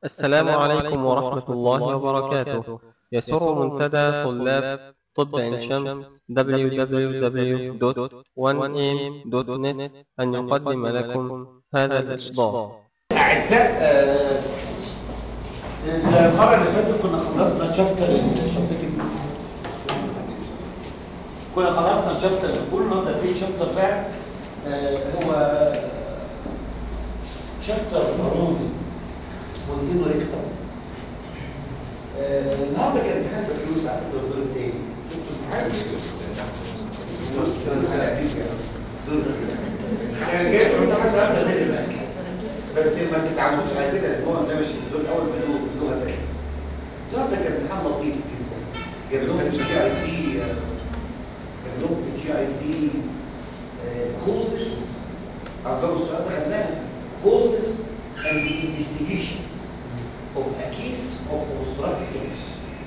السلام عليكم ورحمة الله وبركاته يسر منتدى طلاب طب عين شمس www.1am.net أن يقدم لكم هذا الإصدار أعزاء آه، المرة اللي فاتت كنا خلصنا شابتر شابتر كنا خلصنا شابتر كله ده في شابتر بقى آه، هو شابتر مروني اسمه الدينو ريكتر آه، النهارده كان امتحان بكالوريوس على فكره الدور التاني شفتوا امتحان انا جاي امتحان ده قبل النادي الأهلي. بس ما تتعودوش على كده لان هو ده مش الدور الاول بدون لغه ثانيه الدور ده كان امتحان لطيف جدا جاب لهم في الجي اي تي جاب لهم في الجي اي تي كوزز او جابوا السؤال ده خدناه كوزز and the investigations of a case of obstructive joints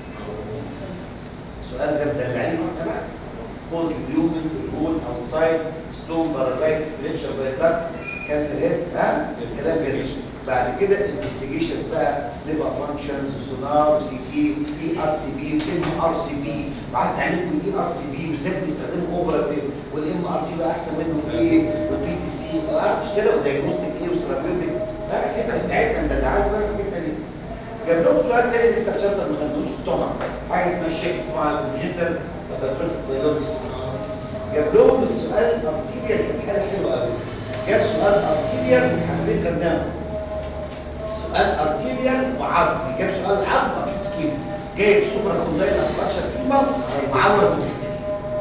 السؤال ده مدلعين تبع كولد بلومن في الهول اوتسايد ستون بارازايت ستريتشر بايتات كانسر هيد ها كلام جميل بعد كده انفستيجيشنز بقى ليفر فانكشنز سونار سي تي اي ار سي بي ام ار سي بي بعد عليكم الاي ار سي بي بالذات بيستخدموا اوبراتيف والام ار سي بقى احسن منه ايه والبي تي سي اه مش كده ودايجنوستيك ايه وثيرابيوتيك لا كده بتاعتنا مدلعات بقى الحته دي جاب لهم سؤال تاني لسه في شابتر ما خدوش طبعا حاجه اسمها الشيك اسمها الديجيتال جاب لهم السؤال ارتيريال كان حاجه حلوه قوي جاب سؤال ارتيريال حاجتين خدناهم سؤال ارتيريال وعظمي جاب سؤال عظم اكيد سكيم جايب سوبر كوندايل ابراكشر فيما وعور بوتكتيك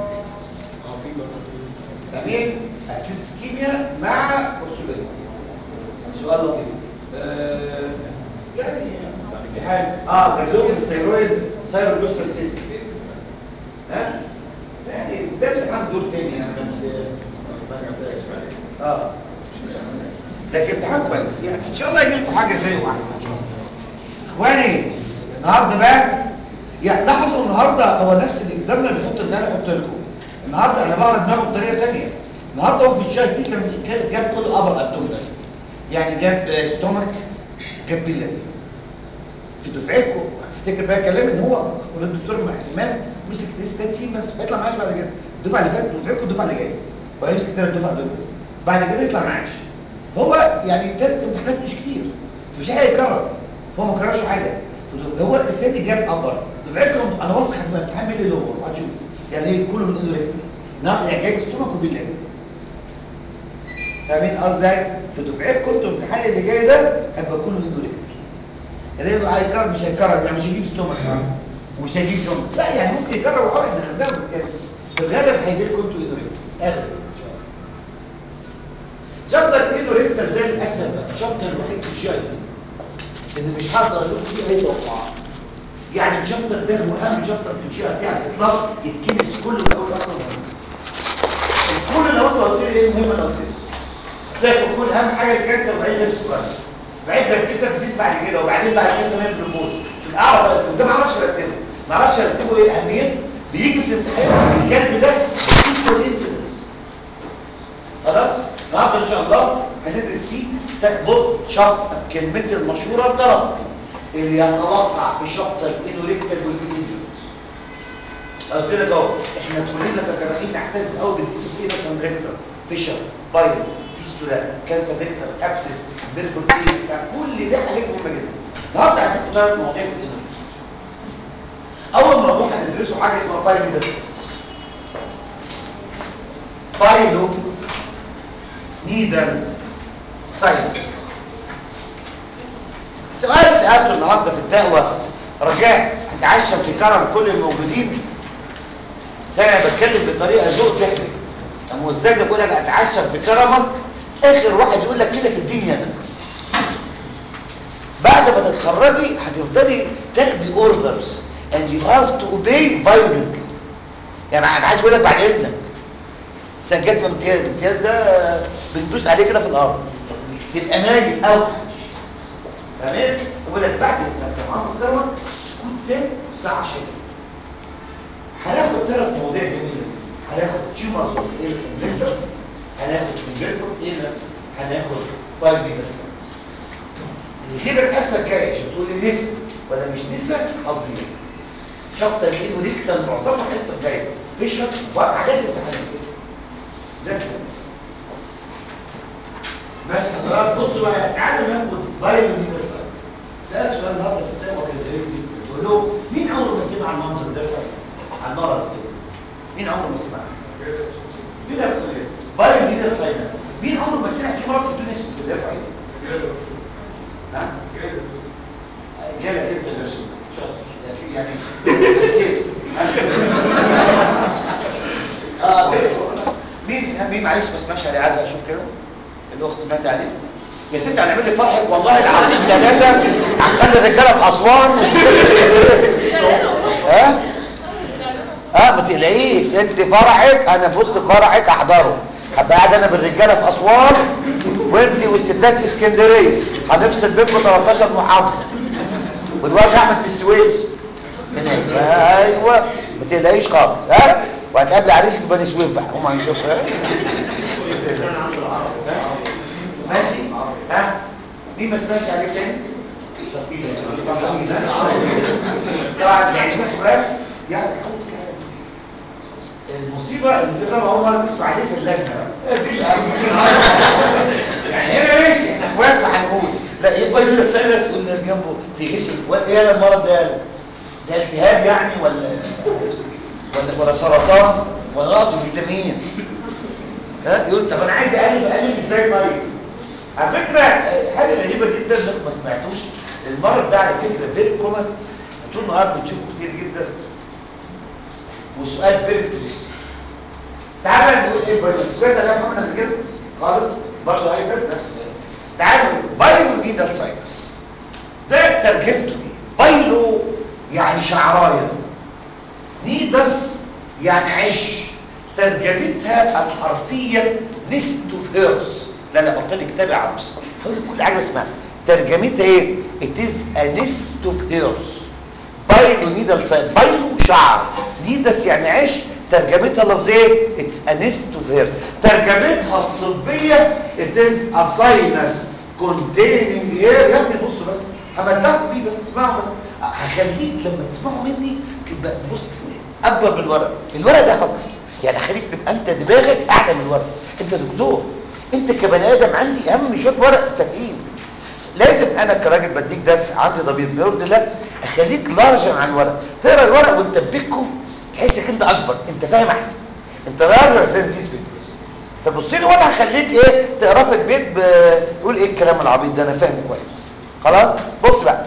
امين اكيوت سكيميا مع اورسولين سؤال لطيف آه يعني امتحان اه جاب لهم الثيرويد ثيرويد سيستم ها يعني ده امتحان دور تاني يعني ما ننساش اه لكن امتحان كويس يعني ان شاء الله يجي لكم حاجه زيه واحسن ان شاء الله اخواني النهارده بقى يعني لاحظوا النهارده هو نفس الاكزام اللي بيحط اللي انا قلت لكم النهارده انا بقرا دماغه بطريقه ثانيه النهارده هو في الشاي دي كان كان جاب كل ابر ابدومينال يعني جاب ستومك جاب بيلاري في دفعتكم افتكر بقى كلام ان هو والدكتور امام مسك الاستاتين بس هيطلع معاش بعد كده الدفعه اللي فاتت دفعتكم الدفعه اللي جايه وهيمسك ثلاث دفعه دول بس بعد كده يطلع معاش هو يعني ثلاث امتحانات مش كتير فمش هيكرر فهو ما كررش حاجه هو السنه دي جاب ابر دفعتكم انا واثق هتبقى امتحان ملي لور هتشوف يعني ايه كله من ايده ريكتر النهارده يعني جايب ستومك وبالله فاهمين قصدي ازاي؟ في دفعتكم انتوا الامتحان اللي جاي ده هيبقى كله من ايده ريكتر يعني يبقى هيكرر مش هيكرر يعني مش هيجيب ستومك ومش هيجيب جونكس لا يعني ممكن يكرر وحاول احنا خدناهم بس يعني في الغالب هيجي لكم انتوا ايده ريكتر اغلب ان شاء الله شابتر ايده ريكتر ده للاسف الشابتر الوحيد في الجي اي تي اللي مش هقدر اقول فيه اي توقعات يعني الشابتر ده هو اهم شابتر في الجي اي تي على الاطلاق يتكنس كله من اول اصلا كل اللي قلته قلت لي ايه المهم انا قلت لي تلاقي في كل اهم حاجه الكانسر وبعدين نفس السؤال بعدين ترتيب تنفيذ بعد كده وبعدين بعد كده كمان جلوكوز عشان اعرف ده ما اعرفش ارتبه ما اعرفش ارتبه ايه اهميته بيجي في الامتحان الكلب ده ايكوال انسيدنس خلاص النهارده ان شاء الله هندرس فيه بص شرط كلمتي المشهوره التلقي اللي يتوقع في شرط الانوريكتال والبيدنجرز قلت لك اهو احنا كلنا كجراحين نعتز قوي بالديسيبلين مثلا ريكتر فيشر بايلز فيستولا كانسر ريكتر ابسس بيرفور كل ده حاجات مهمه جدا النهارده هنديكم ثلاث مواضيع في الانوريكتال اول موضوع هندرسه حاجه اسمها بايلو بايلو نيدل ساينس سؤال سألته النهارده في الدعوة رجاء هتعشم في كرم كل الموجودين تاني بتكلم بطريقة ذوق تحرج لما استاذ بيقول لك اتعشم في كرمك اخر واحد يقول لك كده في الدنيا ده بعد ما تتخرجي هتفضلي تاخدي اوردرز and you have to obey violently يعني انا عايز اقول لك بعد اذنك سجلت امتياز امتياز ده بندوس عليه كده في الارض تبقى نايم اوحش تمام بقول لك بعد اذنك يا معاذ الكرم سكوت تاني الساعه 10 هناخد ثلاث مواضيع جميله هناخد تيومرز اوف ايه في هناخد انجلفورد ايه بس هناخد بايبيدال ساينس غير الحصه الجايه عشان تقول لي نسا ولا مش نسا هتضيع شابتر ايده ريكتال معظمها الحصه الجايه بيشرب وحاجات امتحانات زي الفل ماشي حضرتك بصوا بقى تعالوا ناخد بايو ميدل ساينس سالك سؤال النهارده في التاوه كده ايه تقول له مين عمره ما سمع المنظر ده على المرض ده مين عمره ما سمع مين ياخد كده بايو ميدل ساينس مين عمره ما سمع في مرض في الدنيا اسمه كده ارفع ايدك ها جالك انت يا باشا شاطر يعني حسيت اه مين مين معلش ما سمعش علي عايز اشوف كده الاخت سمعت عليه يا ست هنعمل لك فرحك والله العظيم ثلاثه هنخلي الرجاله في اسوان ها اه ما تقلقيش انت فرحك انا في وسط فرحك احضره هبقى قاعد انا بالرجاله في اسوان وانت والستات في اسكندريه هنفصل بينكم 13 محافظه والواد احمد في السويس هناك ايوه ما تقلقيش خالص ها وهتقابل عريسك في بني سويف بقى هم هنشوف ها ماشي ها مين ما سمعش عليك تاني طبعا لعلمكم بقى يعني المصيبه ان في طبعا هم تسمع عليه في اللجنه دي الأهم. يعني هنا ماشي احنا اخوات وهنقول لا يبقى يقول لك سالس والناس جنبه في غش ايه المرض ده ده التهاب يعني ولا ولا ولا سرطان ولا نقص فيتامين ها يقول طب انا عايز الف الف ازاي طيب على فكره آه، حاجه غريبه جدا انكم ما سمعتوش المرض ده على فكره فيري كومن طول النهار بتشوفه كتير جدا وسؤال فيري تريس تعالى نقول ايه بايو سمعت عليها محمد قبل كده خالص برضه عايز نفس الكلام. تعالوا بايو نيدال ساينس ده ترجمته ايه بايلو يعني شعرايه نيدس يعني عش ترجمتها الحرفية نست اوف هيرز لا لا بطل كتابي عروس هقول لك كل حاجة اسمها ترجمتها ايه it is a nest of hairs بايلو نيدل ساين بايلو شعر نيدس يعني عش ترجمتها لفظيه it's a nest of hairs ترجمتها الطبية it is a sinus containing hair يا ابني بص بس همتعكم بيه بس اسمعوا بس هخليك لما تسمعوا مني تبقى بص اكبر من الورق الورق ده هكس يعني خليك تبقى انت دماغك اعلى من الورق انت دكتور انت كبني ادم عندي اهم من شويه ورق تفهيم لازم انا كراجل بديك درس عندي ضمير بيرد لا اخليك لارجر عن الورق تقرا الورق وانت ببكه تحسك انت اكبر انت فاهم احسن انت لارجر ذان ذيس بيبرز فبص لي وانا هخليك ايه تقرا في البيت ب- تقول ايه الكلام العبيط ده انا فاهم كويس خلاص بص بقى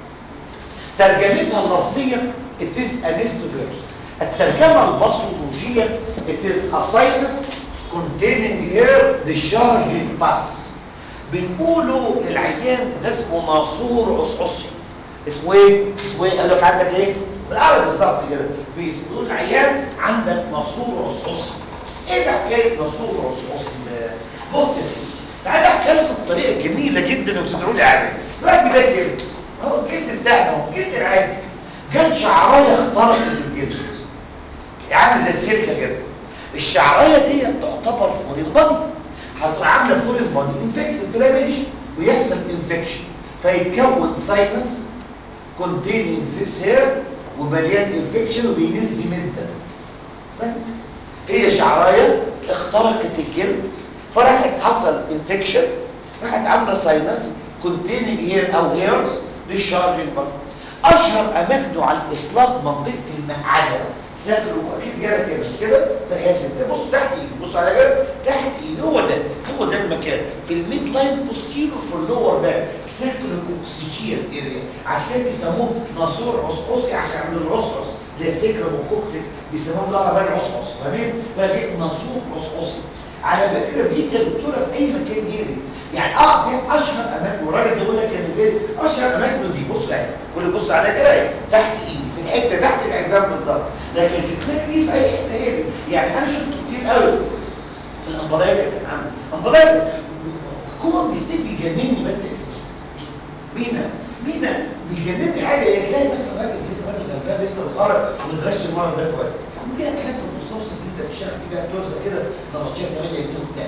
ترجمتها اللفظيه it is a nest of hairs الترجمه الباثولوجيه it is a sinus containing hair discharging pus بنقوله للعيان ده اسمه ناصور عصعصي اسمه ايه؟ اسمه ايه؟ قال لك عندك ايه؟ بالعربي بالظبط كده بيقول العيان عندك ناصور عصعصي ايه ده حكايه ناصور عصعصي ده؟ بص يا سيدي تعالى احكي لكم بطريقه جميله جدا وتدعوا لي عليها دلوقتي ده الجلد اهو الجلد بتاعنا اهو الجلد العادي جت شعرايه اخترقت الجلد عامل زي السلكه كده الشعرايه دي تعتبر فورين بادي هتروح عامله فورين بادي انفلاميشن ويحصل انفكشن فيتكون ساينس containing this hair ومليان انفكشن وبينزي منتل بس هي شعرايه اخترقت الجلد فراحت حصل انفكشن راحت عامله ساينس containing hair او hairs discharging بس اشهر اماكنه على الاطلاق منطقه المقعده سافر واكيد جالك كده مش كده في الحته دي بص تحت ايدي بص على كده تحت ايدي هو ده هو ده المكان في الميد لاين بوستيرو في اللور باك ساكلو اوكسجين اريا عشان كده بيسموه ناسور عصعصي عشان عند العصعص اللي هي سيكرو كوكسيك بيسموه ده عربي عصعص فاهمين فدي ناسور عصعصي على فكره بيجي يا دكتوره في اي مكان غيري يعني اه زي اشهر اماكن والراجل ده يقول لك ان دي اشهر اماكن دي بص اهي كل بص عليها كده اهي تحت ايدي في الحته تحت العظام بالظبط لكن شفتها دي في اي حته هي دي يعني انا شفته كتير قوي في الامبرايات يا سيدي عم امبرايات كوما ميستيك بيجنني بس اسمه مينا مينا بيجنني حاجه هي تلاقي مثلا راجل زي راجل غلبان لسه بيتخرج ومدرسش المره ده كويس وجاي كان في المستوصف انت بتشتغل في بيها ترزه كده نبطشيه 8 جنيه وبتاع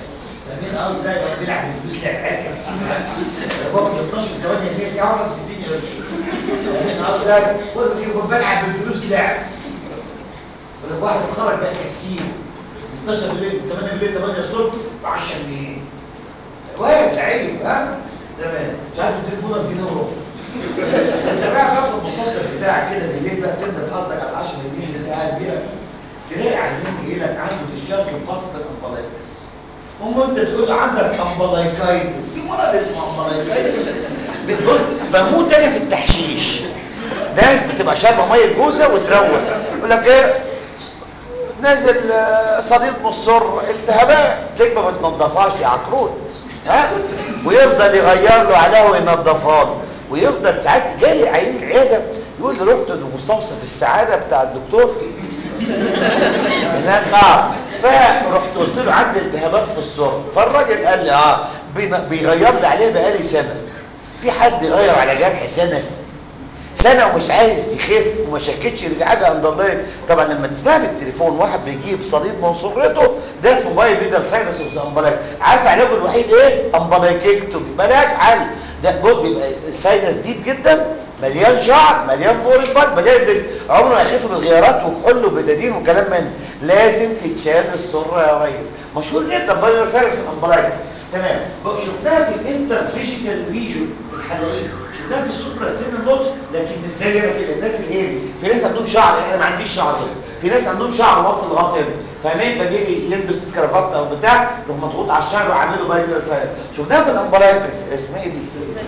فاهمين قصدي ازاي بس بيلعب بالفلوس لعب عيال كسيم باخد 12 8 جنيه ساعه ولا 60 قرش فاهمين قصدي ازاي بقول لك بلعب بالفلوس لعب ولو واحد اتخرج بقى كسيم 12 بالليل 8 بالليل 8 الصبح ب 10 جنيه واد عيب ها تمام مش عارف تديك بونص جنيه وربع انت بقى تاخد المصاصر بتاعك كده بالليل بقى تندم حظك على 10 جنيه اللي انت قاعد بيها تلاقي عيان جاي لك عنده ديشارج باسط امبلايكس هم انت تقول له عندك امبلايكايتس في مرض اسمه امبلايكايتس بتبص بموت انا في التحشيش ناس بتبقى شاربه ميه جوزه وتروق يقول لك ايه نازل آه، صديد مصر التهابات تلاقيك ما بتنضفهاش يا عكروت ها ويفضل يغير له عليها وينضفها له ويفضل ساعات جالي عيان العياده يقول لي رحت لمستوصف السعاده بتاع الدكتور هناك اه فرحت قلت له عندي التهابات في السر فالراجل قال لي اه بين- بيغير لي عليه بقالي سنه في حد يغير على جرح سنه سنه ومش عايز يخف وما شكتش ان في حاجه عند الله طبعا لما تسمع بالتليفون واحد بيجيب صديد من سرته ده اسمه باي بيدال ساينس اوف امبلايك عارف علاجه الوحيد ايه امبلايكيكتومي ملهاش حل ده بص بيبقى الساينس ديب جدا مليان شعر مليان فوق البال مليان دل. عمره ما يخف بالغيارات وكحول وبتادين وكلام من لازم تتشال السره يا ريس مشهور جدا باي بيدال ساينس اوف امبلايك تمام بقى شفناها في الانتر فيجيتال ريجون في الحلقين شفناها في السوبرا ستين نوتش لكن مش زي هنا كده الناس الهيري في ناس عندهم شعر يعني انا ما عنديش شعر هنا في ناس عندهم شعر واصل لغايه هنا فاهمين فبيجي يلبس كرافات او بتاع يروح مضغوط على الشعر وعامله باي بيدال ساينس شفناها في الامبلايكس اسمها ايه دي؟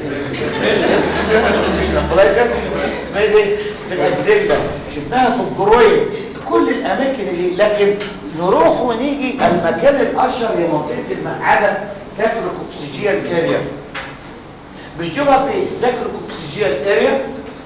مش الامبلايكس اسمها ايه دي؟ في الاكزيلا شفناها في الجروين كل الاماكن اللي لكن نروح ونيجي المكان الاشهر هي منطقه المقعده ساكروكوكسيجيال اريا بنشوفها في الساكروكوكسيجيال اريا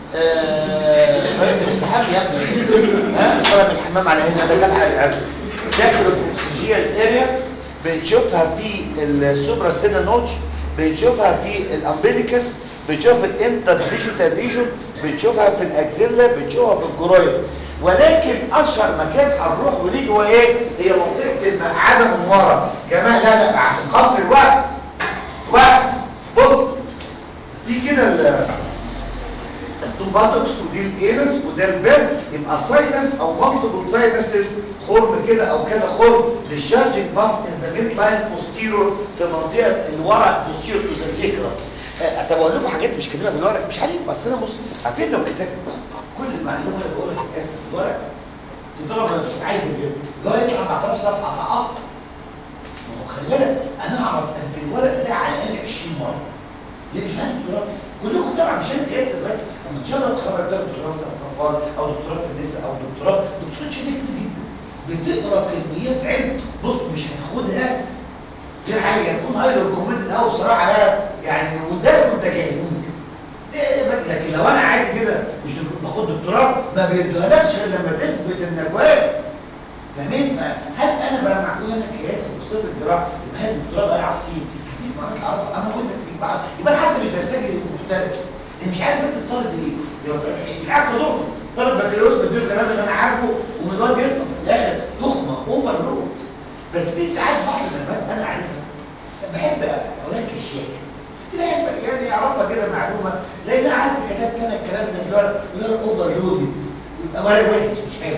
آه انت مستحب يا ابني ها طلع من الحمام على هنا ده كان على العزم ساكروكوكسيجيال اريا بنشوفها في السوبرا ستينا نوتش بنشوفها في الامبليكس بنشوفها في الانتر ديجيتال ريجون بنشوفها في الاكزيلا بنشوفها في الجروين ولكن اشهر مكان هنروح ونيجي هو ايه هي منطقه المقعده من ورا جماعه لا لا عشان خاطر الوقت وقت بص دي كده ال- التوباتوكس ودي الانس وده الباب يبقى ساينس او مالتيبل ساينسز خرم كده او كذا خرم للشارجنج باس ان ذا ميد لاين بوستيرور في منطقه اللي ورا بوستيرور تو ذا سيكرا طب اقول لكم حاجات مش كاتبها في الورق مش عليك بس انا بص عارفين لو كتبت كل المعلومه اللي بقولها في الكاس في الورق في طلبه مش عايز الجد الورق يطلع 4000 صفحه سقط ما هو خلي بالك انا اعرف قد الورق ده على الاقل 20 مره ليه مش عارف دكتوراه كلكم طبعا مش انت ياسر بس لما ان شاء الله تتخرج تاخد دكتوراه مثلا في الاطفال او دكتوراه في النساء او دكتوراه دكتوراه شديد كبير جدا بتقرا كميات علم بص مش هتاخدها دي حاجه يكون هاي ريكومندد قوي بصراحه لا يعني وده وانت جاي إيه بقى- لكن لو انا عادي كده مش باخد دكتوراه ما بيدوهالكش غير لما تثبت انك واقف فاهمين فهل انا بقى معقول انا كياس استاذ الجراحه يبقى هي الدكتوراه بقى على الصين هتيجي معاك تعرف انا قلت لك في بعض يبقى حد مش درساجي مختلف اللي مش عارف انت الطالب ايه يبقى بالعكس ضغط طالب بكالوريوس بديه الكلام اللي انا عارفه ومن الواد يسقط في الاخر تخمه اوفر لود بس في ساعات بعض المعلومات انا عارفها بحب اقول لك اشياء تلاقي يعني يعرفها كده معلومه لان انا قعدت كتبت انا الكلام ده اللي هو اوفر لودد يبقى ورق وحش مش حلو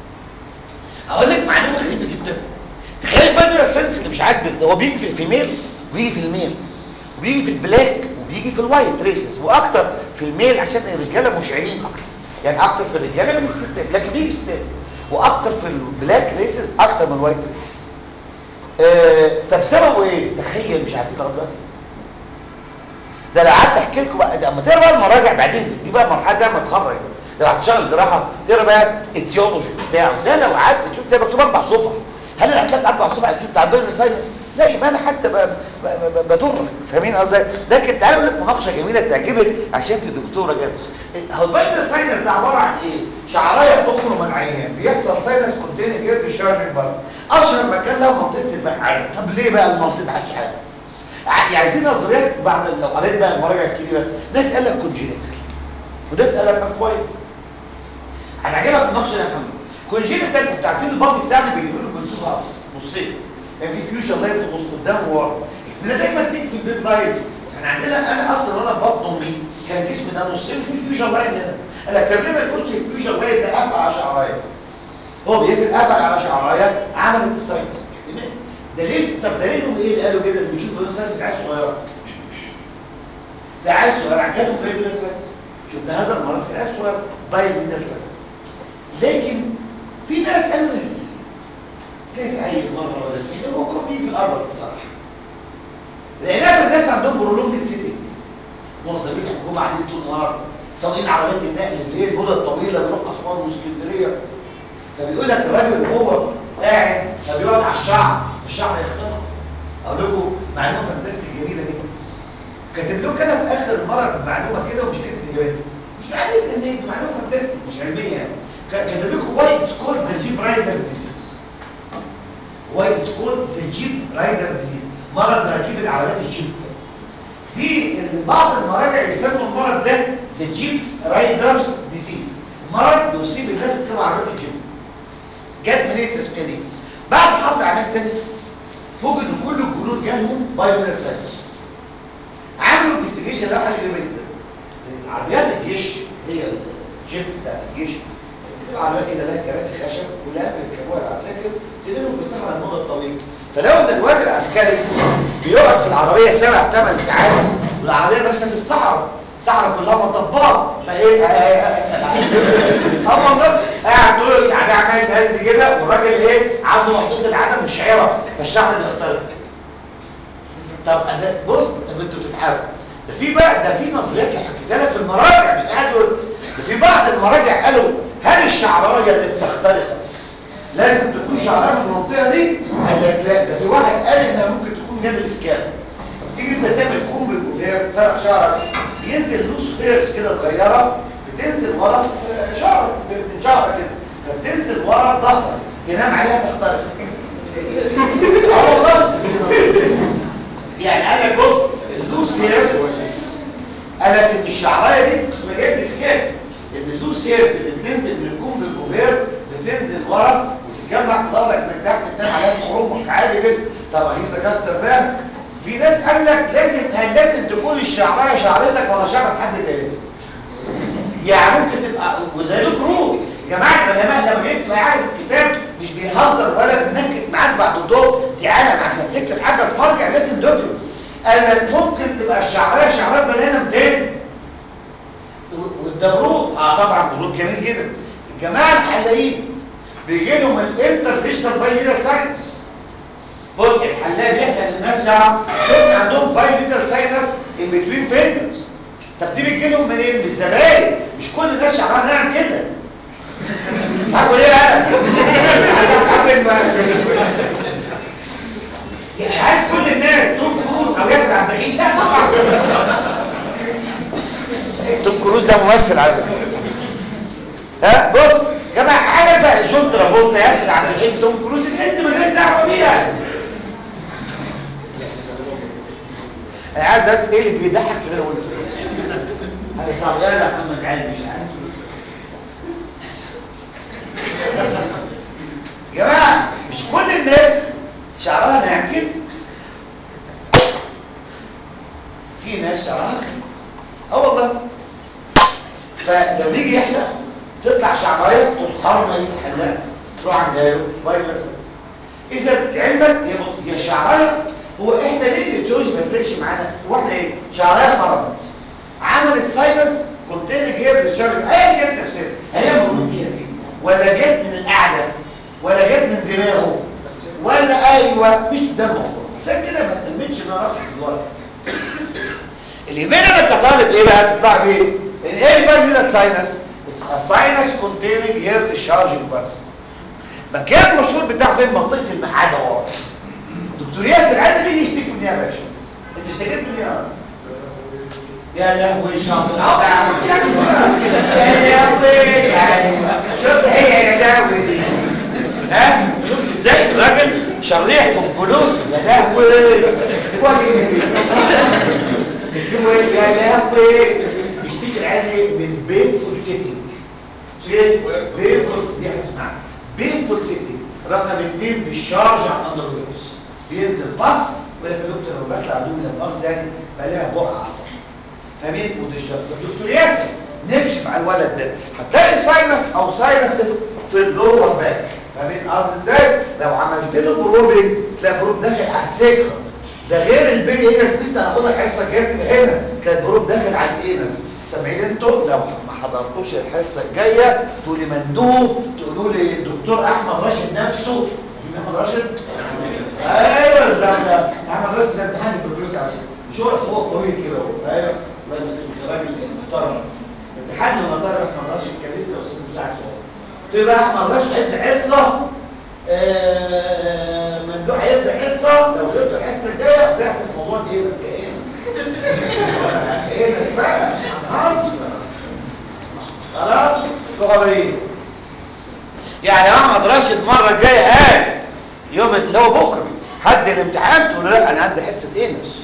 اقول لك معلومه غريبه جدا تخيل بقى ان السنس اللي مش عاجبك ده هو بيجي في الفيميل وبيجي في الميل وبيجي في البلاك وبيجي في الوايت ريسز واكتر في الميل عشان الرجاله مشعرين اكتر يعني اكتر في الرجاله من الستات لكن بيجي في الستات واكتر في البلاك ريسز اكتر من الوايت ريسز آه طب سببه ايه تخيل مش عارفين لغايه دلوقتي ده لو قعدت احكي لكم بقى ده اما تقرا بقى المراجع بعدين دي بقى المرحله ده اما تخرج لو هتشتغل جراحه تقرا بقى التيولوجي بتاعه ده لو قعدت تشوف ده مكتوب اربع صفح هل انا هتلاقي اربع صفح تشوف تعبان ساينس لا يبقى انا حتى ب- ب- ب- بضرك فاهمين قصدي لكن تعالوا اقول لك مناقشه جميله تعجبك عشان انت دكتوره جامد هو الباين الساينس ده عباره عن ايه شعرايه تخرم من العيان بيحصل ساينس كونتيننج جير بالشارجنج باس اشهر مكان له منطقه المقعده طب ليه بقى المنطقه محدش عارف يعني في نظريات بعد لو قريت بقى المراجع الكبيره ناس قال لك كونجينيتال وناس قال لك اكواير هتعجبك النقش ده يا محمد كونجينيتال انتوا عارفين البطن بتاعنا بيجيب له بنسوب هابس نصين كان في فيوجن لاين في النص قدام وورا احنا دايما تيجي في البيت لاين احنا عندنا انا اصلا وانا في بطن امي كان جسمي ده نصين في فيوجن لاين هنا قال لك طب ليه ما يكونش الفيوجن لاين ده قافل على شعرايه هو بيقفل قافل على شعرايه عملت السايت دليل طب دليلهم ايه اللي قالوا كده اللي بيشوفوا مثلا في العيال الصغيره ده عيل صغير عجبهم باي ميدال سايت شفنا هذا المرض في العيال الصغيره باي ميدال سايت لكن في ناس قالوا ايه جايز عيل مره ولا اثنين هو كومي في الارض الصراحه لقينا في الناس عندهم برولونج سيتي موظفين الحكومه قاعدين طول النهار سواقين عربيات النقل الليل المده الطويله بيروح اسوان واسكندريه فبيقول لك الراجل وهو قاعد فبيقعد على الشعر الشعر يختنق اقول لكم معلومه فانتاستيك جميله جدا كاتب له كده في اخر المره معلومه كده ومش كاتب اجابتها مش عليك ان دي معلومه فانتاستيك مش علميه يعني كاتب لكم واي اتس كولد ذا جيب رايدر ديزيز واي اتس كولد ذا جيب رايدر ديزيز مرض راكب العربيات الجيب دي اللي بعض المراجع يسموا المرض ده ذا جيب رايدرز ديزيز مرض بيصيب الناس بتبقى عربيات الجيب جت منين التسميه دي بعد حرب العالميه الثانيه فوجئوا ان كل الجنود جالهم بايوميتر ساينس عملوا انفستيجيشن لقوا حاجه غريبه جدا عربيات الجيش هي الجيب بتاع الجيش بتبقى عربيات كده لها كراسي خشب كلها بيركبوها العساكر تنقلهم في الصحراء المده الطويله فلو ان الواد العسكري بيقعد في العربيه سبع ثمان ساعات والعربيه مثلا في الصحراء الصحراء كلها مطبات فايه اه والله قاعد طول يعني عمال يتهز كده والراجل ايه عنده محطوط العدم مشعره فالشعر بيخترق طب ده بص طب انتوا بتتعبوا ده في بقى ده في نظريات اللي حكيتها لك في المراجع مش قاعد ده في بعض المراجع قالوا هل الشعرايه اللي بتخترق لازم تكون شعرها من المنطقه دي قال لك لا ده في واحد قال انها ممكن تكون جنب الاسكان تيجي انت تعمل كومب وفيها تسرق شعرك ينزل لوس هيرز كده صغيره بتنزل ورا في شعرك من شعرك كده فبتنزل ورا ظهرك تنام عليها تخترق اه والله يعني قال لك بص اللوس هيرز قال لك ان الشعرايه دي مش جايب اسكان ان اللوس هيرز اللي بتنزل من الكومب الجوفير بتنزل ورا وتتجمع في ظهرك من تحت تنام عليها تخرمك عادي جدا طب هي ذكاء بقى في ناس قال لك لازم هل لازم تكون الشعرايه شعرتك ولا شعرة حد تاني يعني ممكن تبقى وزي له بروف يا جماعه العلماء لما جيت تبقى قاعد في الكتاب مش بيهزر ولا بينكت معاك بعد الدور دي عالم عشان تكتب حاجه في مرجع لازم دوكيومنت قال لك ممكن تبقى الشعرايه شعرات بني ادم تاني وده بروف اه طبعا بروف جميل جدا الجماعه الحلاقين بيجي لهم الانتر ديجيتال بايوميتال ساينس بص الحلاق بيحلق للناس شعر شفت عندهم بايوميتال ساينس ان بتوين فينجرز طب دي بتجي لهم منين؟ من الزباين مش كل الناس شعرها ناعم كده هقول ايه انا؟ عامل ما يعني هل كل الناس توم كروز او ياسر عبد الحليم؟ لا طبعا توم كروز ده ممثل على فكره ها بص يا جماعه عارف بقى جون ترافولتا ياسر عبد الحليم توم كروز الناس مالناش دعوه بيها انا عارف ده ايه اللي بيضحك في اللي انا قلته هذا صعب لا لا محمد علي مش عارف يا جماعه مش كل الناس شعرها ناعم كده في ناس شعرها كده اه والله فلما يجي يحلق تطلع شعرايه تروح خرمه يتحلق تروح عند له اذا لعلمك هي بص هي شعرايه هو احنا ليه التيولوجي ما يفرقش معانا هو احنا ايه شعرايه خرمت عملت ساينس كونتين جير للشرب ايا كان تفسيرها هي مولود بيها ولا جت من القعده ولا جت من دماغه ولا ايوه مش ده الموضوع عشان كده ما تهمتش ان انا اقصد الورق اللي يهمني انا كطالب ايه بقى تطلع بيه ان ايه الفالفيولار ساينس ساينس كونتيننج هير ديشارجنج بس مكان مشهور بتاعه فين منطقه المعاده ورا دكتور ياسر عادل بيجي يشتكي من ايه يا باشا انت اشتكيت من ايه يا لهوي شاطر يا لهوي شفت هي يا لهوي دي ها شفت ازاي الراجل شريح كونكولوس يا لهوي يا لهوي بيشتكي العيال من بينفول سيتنج ايه بينفول دي هتسمعها بينفول سيتنج رقم اثنين بالشارج على الاندرويدز بينزل بص ويقول يا دكتور لو بطلع دوم من الارض يعني بلاقيها بقع عصب فمين وديشارد دكتور ياسر نكشف على الولد ده هتلاقي ساينس او ساينسز في اللور باك فاهمين قصدي ازاي لو عملت له بروبنج تلاقي بروب داخل على السكر ده غير البي هنا الفيس هناخدها الحصه الجايه تبقى هنا تلاقي البروب داخل على الانس سامعين انتوا لو ما حضرتوش الحصه الجايه تقولي مندوب تقولوا لي الدكتور احمد راشد نفسه احمد راشد ايوه بالظبط احمد راشد ده امتحان البروجريس على فكره مش هو هو طويل كده هو ايوه الله يمسك راجل محترم امتحان لما طلب احمد راشد كان لسه استاذ مساعد صغير قلت له بقى احمد راشد هيدي حصه آه، ممدوح هيدي حصه لو غبت الحصه الجايه ضعت الموضوع ايه بس ايه ايه مش بقى خلاص خلاص خبرين يعني احمد راشد المره الجايه قال يوم اللي هو بكره حد الامتحان تقول له لا انا عندي حصه انس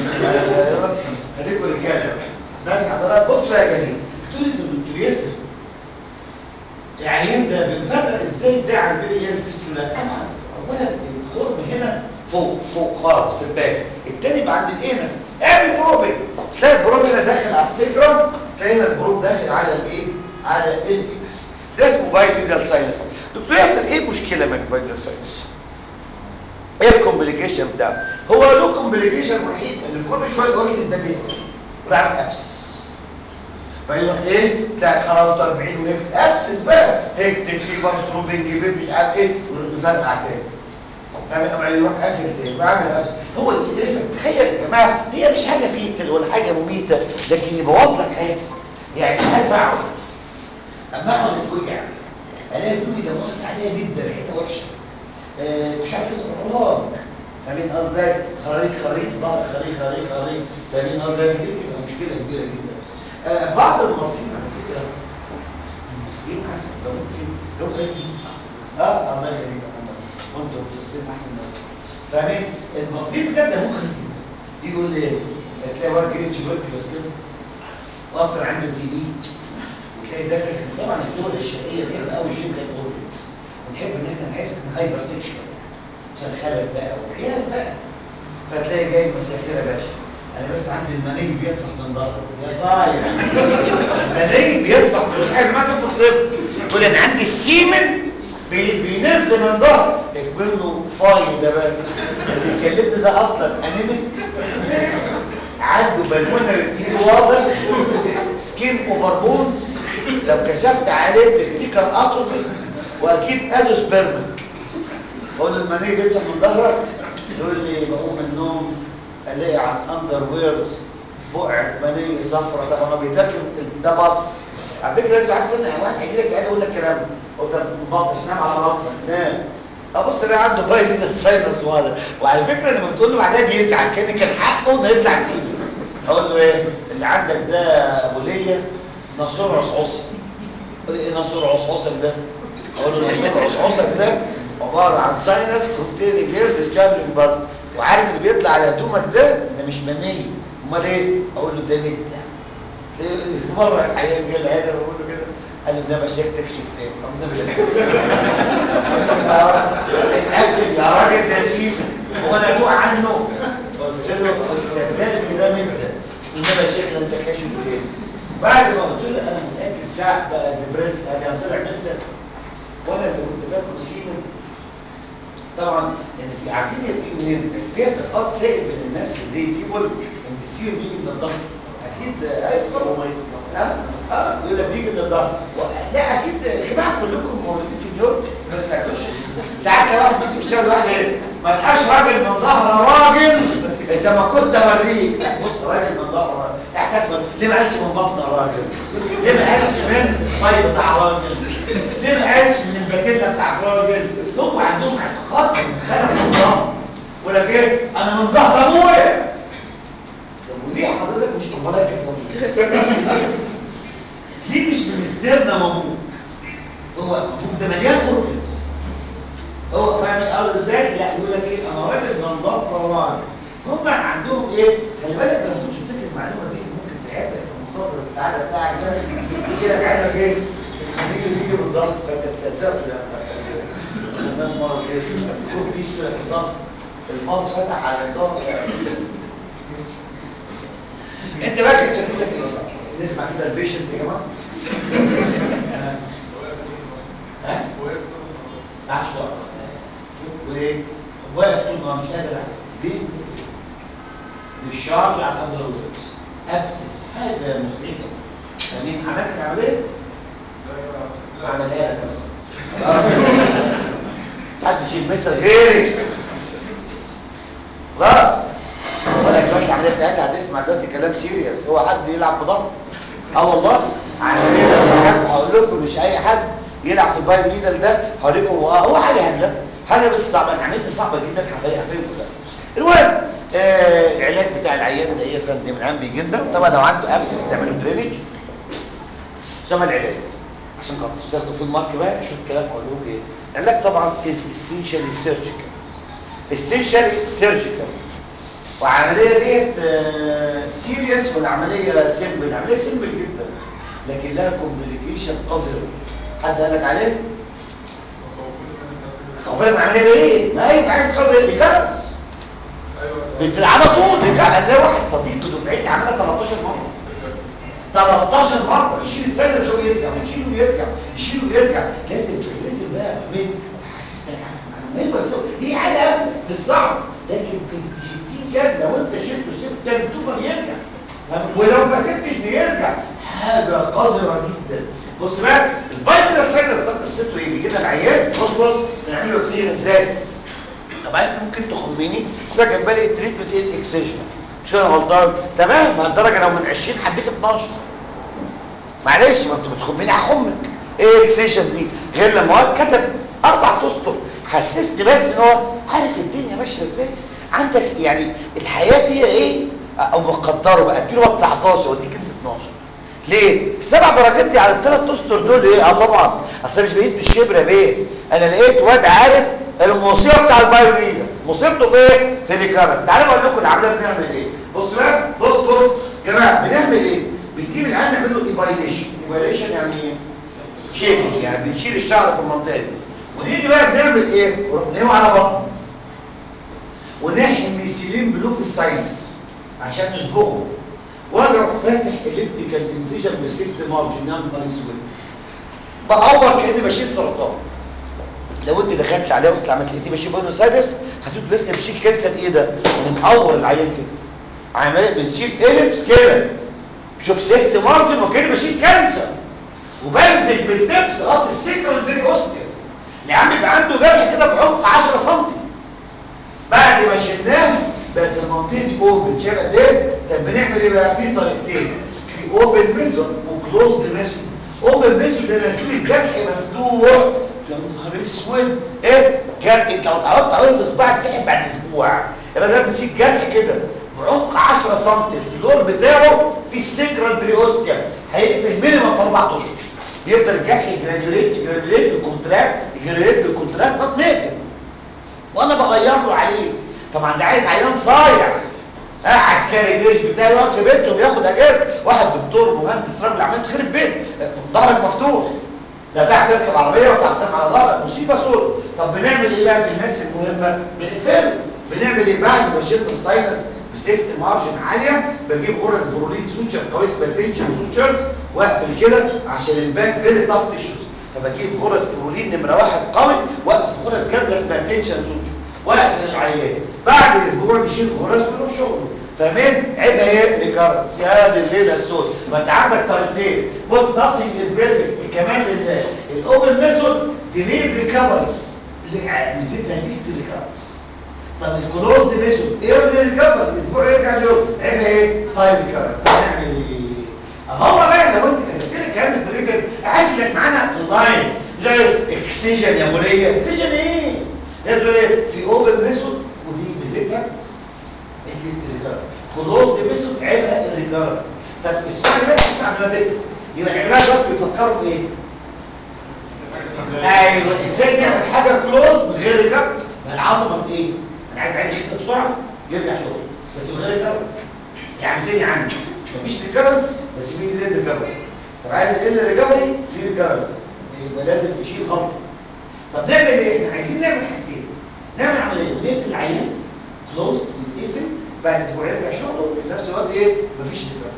خليكم رجاله ناس حضرات بص يا جميل تقول لي دكتور ياسر يعني انت بنفرق ازاي ده على البيبي هي الفيستولا طبعا اولا الخرم هنا فوق فوق خالص في الباك التاني يبقى عند الانس اعمل بروبي تلاقي البروب هنا داخل على السيجرام تلاقي هنا البروب داخل على الايه على الانس ده اسمه بايبيدال ساينس دكتور ياسر ايه المشكله من البايبيدال ساينس ايه الكومبليكيشن بتاعه هو له كومبليكيشن وحيد ان كل شويه الاوركيز ده بيقفل ويعمل ابس فيروح ايه تلاقي حرارته 40 وهيك ابسس بقى هيك فيبر ثروبنج بيبي مش عارف ايه ويروح مفرقع تاني فاهم اما يروح قافل تاني وعامل ابس هو يقرفك تخيل يا جماعه هي مش حاجه فيتل ولا حاجه مميته لكن يبوظ لك حياتك يعني مش عارف اقعد اما اقعد اتوجع الاقي دمي ده مص عليها جدا ريحتها وحشه آه، مش عارف يخرج خراج فاهمين قصدي ازاي خراريج خراريج في ظهر خراريج خراريج خراريج فاهمين قصدي ازاي دي بتبقى مشكله كبيره جدا آه، بعض المصريين على فكره المصريين احسن لو ممكن لو خايفين احسن اه الله يخليك وانتوا في الصين احسن منكم فاهمين المصريين بجد مخ جدا يقول لي تلاقي واد جريتش ورك بس كده واصل عنده تي بي وتلاقي ذاكر طبعا الدول الشرقيه بيعمل قوي جيم اورجنز ونحب ان احنا نحس ان هايبر سيكشوال عشان خلل بقى وعيال بقى فتلاقي جاي مسافر يا باشا انا بس عندي المني بيطفح من ظهره يا صايع المني بيطفح مش عايز ما تفهم طب يقول انا عندي السيمن بي- بينز من ظهري يكبر له فاي ده بقى اللي يكلمني ده اصلا انيميك عنده بالمونري تي واضح سكين اوفر بونز لو كشفت عليه ستيكر اتروفي واكيد ازوسبرمك اقول له المنيه بيطلع من ظهرك يقول لي بقوم من النوم الاقي على الاندر ويرز بقع منيه صفرة طب ما بيتاكل ده بص على فكره انت عارف ان واحد هيجي لك قاعد يقول لك كلام قلت له بطل نام على بطنك نام ابص الاقي عنده باي ليدر ساينس وهذا وعلى فكره لما بتقول له بعدها بيزعل كان كان حقه انه يطلع سيبي اقول له ايه اللي عندك ده ابو ليا ناصور عصعصي يقول لي ايه ناصور عصعصك ده اقول له ناصور عصعصك ده عباره عن ساينس كونتيننج جير ديسشارجنج باز وعارف اللي بيطلع على هدومك ده ده مش مني امال ايه اقول له ده ميت مره الحقيقه جه العياده بقول له كده قال لي ده مشاك تكشف تاني اتاكد يا راجل ده شيف هو انا ادوق عنه قلت له صدقني ده ميت انما يا شيخ انت كاشف تاني بعد ما قلت له انا متاكد ده بقى دبريس انا طلع ميت وانا اللي كنت فاكره سيمن طبعا يعني في عارفين ان في اعتقاد سائد بين الناس اللي بيقول ان السير بيجي من الضغط اكيد ايوه طبعا ها اه يقول لك بيجي من الضغط و- لا اكيد يا جماعه كلكم مولودين في نيويورك ما سمعتوش ساعات لو واحد ماسك يشتغل واحد ايه ما تبقاش راجل من ظهر راجل اذا ما كنت اوريك لا بص راجل من ظهر راجل احتاج من- ليه ما قالش من بطن راجل ليه ما قالش من الصيد بتاع راجل ليه ما قالش من الباتيلا بتاع الراجل هم عندهم اعتقاد من خلق الله ولا ايه انا من ظهر ابويا طب وليه حضرتك مش امالك يا صديقي ليه مش من استرنا مبروك هو مبروك ده مليان اورجنز هو فاهم الارض ازاي لا يقول لك ايه انا راجل من ظهر راجل هم عندهم ايه خلي بالك لو كنتش بتفتكر المعلومه دي ممكن في عيادتك في منتظر السعاده بتاعك ده يجي لك عيادك ايه الخليل بيجي بالضغط فانت تصدقه لا الناس مره كده ممكن تشفى في الضغط الفاص فتح على الظهر انت بقى كنت شكلك في ايه نسمع كده البيشنت يا جماعه ها تعال شويه واقف طول ما مش قادر ليه بالشعر على الأندر ابسس حاجه مزعجه فاهمين عملت العمليه عملها لك محدش يلمسها غيري خلاص ولا دلوقتي العمليه بتاعتها هنسمع دلوقتي كلام سيريس هو حد يلعب في ظهره اه والله عشان كده هقول لكم مش اي حد يلعب في البايو ليدر ده هوريكم هو هو حاجه هبله حاجه بس صعبه انا عملت صعبه جدا هفهمكم كلها المهم آه العلاج بتاع العيان ده ايه يا فندم العيان بيجي لنا طبعا لو عنده ابسس بنعمل له درينج ثم العلاج عشان خاطر تاخدوا في المارك بقى شوف الكلام اقول لكم ايه العلاج طبعا از اسينشالي سيرجيكال اسينشالي سيرجيكال وعمليه ديت سيريس والعمليه سيمبل العمليه سيمبل جدا لكن لها كومبليكيشن قذره حد قال لك عليه خوفنا من العمليه دي ايه ما هي عايز تخاف ايه ريكارنس بتلعبها طول ريكارنس لا واحد صديق دفعتي عملها 13 مره 13 مره يشيل السنه ده ويرجع ويشيله ويرجع يشيله ويرجع لازم تخليته بقى يا حميد تحسسك عارف معلومات بس هي حاجه مش صعب لكن ب 60 كام لو انت شلته سبت تاني توفر يرجع ولو ما سبتش بيرجع حاجه قذره جدا بص بقى الفايتال ساينس ده قصته ايه بيجي لنا العيان بص بص بنعمل له اكسجين ازاي طبعا ممكن تخمني ده كان بالي التريتمنت از اكسجين مش انا غلطان تمام ما الدرجه لو من 20 هديك 12 معلش ما انت بتخمني هخمك ايه اكسجين دي غير لما هو كتب اربع اسطر حسسني بس ان هو عارف الدنيا ماشيه ازاي عندك يعني الحياه فيها ايه او مقدره بقى اديله 19 واديك انت 12 ليه السبع درجات دي على الثلاث اسطر دول ايه اه طبعا اصل مش بقيس بالشبر يا بيه انا لقيت واد عارف المصيبه بتاع البايو ريدر مصيبته في ايه في الريكارنت تعالوا اقول لكم العمليه بنعمل ايه بص بقى بص بص يا جماعه بنعمل ايه بنجيب العين نعمل له ايبايليشن ايبايليشن يعني ايه شيفنج يعني بنشيل الشعر في المنطقه دي ونيجي بقى بنعمل ايه نقوم على بطنه ونحقن ميثيلين بلو في الساينس عشان نصبغه واجي اروح فاتح اليبتيكال انسيجن بسيفت مارجن يا نهار اسود بقور كاني بشيل سرطان لو انت دخلت عليه وقت عملت لقيتيه بشيل بونوس سايرس هتقول بس بشيل كانسر ايه ده بنقور العيان كده عمليه بنشيل اليبس كده شوف سيفت مارجن وكاني بشيل كانسر وبنزل بالتبس لغايه السكر البيري اوستيا يا عم يبقى عنده جرح كده بعمق 10 سم بعد ما شلناه بقت المنطقه دي اوبن شايف قد ايه طب بنعمل ايه بقى في طريقتين في اوبن ميثود وكلوزد ميثود اوبن ميثود ده لازم الجرح مفتوح يا نهار اسود ايه جرح انت لو اتعودت عليه في صباعك تحب بعد اسبوع يبقى ده بنسيب جرح كده بعمق 10 سم الفلور بتاعه في السكرال بريوستيا هيقفل مينيمم في اربع اشهر يفضل الجرح يجرانيوليت يجرانيوليت بالكونتراكت يجرانيوليت بالكونتراكت لغايه ما يقفل وانا بغير له عليه طبعا ده عايز عيان صايع اه عسكري جيش بتاعي يقعد في بيته وياخد اجازه واحد دكتور مهندس راجل عمال تخرب بيت ظهرك مفتوح لا تحت تركب عربيه ولا تحت على ظهرك مصيبه سودة طب بنعمل ايه بقى في الناس المهمه بنقفله بنعمل ايه بعد ما شلنا الساينس بسيفت مارجن عاليه بجيب غرز برولين سوتشر كويس باتنشن سوتشرز واقفل كده عشان الباك فيري تاف تيشوز فبجيب غرز برولين نمره واحد قوي واقفل غرز جامده اسمها تنشن سوتشر واقفل العيان بعد اسبوع نشيل غرز ويروح شغله فمن عيبها ايه ريكارنس يا دي الليله السود ما انت عندك طريقتين بص ناسينج از بيرفكت كمان لله الاوبن ميثود ديليد ريكفري ميزتها ليست ريكارنس طب الكلوز ميثود ايرلي ريكفري الاسبوع يرجع اليوم عيبها ايه هاي ريكارنس هنعمل ايه هو بقى لو انت كتبت لي الكلام في الريكر احس انك معانا في اللاين زي اكسجن يا بوليه اكسجن ايه يقول ايه في اوبن ميثود ودي ميزتها الليست ريكارنس كلوز ميثود عيبها الريكارنس طب اسمعني بس اسمع دلوقتي يبقى العلماء دلوقتي بيفكروا في ايه ايوه ازاي نعمل حاجه كلوز من غير ريكارنس ما العظمه في ايه انا عايز عيل يخطب بسرعه يرجع شغل بس من غير ريكارنس يعني تاني عندي مفيش ريكارنس بس في ريد ريكفري طب عايز ال ريكفري في ريكارنس يبقى لازم تشيل غلطه طب نعمل ايه احنا عايزين نعمل حاجتين نعمل عمليه نقفل العيان كلوز يتقفل بعد اسبوعين يرجع شغله وفي نفس الوقت ايه مفيش ديفرنس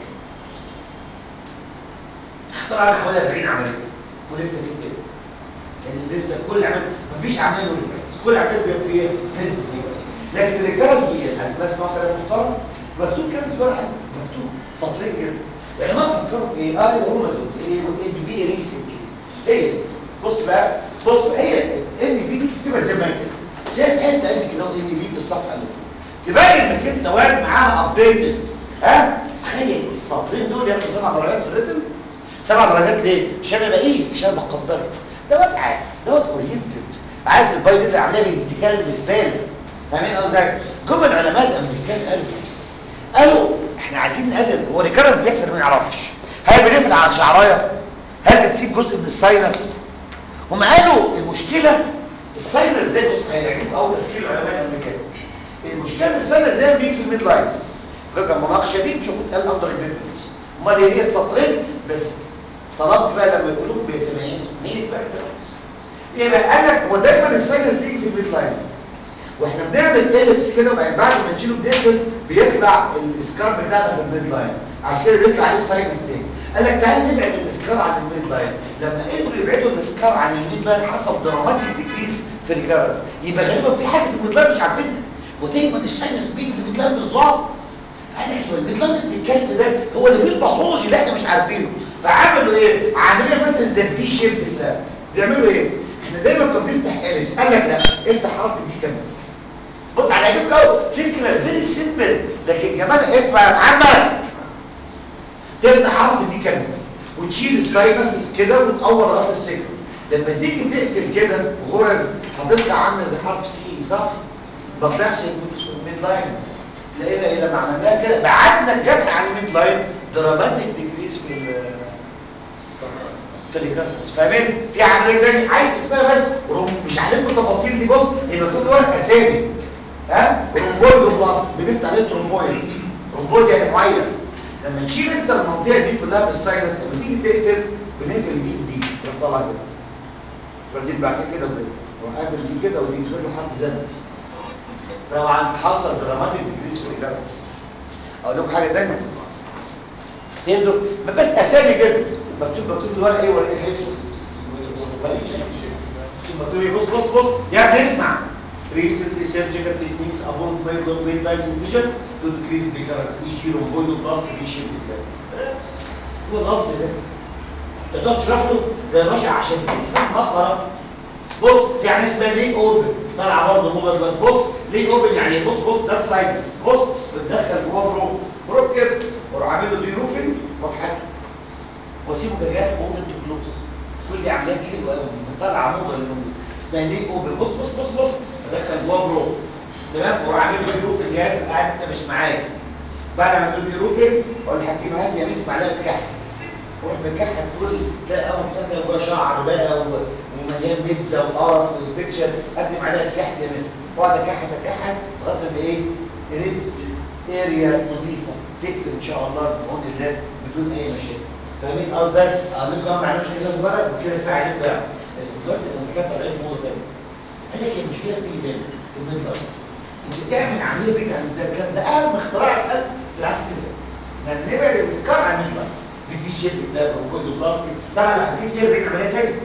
اختار عامل حوالي 40 عمليه ولسه في كده يعني لسه كل عمل مفيش عمليه وريكارنس كل عمليه بيبقى فيها نسبه ريكارنس لكن الريكارنس هي عايز بس ما كلام محترم مكتوب كام في الورقه مكتوب سطرين كده يعني ما تفكروا في ايه اه هم دول ايه والاي دي بي ريسنتلي هي بص بقى بص بقى هي الان بي دي بتبقى زي ما كده شايف حته قد كده ان بي في الصفحه اللي فوق تبين انك انت واقف معاها ابديتد ها تخيل السطرين دول ياخدوا سبع درجات في الريتم سبع درجات ليه؟ عشان انا بقيس عشان بقدرك دوت عارف دوت اورينتد عارف البايو اللي عاملاه بيتكلم زباله فاهمين قصدي جم العلماء الامريكان قالوا قالوا احنا عايزين نقلل هو ريكارنس بيحصل ما نعرفش هل بنقفل على الشعرايه هل بتسيب جزء من الساينس هم قالوا المشكله الساينس ده بص هيعجبك قوي تفكير العلماء الامريكان المشكله ان الساينس ده بيجي في الميد لاين فكره المناقشه دي شوفوا اتقال اندر البيبلز امال هي هي السطرين بس طلبت بقى لما يقولوا بيتميزوا هي دي بقى التميز ايه بقى قال لك هو دايما الساينس بيجي في الميد لاين واحنا بنعمل اليبس كده وبعدين بعد ما نشيله بنقفل بيطلع الاسكار بتاعنا في الميد لاين عشان كده بيطلع عليه ساينس تاني قال لك تعال نبعد الاسكار عن الميد لاين لما قدروا يبعدوا الاسكار عن الميد لاين حصل دراماتيك ديكريس في ريكارنس يبقى غالبا في حاجه في الميد لاين مش عارفينها ودايما الساينس بيجي في الميد لاين بالظبط قال لك يبقى الميد لاين اللي الكلب ده هو اللي فيه الباثولوجي اللي احنا مش عارفينه فعملوا ايه؟ عاملين مثلا زي الدي شيب فلاب بيعملوا ايه؟ احنا دايما كنا بنفتح اليبس قال لك لا افتح حرف دي كمان بص على عجيب قوي فكره فيري سيمبل لكن كمان اسمع يا محمد تفتح حرف دي كلمه وتشيل الساينسز كده وتقور لغايه السجن لما تيجي تقفل كده غرز هتطلع عامله زي حرف سي صح؟ ما طلعش الميد لاين لقينا ايه لما عملناها كده بعدنا الجرح عن الميد لاين دراماتيك ديكريز في ال في الريكارنس فاهمين؟ في عمليه تاني عايز اسمها بس مش عليكم التفاصيل دي بص يبقى كل واحد اسامي ها رومبويد وبلاست بنفتح عليه ترومبويد رومبويد يعني معين لما نشيل انت المنطقه دي كلها بالساينس لما تيجي تقفل بنقفل دي في دي بنطلع كده بعدين بعد كده وقافل دي كده ودي بتطلع حرف زند طبعا حصل دراماتيك ديكريس في الريكارنس اقول لكم حاجه ثانيه فهمتوا ما بس اسامي كده مكتوب مكتوب في الورقه ايه ولا ايه حيث مكتوب ايه بص بص بص يعني اسمع recently surgical techniques upon midline incision to decrease recurrence e.g. rhomboidoblasty reshape هو اللفظ ده تقدر تشرح له ده يا باشا عشان تفهم ما قرأت بص في يعني اسمها ليه اوبن طالعه برضه موبايل بقى بص ليه اوبن يعني بص بص ده الساينس بص بتدخل جواه بروب بروب كده واروح عامل له ديروفين واضحك واسيبه كجات اوبن تو كلوز كل عمليات حلوه قوي طالعه موضه للموضوع اسمها ليه اوبن بص بص بص بص ادخل جواه برو تمام واروح عامل له ديروفين جهاز قاعد انت مش معايا بعد ما تقول ديروفين اقول للحكيم هات لي يا ميس معلقه كحك وروح مكحك كل تلاقي قمر بتاعتها جوه شعر بقى ومليان مده وقرف وانفكشن قدم عليها الكحك يا مس واقعد اكحك اكحك لغايه ما ايه ريد اريا نظيفه تكتب ان شاء الله بعون الله بدون اي مشاكل فاهمين قصدي اقول لكم ما عملوش كده مبارك وكده كفايه عليك بقى الاسبوعات الامريكان طالعين في موضه ثانيه قال لك المشكله بتيجي فين؟ في المنطقه انت تعمل عمليه بعيد عن ده الكلام ده اهم اختراع اتقال في العصر اللي فات ان نبعد الاسكار عن المنطقه بدي شيب فلاب وكل بلاستيك طبعا هتجيب فيها بعيد عمليه ثانيه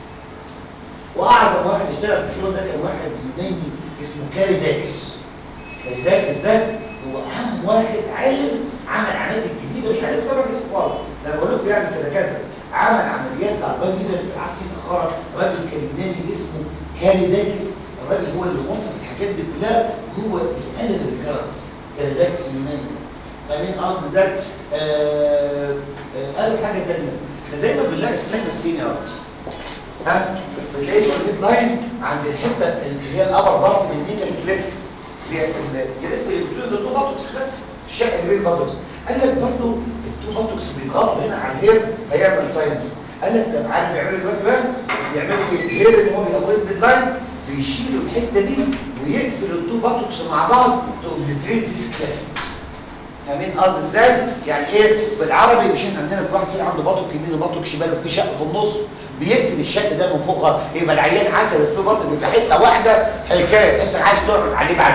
واعظم واحد اشتغل في الشغل ده كان واحد يوناني اسمه كاريداكس كاريداكس ده هو اهم واحد عالم عمل عمليات الجديده مش عارف طبعا اسمه والله انا بقول لكم يعني كده كده عمل عمليات على البايو جدا في العصر الاخر راجل كان يوناني اسمه كاريداكس الراجل هو اللي وصف الحاجات دي كلها هو اللي قلل الجرس كاريداكس اليوناني ده فاهمين قصدي ازاي؟ آه آه قالوا حاجه ثانيه احنا دايما بنلاقي الساينس فين يا وقت ها بتلاقي في الميد لاين عند الحته اللي هي الابر بارت من النيكل كليفت هي الكليفت اللي بتوزن التو باتوكس ده الشق اللي بين الباتوكس قال لك برضه التو باتوكس بيضغطوا هنا على الهير فيعمل ساينس قال لك ده عارف بيعملوا دلوقتي بقى بيعملوا ايه الهير اللي هو بيقوي الميد لاين بيشيلوا الحته دي ويقفل التو باتوكس مع بعض تو اوبليتريت ذيس كليفت فاهمين قصدي ازاي؟ يعني ايه بالعربي مش احنا عندنا في واحد فيه عنده باطوك يمين وباطوك شمال وفي شق في النص بيقفل الشق ده من فوقها يبقى العيان عسل التو باطوك يبقى حته واحده حكايه تحس عايز تقعد عليه بعد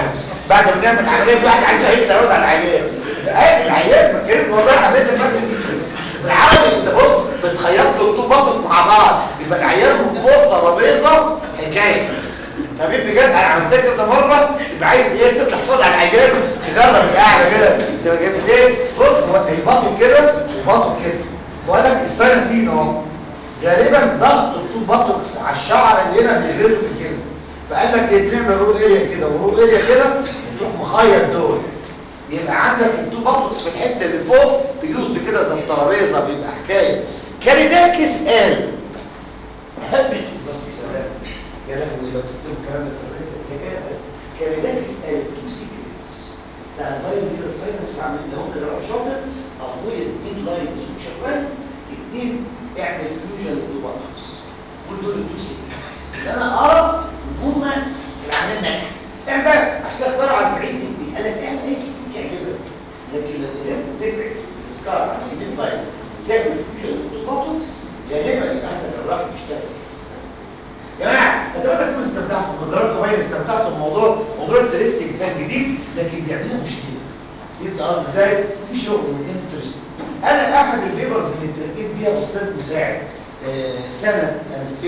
بعد ما نعمل عمليه واحد عايز يعيد يعود على العيان عادي العيان بتكلم والله عملت ما بالعربي انت بص بتخيط له التو بطن مع بعض يبقى العيان من فوق ترابيزه حكايه فبيب بجد انا عملتها كذا مره تبقى عايز ايه تطلع تقعد على العيان تجرب القعده كده تبقى جايب ايه بص هو البطن كده وبطن كده بقول لك الساينس مين اهو غالبا ضغط التو بطكس على الشعر اللي هنا بيغرزه في الجلد فقال لك ايه بنعمل رو اريا كده ورو اريا كده تروح مخيط دول يبقى عندك التو بطكس في الحته اللي فوق في يوزد كده زي الترابيزه بيبقى حكايه كاريداكس قال هبت بس يا سلام يا لهوي لو كتبوا الكلام ده في الريفه هي كده كاريداكس قال تو سيكريتس بتاع البايو كده ساينس في عمليه لو انت جربت شاطر افويد ميد لاين سوتشر رايت اثنين اعمل فيوجن للدوباتوس كل دول التو سيكريتس اللي انا اعرف ان هم العمليه ناجحه اعمل بقى عشان كده اخترعوا على البعيد دي قال لك اعمل ايه يعجبك لكن لو قدرت تبعد السكار عن الميد لاين تعمل فيوجن للدوباتوس غالبا يبقى انت جراح بيشتغل يا جماعه اتمنى تكونوا استمتعتوا بنظراتكم باين استمتعتوا بموضوع موضوع التريستنج كان جديد لكن بيعمل لنا مشكله يبقى قصدي ازاي في شغل انترست انا احد البيبرز اللي اتركيت بيها استاذ مساعد آه، سنه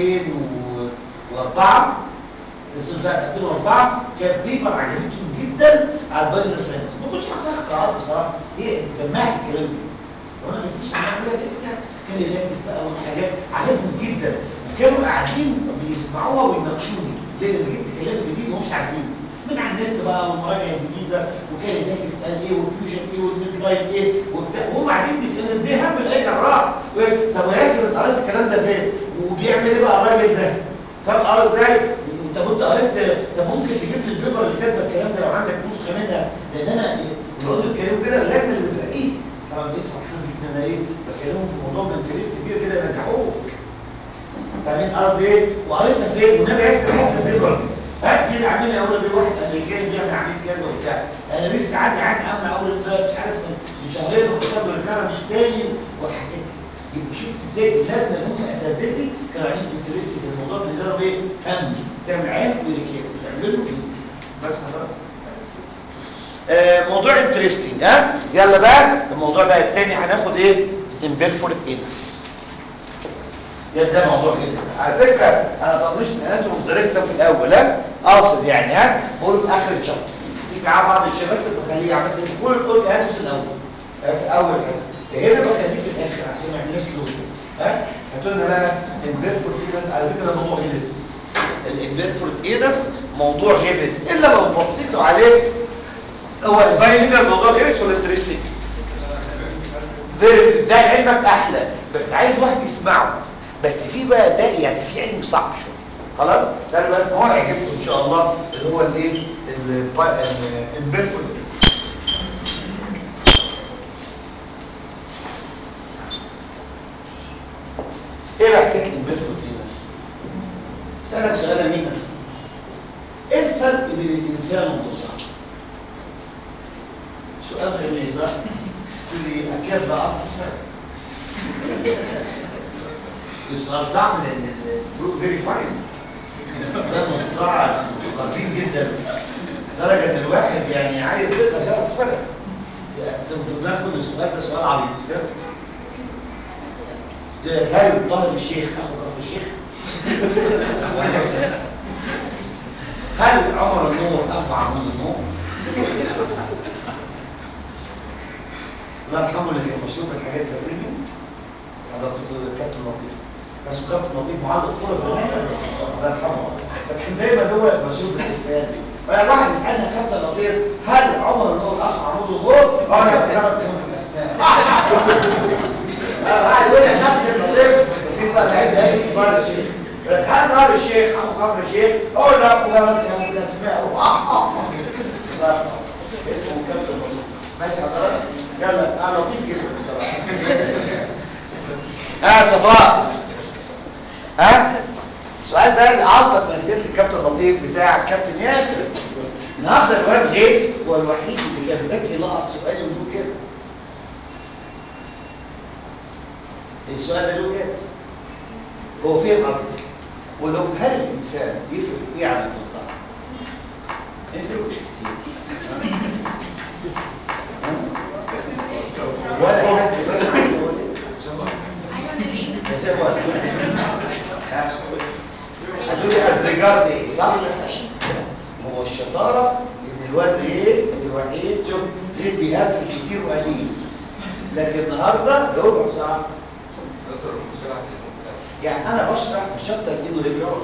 2004 سنه 2004 كانت بيبر عجبتهم جدا على البايو ساينس ما كنتش عارف فيها اختراعات بصراحه هي جمعت الكلام ده وانا ما فيش معايا ولا اسمع كان يلاقيس بقى والحاجات عجبهم جدا وكانوا قاعدين بيسمعوها ويناقشوني لان انا جبت كلام جديد وهم مش عارفينه من على النت بقى والمراجع الجديده وكان يلاقيس قال ايه والفيوجن ايه والميد لاين ايه وبتاع وهم قاعدين بيسالوا دي هم الاقي جراح طب يا ياسر انت قريت الكلام ده فين؟ وبيعمل ايه بقى الراجل ده؟ فاهم قرا ازاي؟ طب انت قريت طب ممكن تجيب لي البيبر اللي كاتبه الكلام ده لو عندك نسخه منها لان انا بقول الكلام كده اللجنه اللي بتلاقيه طبعا بقيت فرحان جدا انا ايه بكلمهم في موضوع من انترست كبير كده ينجحوك فاهمين قصدي ايه وقريتها فين والنبي ياسر حتى البيبر دي ها دي عامل لي اول بيه واحد امريكاني بيعمل عمليه كذا وبتاع انا لسه عندي عندي امن اول امبارح مش عارف من من شهرين وحساب الرجاله مش تاني وحاجات يبقى شفت ازاي اللجنه اللي هم اساتذتي كانوا عاملين انترست في الموضوع بالنسبه لهم ايه؟ هم تعمل عين وريكيت تعمله بس حضرتك آه موضوع انترستنج ها يلا بقى الموضوع بقى التاني هناخد ايه امبيرفورت انس ده ده موضوع كده على فكره انا طنشت الاناتوم اوف ذا في الاول ها قاصد يعني ها بقول في اخر الشابتر في ساعات بعض الشباب بتخليه يعني مثلا كل كل الاناتوم الاول في اول حصه هنا بخليه في الاخر عشان ما يعملناش لوكس ها هاتوا لنا بقى امبيرفورت انس على فكره ده موضوع غلس الامبيرفورت انس موضوع غلس الا لو بصيتوا عليه هو البايلينر موضوع غلس ولا التريسيك فيري ده علمك احلى بس عايز واحد يسمعه بس في بقى ده يعني في علم صعب شويه خلاص ده بس هو هيعجبكم ان شاء الله اللي هو الايه البيرفورت ايه بقى حكايه البيرفورت بس سالك سؤال يا مينا ايه الفرق بين الانسان والمصاب سؤال غريب صح تقول لي اكيد لا اقصر السؤال صعب لان الفروق فيري فاين زي ما القطاع متقاربين جدا لدرجه ان الواحد يعني عايز يبقى ثلاث فرق المفروض ناخد السؤال ده سؤال عبيط كده هل طاهر الشيخ اخو كفر الشيخ؟ هل عمر النور اخو عمود النور؟ الله يرحمه اللي كان مشهور بالحاجات الفكريه هذا كنت كابتن لطيف بس كابتن لطيف معاه دكتوره زمان الله يرحمه فكان دايما هو مشهور بالحكايات دي فواحد يسالنا كابتن لطيف هل عمر النور اخ عمود النور؟ اه انا فكرت في الاسماء واحد يقول لي كابتن لطيف في طالعين هادي كبار الشيخ هل نار الشيخ اخو كفر الشيخ؟ اقول لا فكرت في الاسماء اسمه كابتن لطيف ماشي حضرتك يلا انا لطيف جدا بصراحه ها صفاء ها السؤال ده اللي عرضت مسيره الكابتن لطيف بتاع الكابتن ياسر النهارده الواد غيث هو الوحيد اللي كان ذكي لقط سؤال له كده السؤال ده له كده هو فين قصدي ولو هل الانسان يفرق ايه عن الضفدع؟ ما يفرقش كتير ولا حد يقول عايز اقول ايه عشان واسع هتقولي از ريجارد ايه صح؟ هو الشطاره ان الواد ريس الوحيد شوف ريس بيقابل كتير وقليل لكن النهارده جاوبها بصراحه يعني انا بشرح في شابتر ايدو ريجولار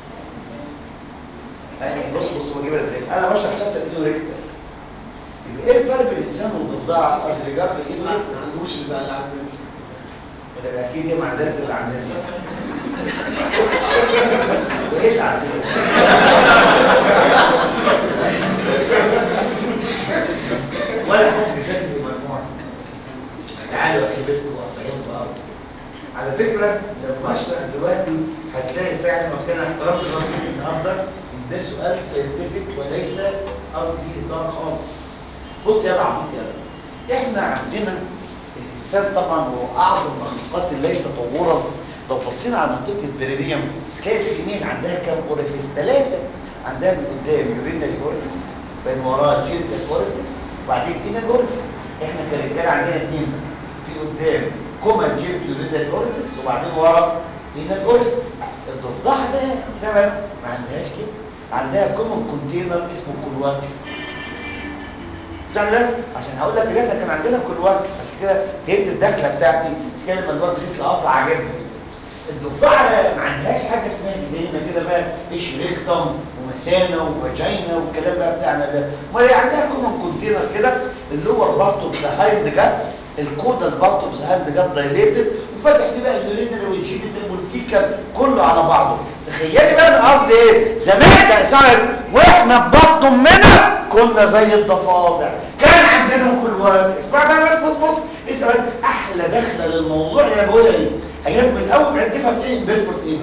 يعني بص بص بجيبها ازاي انا بشرح شابتر ايدو ريجولار يبقى ايه الفرق بين الانسان والضفدع از ريجارد ايدو ما ريجولار تقولوش زي اللي عندنا ده اكيد هي ما عندهاش زي اللي عندنا وايه اللي عندنا ولا حد ذاكر المجموعه تعالوا احبتكم وافهمكم قصدي على فكره لما اشرح دلوقتي هتلاقي فعلا مثلا احترمت الرئيس النهارده ان ده سؤال ساينتفك وليس قصدي فيه هزار خالص بص يا عبيط يا احنا عندنا الانسان طبعا هو اعظم مخلوقات الله تطورا لو بصينا على منطقه البرينيوم تلاقي الفيميل عندها كام اوريفيس ثلاثه عندها من قدام يورينال اوريفيس بين وراها جينيتال اوريفيس وبعدين انال اوريفيس احنا كرجاله عندنا اثنين بس في قدام كوما جيت يورينال اوريفيس وبعدين ورا انال اوريفيس الضفدعه ده سبب ما عندهاش كده عندها كومن كونتينر اسمه كلواك اسمعني بس عشان هقول لك ان احنا كان عندنا كل وقت عشان كده فهمت الدخله بتاعتي مش كده لما الوقت في القطع عجبني الضفدعه بقى ما عندهاش حاجه اسمها زينا كده بقى ايش ريكتم ومثانه وفاجينا والكلام بقى بتاعنا ده ما هي عندها كومن كونتينر كده اللور بارت اوف ذا هايند جات الكودال بارت اوف ذا هايند جات دايليتد وفتح فيه بقى اليورينال والجينيتال والفيكال كله على بعضه تخيلي بقى انا قصدي ايه زمان ده اسمعوا واحنا في بطن امنا كنا زي الضفادع كان عندنا كل وقت اسمع بقى بس بص بص اسمع بقى. احلى دخله للموضوع اللي انا بقولها ايه ايام من الاول بعد تفهم ايه بيرفورت ايه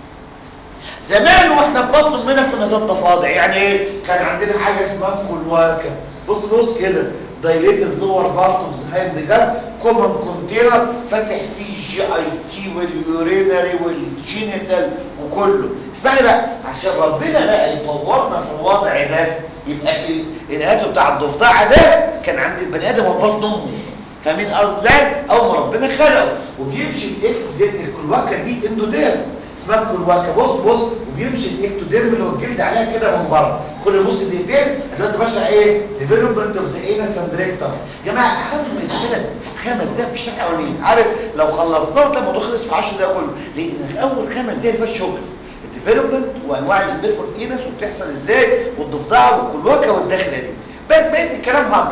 زمان واحنا في بطن امنا كنا زي الضفادع يعني ايه كان عندنا حاجه اسمها كلواكه بص بص كده دايليتد لور بارت اوف ذا هاند جات كومن كونتينر فاتح فيه الجي اي تي واليورينري والجينيتال وكله اسمعني بقى عشان ربنا بقى يطورنا في الوضع ده يبقى في الانهاته بتاع الضفدعه ده كان عند البني ادم في بطن امه فاهمين قصدي بقى اول ما ربنا خلقه وبيمشي الاكتوديرم الكلواكه دي اندوديرم اسمها الكلواكه بص بص وبيمشي الاكتوديرم اللي هو الجلد عليها كده من بره كل نص دقيقتين دلوقتي بشرح ايه ديفلوبمنت اوف ذا انس اند ريكتم يا جماعه اهم من ثلاث خمس دقايق في الشرح الاولاني عارف لو خلصناه ده الموضوع خلص في 10 دقايق كله لان اول خمس دقايق فيها الشغل الديفلوبمنت وانواع البيرفورت انس وبتحصل ازاي والضفدعه والكلواكه والداخله دي بس بقيه الكلام هاكس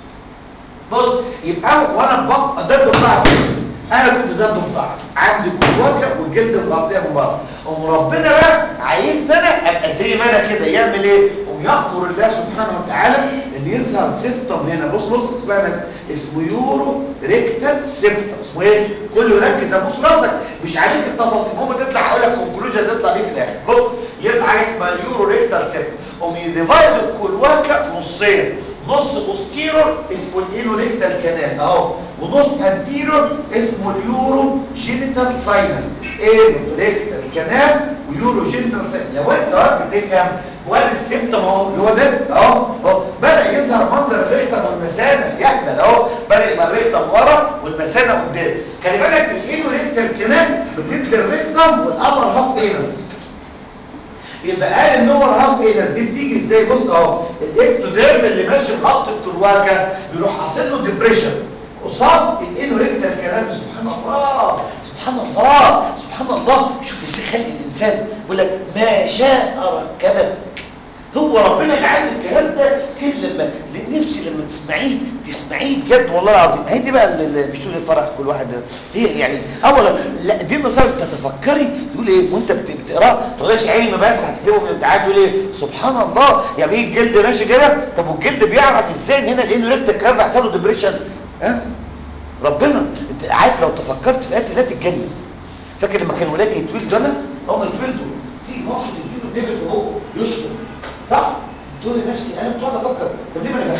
بص يبقى وانا ببقى ده الضفدعه انا كنت زي الضفدعه عندي كلواكه والجلد مغطيه من بره قوم ربنا بقى عايزني انا ابقى زي ما انا كده يعمل ايه قوم يامر الله سبحانه وتعالى ان يظهر سيبتم هنا بص بص اسمها مثلا اسمه يورو ريكتال سيبتم اسمه ايه كله ركز ابص راسك مش عليك التفاصيل المهم تطلع اقول لك كونكلوجن تطلع بيه في الاخر بص يبقى اسمها اليورو ريكتال سيبتم قوم يديفايد الكلواكه نصين نص بوستيرور اسمه الانوريكتال كانال اهو ونص انتيرور اسمه اليورو جينيتال ساينس ايه ريكتال كانال ويورو جينيتال ساينس لو انت واقف بتفهم وادي السيمتوم اهو اللي هو ده اهو اهو بدا يظهر منظر الريكتم والمثانه يحمل اهو بدا يبقى الريكتم ورا والمثانه قدام خلي بالك الانوريكتال كانال بتدي الريكتم والابر هاف اينس يبقى قال ان هو الهاف اينس دي بتيجي ازاي بص اهو الاكتوديرم اللي ماشي بخط الكلواكه بيروح حاصل له ديبريشن قصاد الانوريكتال كانال سبحان الله سبحان الله سبحان الله شوف ازاي خلق الانسان بيقول لك ما شاء ركبك هو ربنا اللي عامل الكلام ده كده لما للنفس لما تسمعيه تسمعيه بجد والله العظيم هي دي بقى اللي بيشوف الفرح كل واحد هي يعني اولا لا دي النصائح تتفكري تقول ايه وانت بت- بتقراه ما تقولش علم بس هتكتبه في الامتحان تقول ايه سبحان الله يعني ايه الجلد ماشي كده طب والجلد بيعرف ازاي ان هنا لانه ريكت الكلام هيحصل له ديبريشن ها ربنا انت عارف لو تفكرت في ايات لا تتجنن فاكر لما كان ولادي يتولدوا انا هم يتولدوا تيجي مصر يديله نبل في بقه يشرب صح تقول لنفسي انا بقعد افكر طب ليه ما نفخش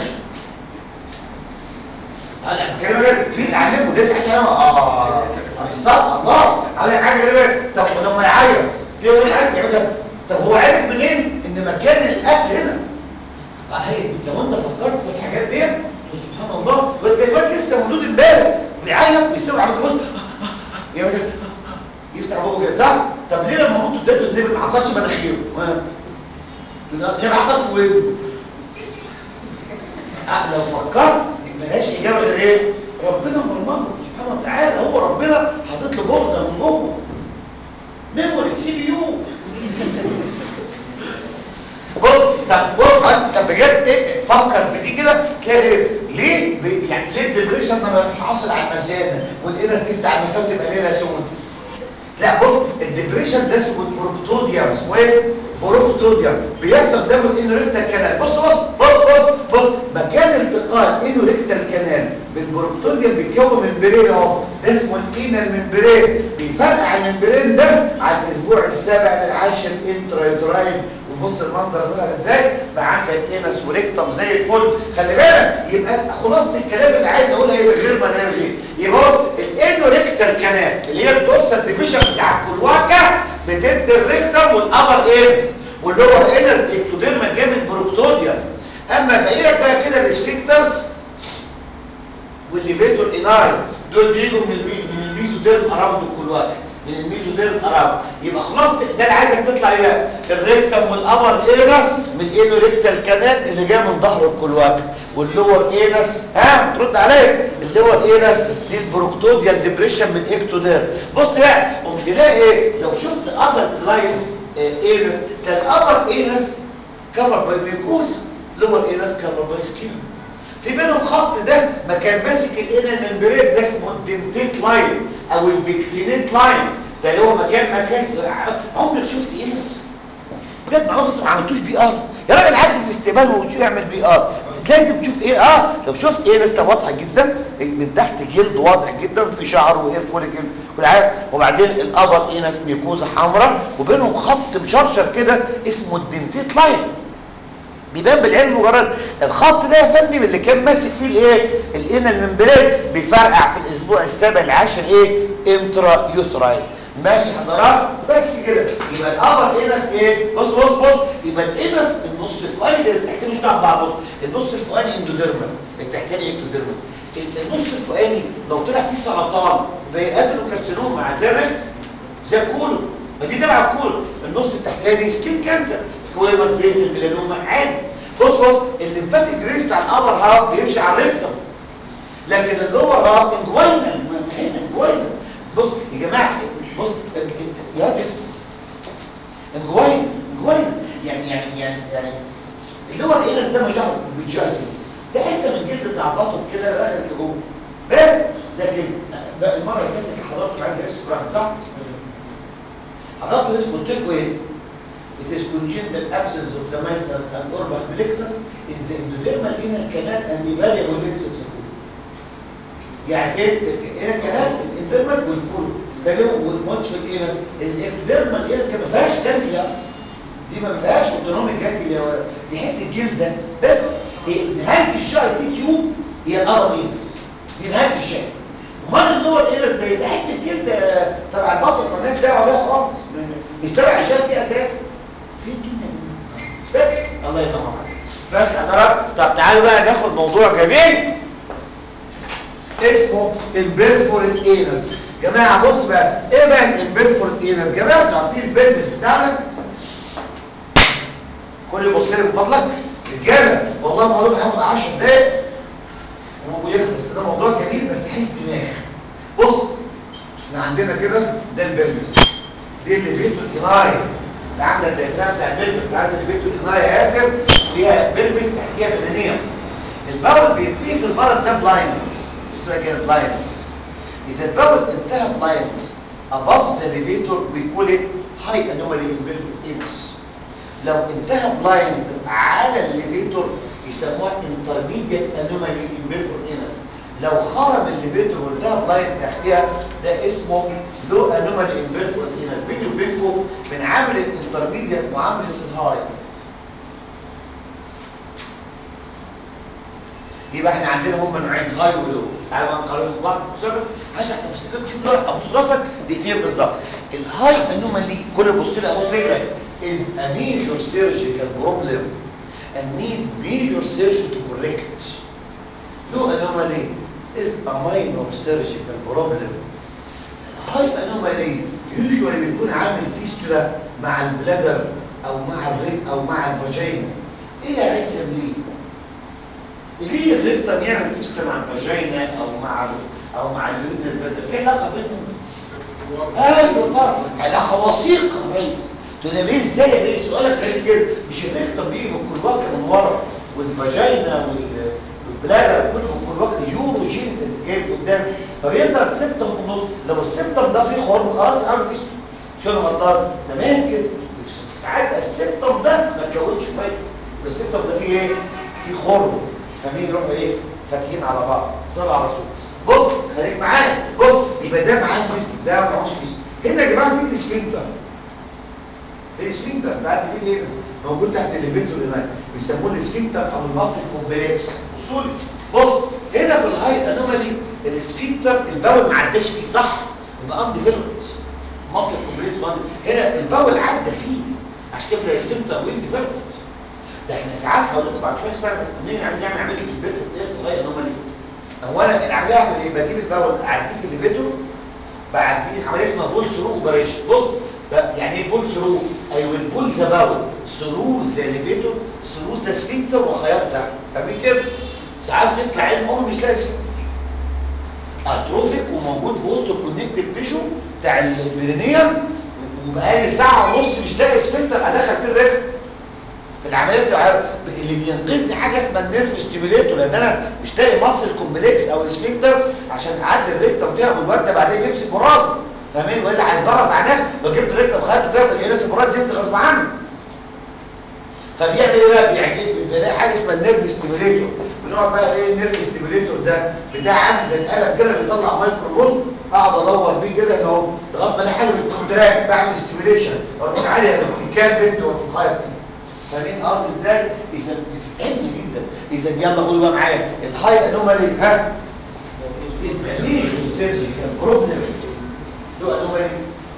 انا الكلام ده مين اللي علمه ده ساعتها انا اه صح الله عامل حاجه غريبه طب ولما يعيط ليه يقول يعيط يعمل كده طب هو عارف منين ان مكان الاكل هنا اه هي دي. لو انت فكرت في الحاجات دي سبحان الله والكلمات لسه موجود امبارح يفتح بقه كده صح طب ليه لما مامته اديته النبي ما عطتش مناخيره ها؟ ليه ما عطتش في ودنه آه، لو فكرت ملهاش اجابه غير ايه ربنا مرمطه سبحانه وتعالى هو ربنا حاطط له بورده من جوه ميموري سي بي يو بص طب بص عايز- طب بجد ايه فكر في دي كده تلاقي ايه ليه ب- يعني ليه الدبريشن ما مش حاصل على المثانه والانس تفتح على المثانه تبقى ليله سود لا بص الدبريشن ده اسمه بروكتوديوم اسمه ايه بروكتوديوم بيحصل قدام الانوريكتال كانال بص بص بص بص بص مكان التقاء الانوريكتال كانال بالبروكتوديوم بيتكون ممبرين اهو ده اسمه الانال ممبرين بيفرقع الممبرين ده على الاسبوع السابع للعاشر انترايتراين وبص المنظر ظهر ازاي بقى عندك انس وريكتم زي الفل خلي بالك يبقى خلاصه الكلام اللي عايز اقولها يبقى غير منال ليه يبقى بص الانوريكتال كانال اللي هي الدورسال ديفيجن بتاع الكلواكه بتدي الريكتم والابر ايرس واللور انس اكتوديرما جامد بروكتوديا اما باقي لك بقى كده الاسفنكترز والليفيتور اناي دول بيجوا من البي... من الميزوديرم اراوند الكلواكه من الميزوديرم اراوند يبقى خلاص ده اللي عايزك تطلع ايه بقى الريكتم والابر ايرس من الانوريكتال كانال اللي جاي من ظهر الكلواكه واللور اينس ها ترد عليا اللور اينس دي البروكتوديال ديبريشن من اكتودير بص بقى قمت تلاقي ايه لو شفت ابر لايف اينس تلاقي الابر اينس كفر باي ميكوزا لور اينس كفر باي سكين في بينهم خط ده مكان ماسك الانال ممبرين ده اسمه الدنتيت لاين او البكتينيت لاين ده اللي هو مكان مكان عمرك شفت اينس بجد معوض ما عملتوش بي ار يا راجل عدي في الاستقبال وشو يعمل بي ار لازم تشوف ايه اه لو شفت ايه لسه واضحه جدا من تحت جلد واضح جدا في شعر واير فوليكل والعارف وبعدين الابر اينس ميكوزا حمراء وبينهم خط مشرشر كده اسمه الدنتيت لاين بيبان بالعين مجرد الخط ده يا فندم اللي كان ماسك فيه الايه الانال ممبرين بيفرقع في الاسبوع السابع العاشر ايه انترا يوتراين ماشي حضرات بس كده يبقى الابر انس ايه بص بص بص يبقى الانس النص الفوقاني اللي التحتاني مش بتاع بعض النص الفوقاني اندوديرمال التحتاني اكتوديرمال النص الفوقاني لو طلع فيه سرطان بيقاتلوا كارسينوم مع زي الريكت زي الكولو ما دي تبع الكولو النص التحتاني سكين كانسر سكويمس بيزل ميلانوما عادي بص بص الليمفاتيك جريس بتاع الابر هاف بيمشي على الريكتم لكن اللور هاف انجوينال هنا انجوينال بص يا جماعه بص يا جسم انجوين انجوين يعني يعني يعني يعني اللي هو الانس ده مش عارف بيتجاهل ده حته من الجلد بتاع البطن كده داخل لجوه بس لكن بقى المره اللي فاتت حضرتك معايا الاكسبران صح؟ حضرتك لسه قلت لكم ايه؟ It is congenital absence of the myasthenic and orbital plexus in the endodermal anal canal and the variable length of the colon. يعني فين هنا الكلام الاندرمال والكل ده ليه ماتش في الانس الاكدرمال ايه ما فيهاش جانجليا اصلا دي ما فيهاش اوتونوميك جانجليا ولا دي حته جلده بس إيه نهايه الشعر دي تيوب هي الابر انس دي نهايه الشعر امال اللي هو الانس ده ده حته جلده تبع البطن مالناش دعوه بيها خالص مش تبع الشعر دي اساسا في الدنيا دي بس الله يرحمه بس حضرتك طب تعالوا بقى ناخد موضوع جميل اسمه البيرفوريت اينس جماعه بص بقى ايه بقى البيرفوريت اينس جماعه انتوا عارفين البيرفس بتاعنا كل يبص لي من فضلك رجاله والله الموضوع هياخد 10 دقايق ويخلص ده موضوع جميل بس حس دماغ بص احنا عندنا كده ده البلبس دي اللي فيتو الاناي اللي عندك الديافرام بتاع البلبس انت عارف اللي فيتو الاناي يا ياسر فيها بلبس تحتيها بنانيه الباول بينتهي في المرض ده بلايندز اسمها كده بلايندز اذا الباول انتهى بلايند above the elevator we call it high anomaly in pelvic anus لو انتهى بلايند على الليفيتور يسموها intermediate anomaly in pelvic anus لو خرم الليفيتور وانتهى بلايند تحتها ده اسمه لو anomaly in pelvic anus بيني وبينكم بنعامل الانترميديت معامله الهاي يبقى احنا عندنا هم نوعين هاي ولو تعالوا بقى نقارنهم ببعض بص بس عشان تفاصيل تسيب لك ابص راسك دقيقتين بالظبط الهاي انومالي كل بص لي ابص رجلك is a major surgical problem and need major surgery to correct low anomaly is a minor surgical problem high anomaly يوجوالي بيكون عامل فيستولا مع البلادر او مع الريب او مع الفاجينا ايه يا هيثم ليه؟ ليه الريبتم يعمل فيستولا مع الفاجينا او مع او مع اليورين البلادر في علاقه بينهم ايوه طبعا علاقه وثيقه يا ريس تقول لي ليه ازاي يا ريس سؤالك غريب كده مش الريكتم بيجي من الكلواكه من ورا والفاجينا وال- والبلادر كلهم من الكلواكه يورو جينيتال جاي قدام فبيظهر سيمتوم في النص لو السيمتوم ده فيه خرم خلاص عامل فيستو شو انا غلطان تمام كده ساعات بقى السيمتوم ده ما اتكونش كويس بس السيمتوم ده فيه ايه؟ فيه خرم فاهمين يروحوا ايه؟ فاتحين على بعض صلى على الرسول بص خليك معايا بص يبقى ده معاه فيستو ده ما معهوش فيستو هنا يا جماعه في الاسفنتر في الاسفنتر بعد في ايه موجود تحت الليفيتور هناك بيسموه الاسفنتر او المصل كومبلكس اصولي بص هنا في الهاي انومالي الاسفنتر الباول ما عداش فيه صح يبقى اندي فيلمنت مصل كومبلكس هنا الباول عدى فيه عشان كده بيبقى اسفنتر ويل ديفلوبمنت ده احنا ساعات هقول لكم بعد شويه اسمها بس منين يعني نعمل عمليه البيرفكت اس الهاي انومالي اولا العمليه اعمل ايه بجيب الباول اعديه في الليفيتور بعدين عمليه اسمها بول ثرو اوبريشن بص بقى يعني ايه بول ثرو ايوه البول ذا باول ثرو ذا ليفيتور ثرو ذا سفنكتر وخيار بتاعه فاهمين كده ساعات تطلع عين امي مش لاقي سفنكتر اتروفيك وموجود في وسط الكونكتيف تيشو بتاع البرينيوم وبقالي ساعه ونص مش لاقي سفنكتر ادخل فيه الرجل في العمليه بتاع اللي بينقذني حاجه اسمها النيرف ستيميليتور لان انا مش لاقي مصل كومبلكس او السفنكتر عشان اعدي الريكتم فيها بالورده بعدين يمسك براسه فاهمين والا هيتبرز على نفسه لو جبت الريكتم خدته كده في الهيلس براز ينزل غصب عنه فبيعمل ايه بقى بيعجب بيلاقي حاجه اسمها النيرف ستيميليتور بنقعد بقى ايه النيرف ستيميليتور ده بتاع عامل زي القلم كده بيطلع مايكرو اقعد ادور بيه كده اهو لغايه ما الاقي حاجه بتكونتراكت بعمل ستيميليشن اروح عاليه بتتكال بنت وتخيط فاهمين قصدي ازاي؟ اذا بتتعبني جدا اذا يلا قولوا بقى معايا الهاي انومالي ها is a major surgical problem له انومالي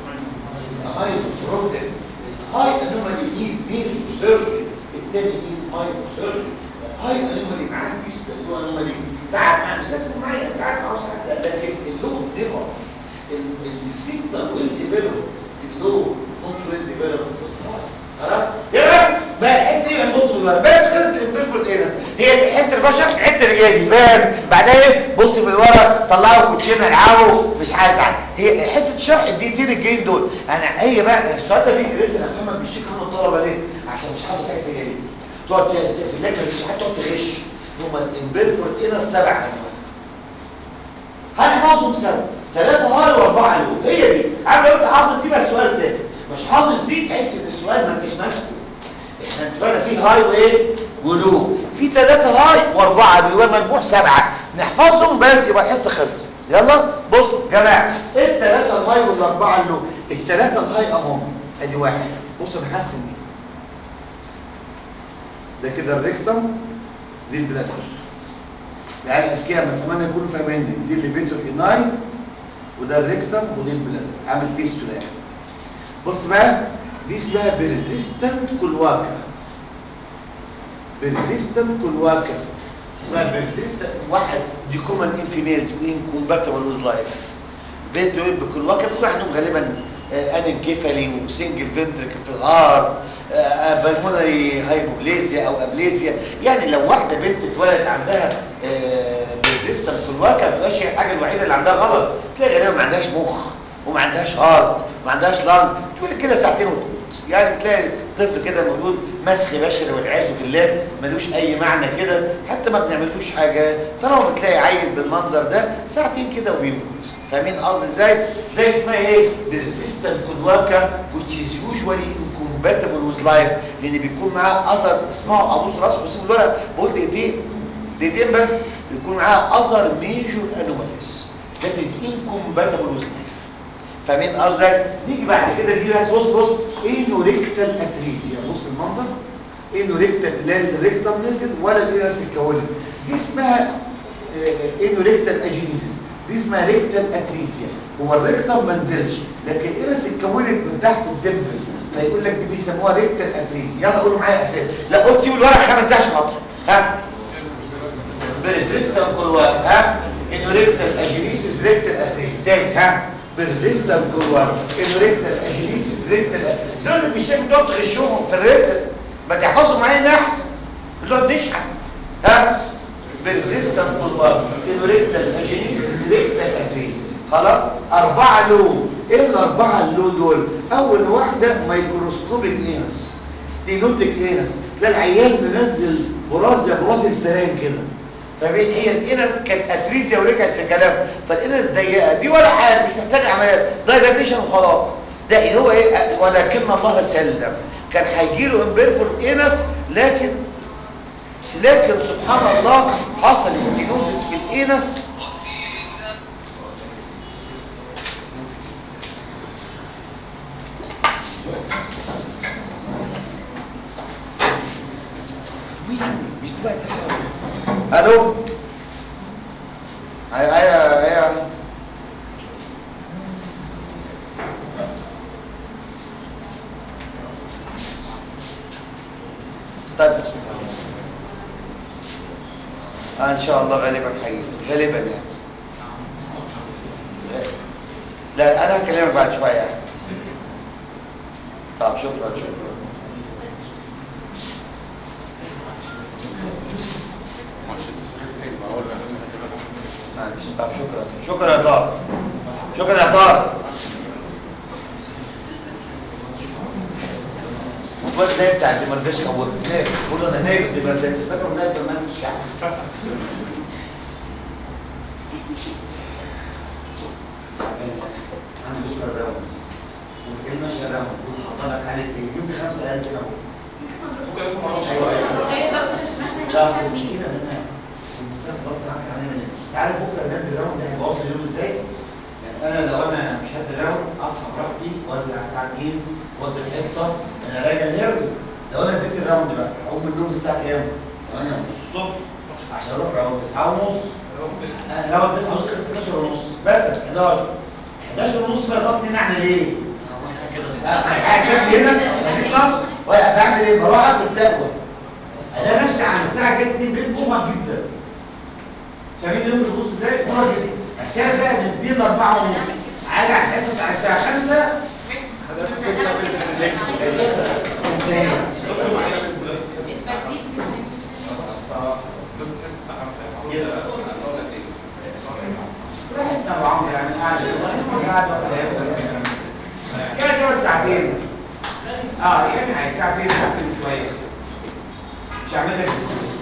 هاي problem الهاي انومالي need major surgery التاني need minor surgery الهاي انومالي معاه فيست له انومالي ساعات معاه مش لازم يكون معايا ساعات معاه ساعات لا لكن اللو نيفر السفنكتر ويل ديفلوب في اللو فونت ويل ديفلوب في الهاي خلاص يلا بقى الحته دي نبص للورا بس خلصت البيرفورت ايرس هي حته البشر الحته اللي جايه دي بس بعدها ايه بص في الورا طلعوا كوتشينه العبوا مش هزعل هي حته الشرح الدقيقتين الجايين دول انا هي بقى السؤال ده بيجي ريت انا محمد بيشتكي منه الطلبه ليه عشان مش حافظ حته جايه تقعد في اللجنه مش هتقعد تغش هم البيرفورت ايرس سبع انواع هنحفظهم سوا ثلاثه هاي واربعه لو هي دي عارف لو انت حافظ دي بس السؤال تافه مش حافظ دي تحس ان السؤال ما انتش ماسكه احنا اتفقنا فيه هاي وايه ولو في ثلاثة هاي واربعة بيبقى مجموع سبعة نحفظهم بس يبقى الحصة خلص يلا بصوا جماعة الثلاثة الهاي والاربعة اللو الثلاثة الهاي اهم ادي واحد بص انا هرسم دي ده كده الريكتم دي البلاتر العيال الاذكياء من اتمنى يكونوا فاهميني دي اللي بيتر اناي وده الريكتم ودي البلاتر عامل فيستولا يعني بص بقى دي اسمها بيرزيستنت كلواكا بيرزيستنت كلواكا اسمها بيرزيستنت واحد دي كومن ان فيميلز وانكومباتبل ويز لايف بنت يقول بكلواكا بيكون عندهم غالبا انكيفالي وسنجل فنترك في الغار بالمونري هايبوبليزيا او ابليزيا يعني لو واحده بنت اتولدت عندها بيرزيستنت كلواكا ما تبقاش هي الحاجه الوحيده اللي عندها غلط تلاقي غالبا ما عندهاش مخ وما عندهاش هارت ما عندهاش لانج تقول كده ساعتين وتموت يعني تلاقي طفل كده مولود مسخ بشري والعياذ بالله ملوش اي معنى كده حتى ما بنعملوش حاجه طالما بتلاقي عيل بالمنظر ده ساعتين كده وبيموت فاهمين قصدي ازاي ده اسمها ايه persistent كلواكا which is usually incompatible with life لان بيكون معاه اثر اسمعوا ابوس راسه بس الورق بقول دقيقتين دقيقتين بس بيكون معاه اثر ميجور انوماليز that is incompatible with life فاهمين قصدي نيجي بعد كده دي بس بص بص انوريكتال اتريزيا بص المنظر انوريكتال لا الريكتم نزل ولا الانس اتكونت دي اسمها انوريكتال اجينيسيس دي اسمها ريكتال اتريزيا هو الريكتم ما نزلش لكن الانس اتكونت من تحت الدمبل فيقول لك دي بيسموها ريكتال اتريزيا يلا قولوا معايا اساس لا قلت سيب الورق خمس دقايق عشان خاطر ها بريزيستم كل واحد ها انوريكتال اجينيسيس ريكتال اتريزيا تاني ها بيرزيستنت جوه الريكتال اجيليسيس ريكتال دول اللي مش بتقعد تغشهم في الريكتال ما تحفظوا معايا هنا احسن بتقعد نشحن ها بيرزيستنت جوه الريكتال اجيليسيس ريكتال اتريس خلاص اربعه لو ايه الاربعه اللو دول اول واحده مايكروسكوبيك اينس ستينوتيك اينس تلاقي العيان منزل براز يا براز الفيران كده فبين هي الانس كانت اتريزيا ورجعت في كلام فالانس ضيقه دي ولا حاجه مش محتاجه عمليات دايلاتيشن وخلاص ده هو ايه ولكن الله سلم كان هيجي له امبيرفورت انس لكن لكن سبحان الله حصل ستينوزس في الانس مش دلوقتي الو هي هي هي طيب آه ان شاء الله غالبا حقيقي غالبا يعني لا انا هكلمك بعد شويه يعني طب شكرا شكرا معلش طب شكرا شكرا يا طارق شكرا يا طارق موبايل زي بتاع الدمرداش هو نايم بقول انا نايم الدمرداش فاكر نايم بمعنى الشعب انا بكره الراوند والكلمه ماشيه الراوند وحاطه لك حاله ايه يوم 5000 هنا اهو لا أصل المشكله ان انا المسافه برضه عندي عليها من انت عارف بكره ده الراوند ده هيبقى واصل اليوم ازاي؟ يعني انا لو انا مش هدي الراوند اصحى براحتي وانزل على الساعه 2 وادي الحصه انا راجع نرجع لو انا اديت الراوند بقى هقوم من النوم الساعه كام؟ 8 ونص الصبح عشان اروح راوند 9 ونص راوند 9 ونص بس 11 ونص بس 11 11 ونص بقى ضغط هنا اعمل ايه؟ عشان هنا اديك نص ولا بعمل ايه؟ بروح اكل التقوى الاقي نفسي على الساعه كده 2 بيت مرهق جدا شايفين يوم الغوص ازاي؟ مرهق جدا عشان بقى ندينا 4 ونص عاجي على الحصه على الساعه 5 راحتنا وعمر يعني قاعد قاعد يعني يقعد ساعتين اه يعني هيك ساعتين ساعتين شويه مش هعمل لك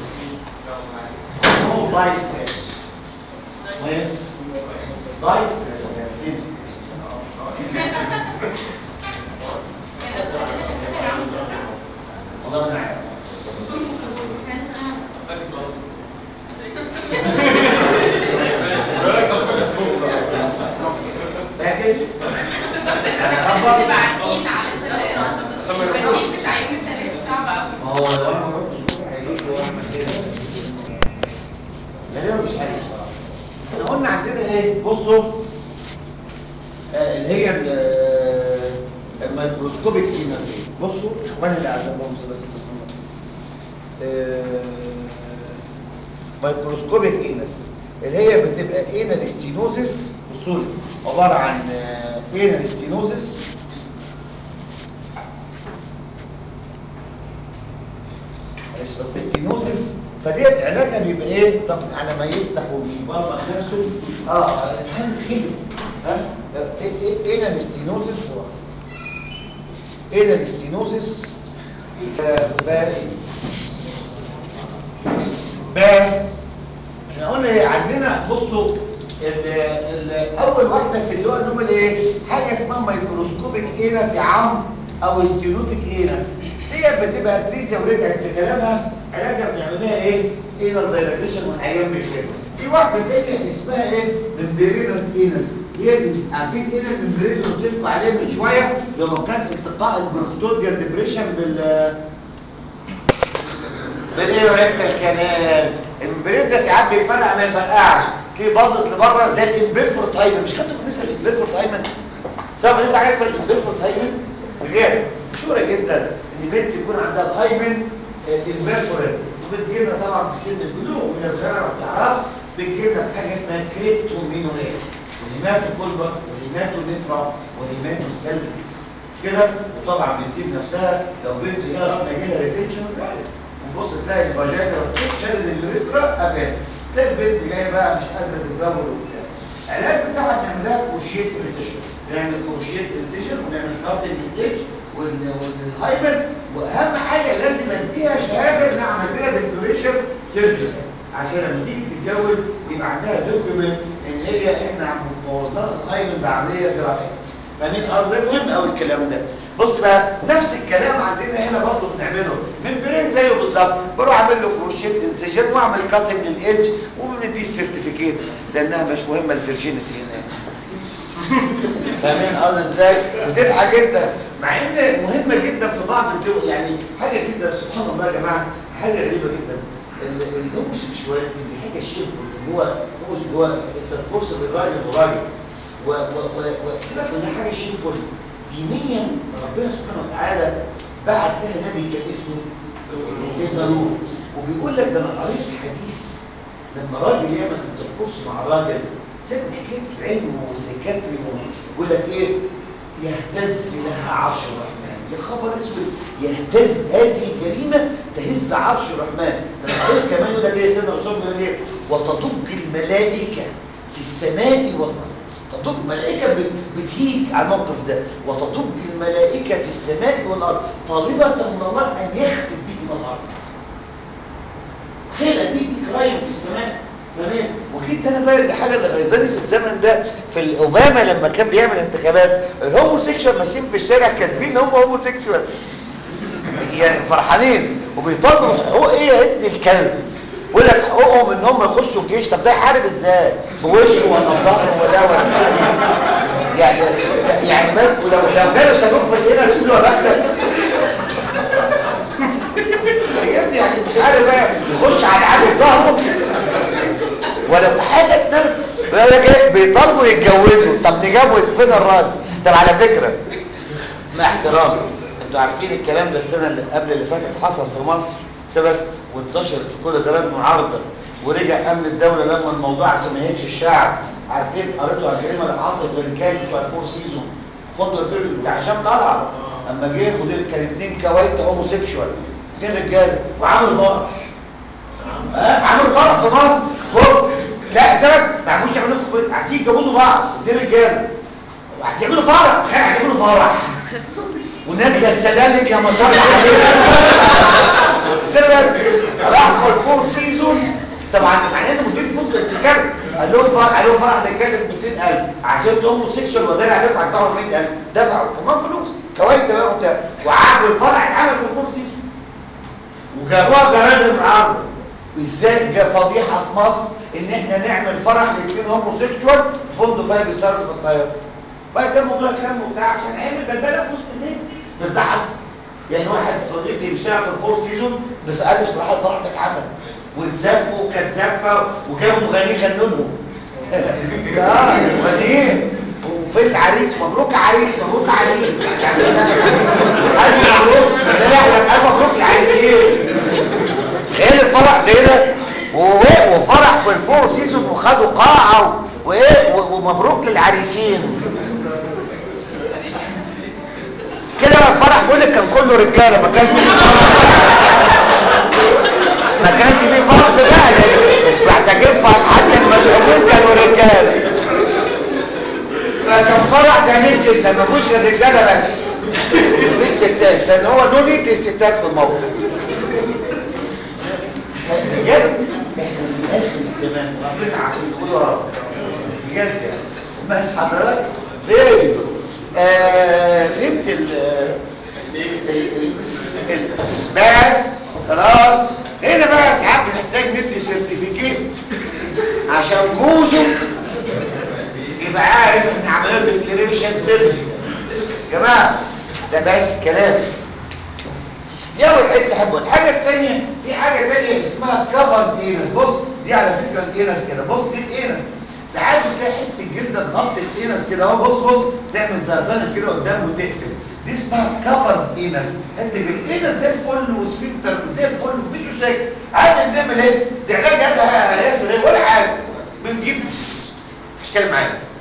نو داي ستريس داي ستريس يعني ليه والله انا عارف فاكس انا هخبط ما هو لو انا ما رحتش هيجي له احمد كده غالبا مش حاجه بصراحه احنا قلنا عندنا ايه بصوا آه اللي هي ال- آه، الميكروسكوبيك اينرجي بصوا وانا اللي عزمهم بس آه، ميكروسكوبيك اينس اللي هي بتبقى اينال ستينوزس بصوا لي، عباره عن اينال ستينوزس معلش بس ستينوزس فديت علاجها بيبقى ايه طب على ما يفتح ويبرمخ نفسه اه الهم خلص ها ايه ايه ايه الستينوزس ايه الستينوزس بس بس احنا قلنا ايه عندنا بصوا ال ال اول واحده في اللي هو النوم الايه حاجه اسمها ميكروسكوبيك اينس يا عم او ستينوتيك اينس هي بتبقى اتريزيا ورجعت في كلامها علاجها بنعملها ايه اينال دايلاتيشن والعيان بيخف في واحده تانية اسمها ايه ممبرينس اينس هي دي- عارفين ايه الممبرين اللي قلت لكم عليه من شويه لما كان التقاء البروستوديال ديبريشن بال بالايه وريكتا الكنال الممبرين ده ساعات بيفرقع ما يفرقعش تلاقيه باظت لبره زي الامبيرفورت هايمن مش خدتوا بالنسبه للامبيرفورت هايمن سبب لسه حاجه اسمها الامبيرفورت هايمن غير مشهوره جدا ان بنت يكون عندها الهايمن الامبيرفورت وبتجيلنا طبعا في سن البلوغ وهي صغيره ما بتعرفش بتجيلنا بحاجه اسمها كريبتومينوريا وهيماتو كولبس وهيماتو نترا وهيماتو سيلفكس كده وطبعا بتسيب نفسها لو بنت هنا لغايه ما يجي لها ريتنشن ونبص تلاقي الفاجينا شدد اليوريثرا قفل تلاقي البنت جايه بقى مش قادره تتبول وبتاع العلاج بتاعها بنعملها كروشيت انسيشن نعمل كروشيت انسيشن ونعمل خط الاتش والهايبر واهم حاجه لازم اديها شهاده انها عملت لها ديكتوريشن سيرجري عشان لما تيجي تتجوز يبقى عندها دوكيومنت ان هي احنا بوظنا لها الهايبر بعمليه جراحيه فاهمين قصدي مهم قوي الكلام ده بص بقى نفس الكلام عندنا هنا برضه بنعمله من برين زيه بالظبط بروح اعمل له كروشيت انسجن واعمل كاتنج للايدج وبنديه سيرتيفيكيت لانها مش مهمه الفيرجينيتي هنا فاهمين قصدي ازاي وتضحك جدا مع ان مهمه جدا في بعض الدول يعني حاجه كده سبحان الله يا جماعه حاجه غريبه جدا الهوموسيكشواليتي دي حاجه شيمفول اللي هو هو هو التركوز بين راجل وراجل وسيبك من حاجه شيمفول دينيا ربنا سبحانه وتعالى بعت لها نبي كان اسمه سيدنا نوح وبيقول لك ده انا قريت حديث لما راجل يعمل انتركورس مع راجل سيبك حكايه علم وسيكاتري بيقول لك ايه يهتز لها عرش الرحمن يا خبر اسود يهتز هذه الجريمه تهز عرش الرحمن ده الآية كمان يقول لك ايه سيدنا الرسول بيقول ايه وتضج الملائكه في السماء والارض تضج الملائكه بتهيج على الموقف ده وتضج الملائكه في السماء والارض طالبه من الله ان يخسف بهم الارض تخيل دي دي كرايم في السماء تمام وجيت انا بقى الحاجه اللي غيظاني في الزمن ده في اوباما لما كان بيعمل انتخابات الهوموسيكشوال ماشيين في الشارع كاتبين هم هوموسيكشوال يعني فرحانين وبيطالبوا حقوق ايه يا ابن الكلب يقول لك حقوقهم ان هم يخشوا الجيش طب ده يحارب ازاي بوشه ولا بظهره ولا ولا يعني يعني بس ولو لو جاله صاروخ في الهنا سيبوا له بختك بجد يعني مش عارف بقى يخش على العدو بظهره ولا بحاجه تنرف بيقول لك ايه بيطالبوا يتجوزوا طب نجوز فين الراجل طب على فكره مع احترامي انتوا عارفين الكلام ده السنه اللي قبل اللي فاتت حصل في مصر بس وانتشرت في كل جرائد معارضه ورجع امن الدوله لما الموضوع عشان ما يهينش الشعب عارفين قريتوا على الجريمه اللي حصلت اللي كانت بتوع الفور سيزون فندق الفيلم بتاع هشام طلعت اما جه المدير كان اتنين كوايت هوموسيكشوال اتنين رجاله وعملوا فرح اه عملوا فرح في مصر كل لا اساس ما عرفوش يعملوا في البيت عايزين يتجوزوا بعض اتنين رجاله وعايزين يعملوا فرح تخيل عايزين يعملوا فرح ونازله السلالم يا ما شاء الله عليك راحوا الفور سيزون طبعا معناه ان مدير الفندق بيتكلم قال لهم فرح قال لهم فرح ده كانت 200000 عشان تقوموا سيكشن وداري عليكم هتدفعوا 100000 دفعوا كمان فلوس كويس بقى وبتاع وعملوا الفرح اتعمل في الفور سيزون وجابوها جرائد المعارضه وازاي جا فضيحه في مصر ان احنا نعمل فرح لاثنين هوموسيكشوال في فندق فايف ستارز في القاهره بقى ده موضوع كلام وبتاع عشان يعمل بلبله في وسط الناس بس ده حصل يعني واحد صديقي بيشتغل في الفور سيزون بس قال لي بصراحه الفرح ده اتعمل واتزفوا وكانت زفه وجابوا مغنيين غنوا لهم اه مغنيين وفين العريس مبروك يا عريس مبروك يا عريس يعني قال مبروك لا لا احنا قال مبروك العريسين تخيل الفرح زي ده وفرح في الفور سيزون وخدوا قاعه وايه ومبروك للعريسين كده الفرح بيقول لك كان كله رجاله ما كانش ما كانش فيه فصل بقى مش محتاجين فرح حتى المدعوين كانوا رجاله فكان فرح جميل جدا ما فيهوش غير رجاله بس مفيش ستات لان هو نو نيد الستات في الموقف بجد احنا في اخر الزمان ربنا عارفين كل يا رب بجد يعني ماشي حضرتك فيري آه فهمت ال السباس خلاص هنا بقى ساعات بنحتاج ندي سيرتيفيكيت عشان جوزه يبقى عارف ان عمليه ديكليريشن سيرجري يا جماعه ده بس كلام دي اول حته حبوه الحاجه الثانيه في حاجه ثانيه اسمها كفر اينس بص دي على فكره الاينس كده بص دي الاينس ساعات بتلاقي حته جلده تغطي الاينس كده اهو بص بص تعمل زرطانه كده قدام وتقفل دي اسمها كفر اينس حته الاينس زي الفل وسفنكتر زي الفل مفيش مشاكل عادي بنعمل ايه؟ ده علاج هذا ياسر ايه ولا حاجه بنجيب بس مش كلام معايا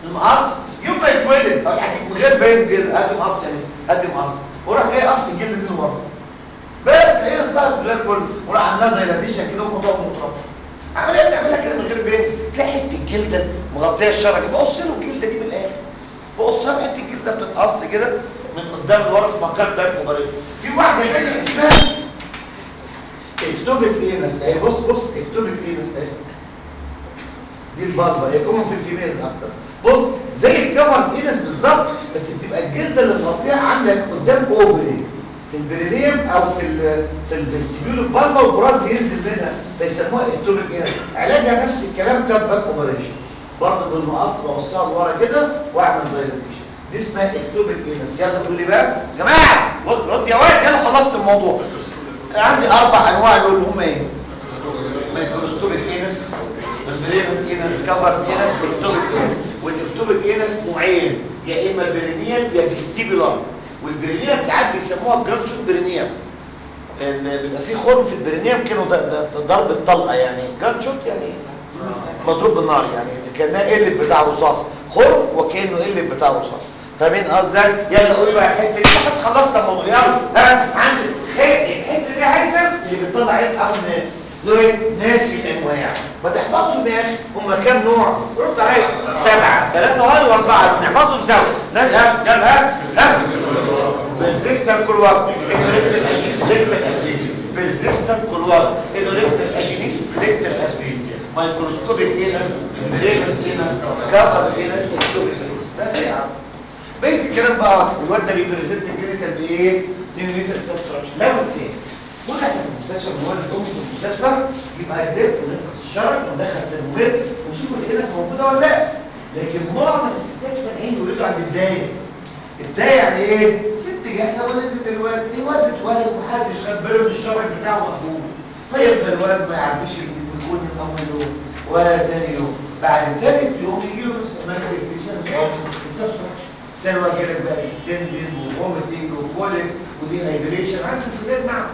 المقص يوم ما يتولد اروح اجيب من غير باين كده هات مقص يا مس هات مقص وراح جاي قص الجلد دي لورا بس تلاقيه الظهر زي الفل وراح عاملها دايلاتيشن كده وموضوع متربط عمليه بتعملها كده من غير باين تلاقي حته الجلده مغطيه الشرج بقص له الجلده دي من الاخر بقصها حته الجلده بتتقص كده من قدام لورا اسمها كارت باك اوبريتور في واحده ثانيه اسمها اكتوبك اينس اهي بص بص اكتوبك اينس اهي دي الفالفا هي كومن في الفيميل اكتر بص زي الكفر اينس بالظبط بس بتبقى الجلده اللي مغطيها عامله قدام اوبري في البرينيوم او في ال في الفيستيبيول الفالفا والبراز بينزل منها فيسموها اكتوبك اينس علاجها نفس الكلام كات باك اوبريشن برضه بالمقص بقصها لورا كده واعمل دايلاتيشن دي اسمها اكتوبك اينس يلا قولوا لي بقى يا جماعه رد رد يا واد يلا خلصت الموضوع عندي اربع انواع اللي هم ايه مايكروسكوبيك اينس البرينس اينس كفر اينس اكتوبيك اينس والاكتوبيك اينس نوعين يا اما برينيال يا فيستيبولار والبرينيال ساعات بيسموها جرشوت برينيال اللي بيبقى فيه خرم في البرينيال كانوا ضرب الطلقه يعني جرشوت يعني مضروب بالنار يعني كانها قلب بتاع رصاص خرم وكانه قلب بتاع رصاص فاهمين قصدي يلا قولي بقى الحته دي خلاص خلصت الموضوع يلا ها عندك الحته دي هيثم اللي بتطلع عين اول ناس دول ايه ناسي الانواع ما تحفظهم يا اخي هم كام نوع رد عليا سبعه ثلاثه هاي واربعه نحفظهم سوا ها يلا ها ها بنزيستر كل وقت بنزيستر كل وقت انوريكتال اجينيس ريكتال افريزيا مايكروسكوبيك اينس برينس اينس كفر اينس اكتوبيك اينس بس يا عم بقيه الكلام بقى الواد ده بيبريزنت الكلينيكال بايه؟ نيونيتال سبستراكشن لو اتسال واحد في المستشفى من والد امه في المستشفى يبقى يلف ونفحص الشرج وندخل ترمومتر ونشوف الانس موجوده ولا لا لكن معظم الستات فالحين يولدوا عند الدايه الدايه يعني ايه؟ ست جاهزه ولدت الواد الواد اتولد ومحدش خد باله ان الشرج بتاعه مقبول فيفضل الواد ما يعديش الكون من اول يوم ولا تاني يوم بعد ثالث يوم يجي له مانيفستيشن سبستراكشن تاني وقت جالك بقى اكستندد وفوميتنج وكوليك ودي هايدريشن عندك مسؤوليات معه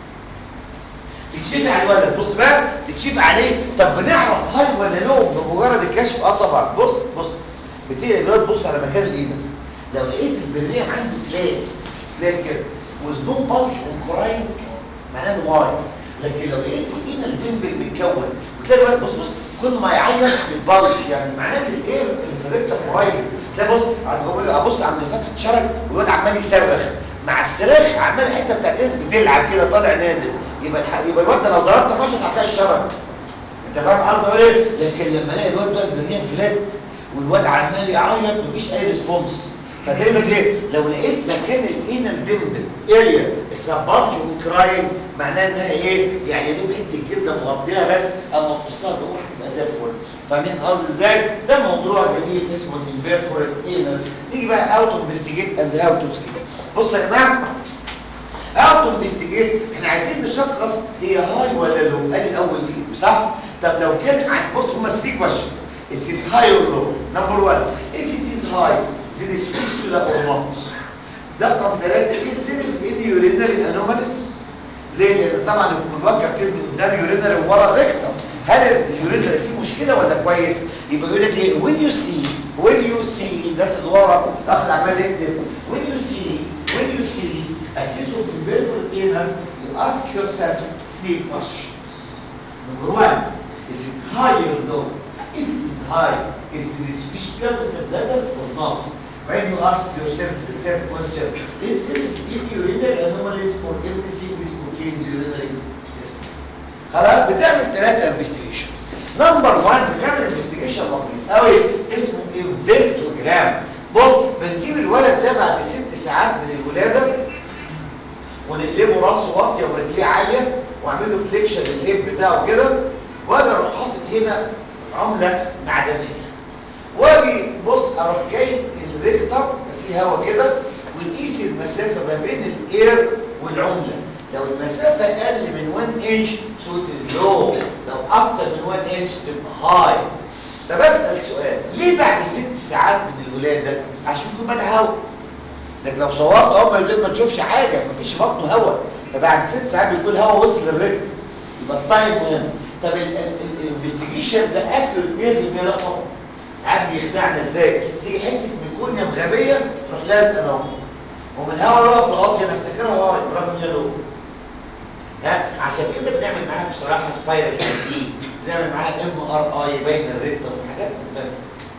تكشفي على الولد بص بقى تكشفي عليه طب بنعرف هاي ولا لو بمجرد الكشف اه طبعا بص بص بتيجي الولد بص على مكان الاينس لو لقيت البريه عنده فلات فلات كده وزنو بانش وكراين معناه انه واي لكن لو لقيت الاينس ديمبل متكون وتلاقي الولد بص بص كل ما يعيط بتبلش يعني معناه ان الاير الفريكتر قريب تلاقي بص ابص عند فتحه شرج والواد عمال يصرخ مع الصراخ عمال الحته بتاع الانس بتلعب كده طالع نازل يبقى الح... يبقى الواد لو ضربت مشط هتلاقي الشرج انت فاهم قصدي اقول ايه لكن لما الاقي الواد بقى الدنيا فلات والواد عمال يعيط مفيش اي ريسبونس فدايما ايه لو لقيت مكان الانال ديمبل اريا اكسبارج وكراين معناه انها ايه يعني يا دوب حته الجلده مغطيها بس اما تقصها جوه هتبقى زي الفل فاهمين قصدي ازاي ده موضوع جميل اسمه الانفيرفورت انس نيجي بقى اوت انفستيجيت اند هاو تو تريت بصوا يا جماعه اوت انفستيجيت احنا عايزين نشخص هي هاي ولا لو ادي اول دي صح طب لو كان بص هما 3 كويشن is it high or low number one if it is high there is fistula or not ده رقم ثلاثة is there is any urinary anomalies ليه لان طبعا الكلوكه بتدي قدام يورينري وورا الريكتم هل اليورينري فيه مشكله ولا كويس يبقى يقول لك ايه when you see when you see الناس اللي ورا الاخ عمال يكتب when you see when you see a case of peripheral penis you ask yourself three questions number one is it high or low if it is high is it fistula with the bladder or not when you ask yourself the same question is there is any urinary anomalies or everything is okay in the urinary system خلاص بتعمل ثلاثة انفستيجيشنز نمبر 1 بتعمل انفستيجيشن لطيف قوي اسمه انفيرتوجرام بص بنجيب الولد ده بعد ست ساعات من الولاده ونقلبه راسه واطيه ورجليه عاليه واعمل له فليكشن للهيب بتاعه كده واجي اروح حاطط هنا عمله معدنيه واجي بص اروح جاي الريكتر فيه هواء كده ونقيس المسافه ما بين الاير والعمله لو المسافه اقل من 1 انش سو ات لو لو اكتر من 1 انش تبقى هاي طب اسال سؤال ليه بعد ست ساعات من الولاده عشان يكون مالها هواء لكن لو صورت اول ما ما تشوفش حاجه مفيش بطنه هواء فبعد ست ساعات بيكون هواء وصل للريكتر يبقى التايم مهم طب الانفستيجيشن ده اكيوريت 100% لا طبعا ساعات بيخدعنا ازاي تيجي حته ميكونيا غبيه تروح لازقه لو ومن الهواء يقف لغايه هنا افتكرها هواء برغم ان هي لو ها عشان كده بنعمل معاها بصراحه سبايرال تي بنعمل معاها ام ار اي بين الريكتم وحاجات ادفانس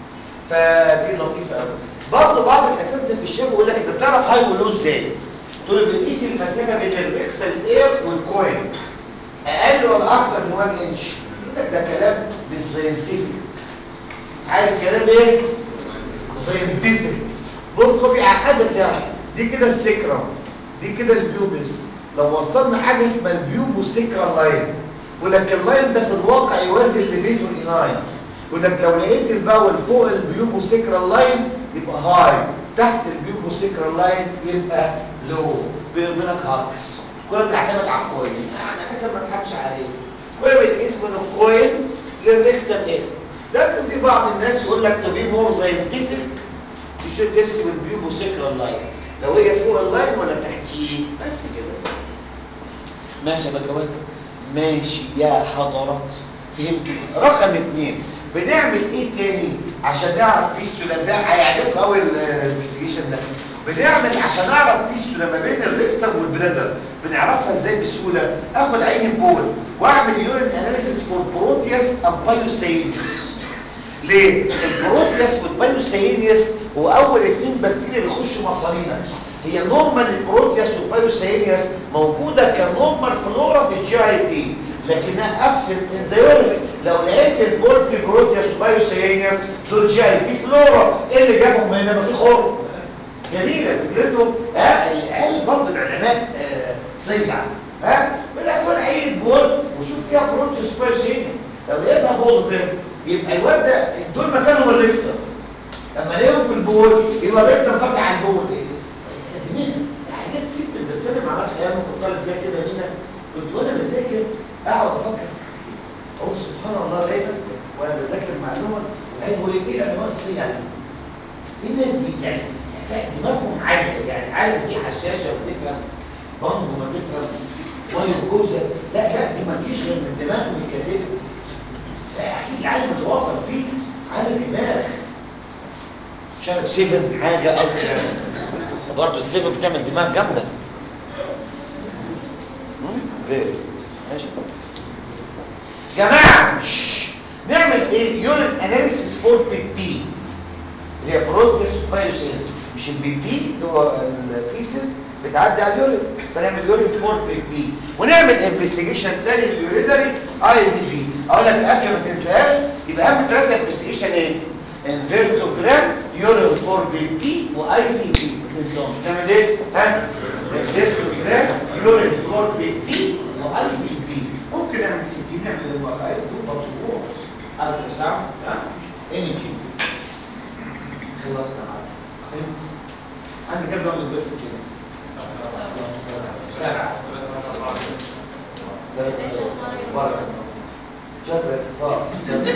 فدي لطيفه قوي برضه بعض الاساتذه في الشفا يقول لك انت بتعرف هاي ولو ازاي؟ تقول له بنقيس المسافه بين الريكتال اير والكوين اقل ولا اكتر من 1 انش يقول لك ده كلام مش ساينتفك عايز كلام ايه؟ ساينتفك بص هو بيعقدك يعني دي كده السكرم دي كده البيوبس لو وصلنا حاجه اسمها البيوب والسكرا لاين يقول لك اللاين ده في الواقع يوازي الليفيتور ايناين يقول لك لو لقيت الباول فوق البيوب والسكرا لاين يبقى هاي تحت البيوب والسكرا لاين يبقى لو بيني وبينك هاكس كله بيعتمد على الكوين يعني حسب ما تضحكش عليه كل بنقيس من الكوين للريكتم ايه لكن في بعض الناس يقول لك تو بي مور ساينتفك تشوف ترسم البيوب وسكرا لاين لو هي فوق اللاين ولا تحتيه بس كده ماشي يا بكوات ماشي يا حضرات فهمتوا رقم اثنين بنعمل ايه تاني عشان نعرف فيستولا ده هيعجبكم قوي الانفستيجيشن ده بنعمل عشان نعرف فيستولا ما بين الريكتم والبلادر بنعرفها ازاي بسهوله اخد عين البول واعمل يورين اناليسيس فور بروتياس ام بايوسينيس ليه؟ البروتياس والبايوسينيس هو اول اثنين بكتيريا بيخشوا مصارينا هي نورمال البروتياس والبايوسينيس موجوده كنورمال فلورا في الجي اي تي لكنها ابسنت ان ذا لو لقيت البول في بروتياس وبايوسينيس دول جي اي تي فلورا ايه اللي جابهم هنا؟ ما في خرم جميله فكرتهم ها العيال برضه العلماء آه صيع ها بناخد عين البول وشوف فيها بروتياس وبايوسينيس لو لقيتها بوزيتيف يبقى الواد ده دول مكانهم الريكتر لما الاقيهم في البول يبقى الريكتر فتح على البول ايه؟ دماغي حاجات سيمبل بس انا ما عملتش ايام كنت طالب زي كده مينا كنت وانا بذاكر اقعد افكر اقول سبحان الله دايما وانا بذاكر المعلومه وقاعد بقول ايه العنوان الصيع دي؟ ايه الناس دي يعني دماغهم عاليه يعني عارف دي حشاشه وتفهم بامب وما تفهم ميه جوزه لا لا دي ما تجيش غير من دماغ مكلفه اكيد العالم اللي وصل دي عامل دماغ شارب سيفن حاجه قصدي يعني برضه السيفن بتعمل دماغ جامده فيري ماشي جماعه نعمل ايه يورين اناليسيس فور بي بي اللي هي بروتيس بايوسين مش البي بي اللي هو الفيسس بتعدي على اليورين فنعمل يورين فور بي بي ونعمل انفستيجيشن تاني لليوريدري اي دي بي اقول لك قافيه ما تنساهاش يبقى اهم ثلاثه انفستيجيشن ايه انفيرتوجرام يورين فور بي بي واي في بي ما تنساهمش تعمل ايه ها انفيرتوجرام يورين فور بي بي واي في بي ممكن نعمل سي تي نعمل ام ار اي دول مطلوبات الترا ساوند ها ايمجينج خلصنا معاك فهمت عندي كام نوع من الدور في الكلاس سبعه بره شاطر يا صفاء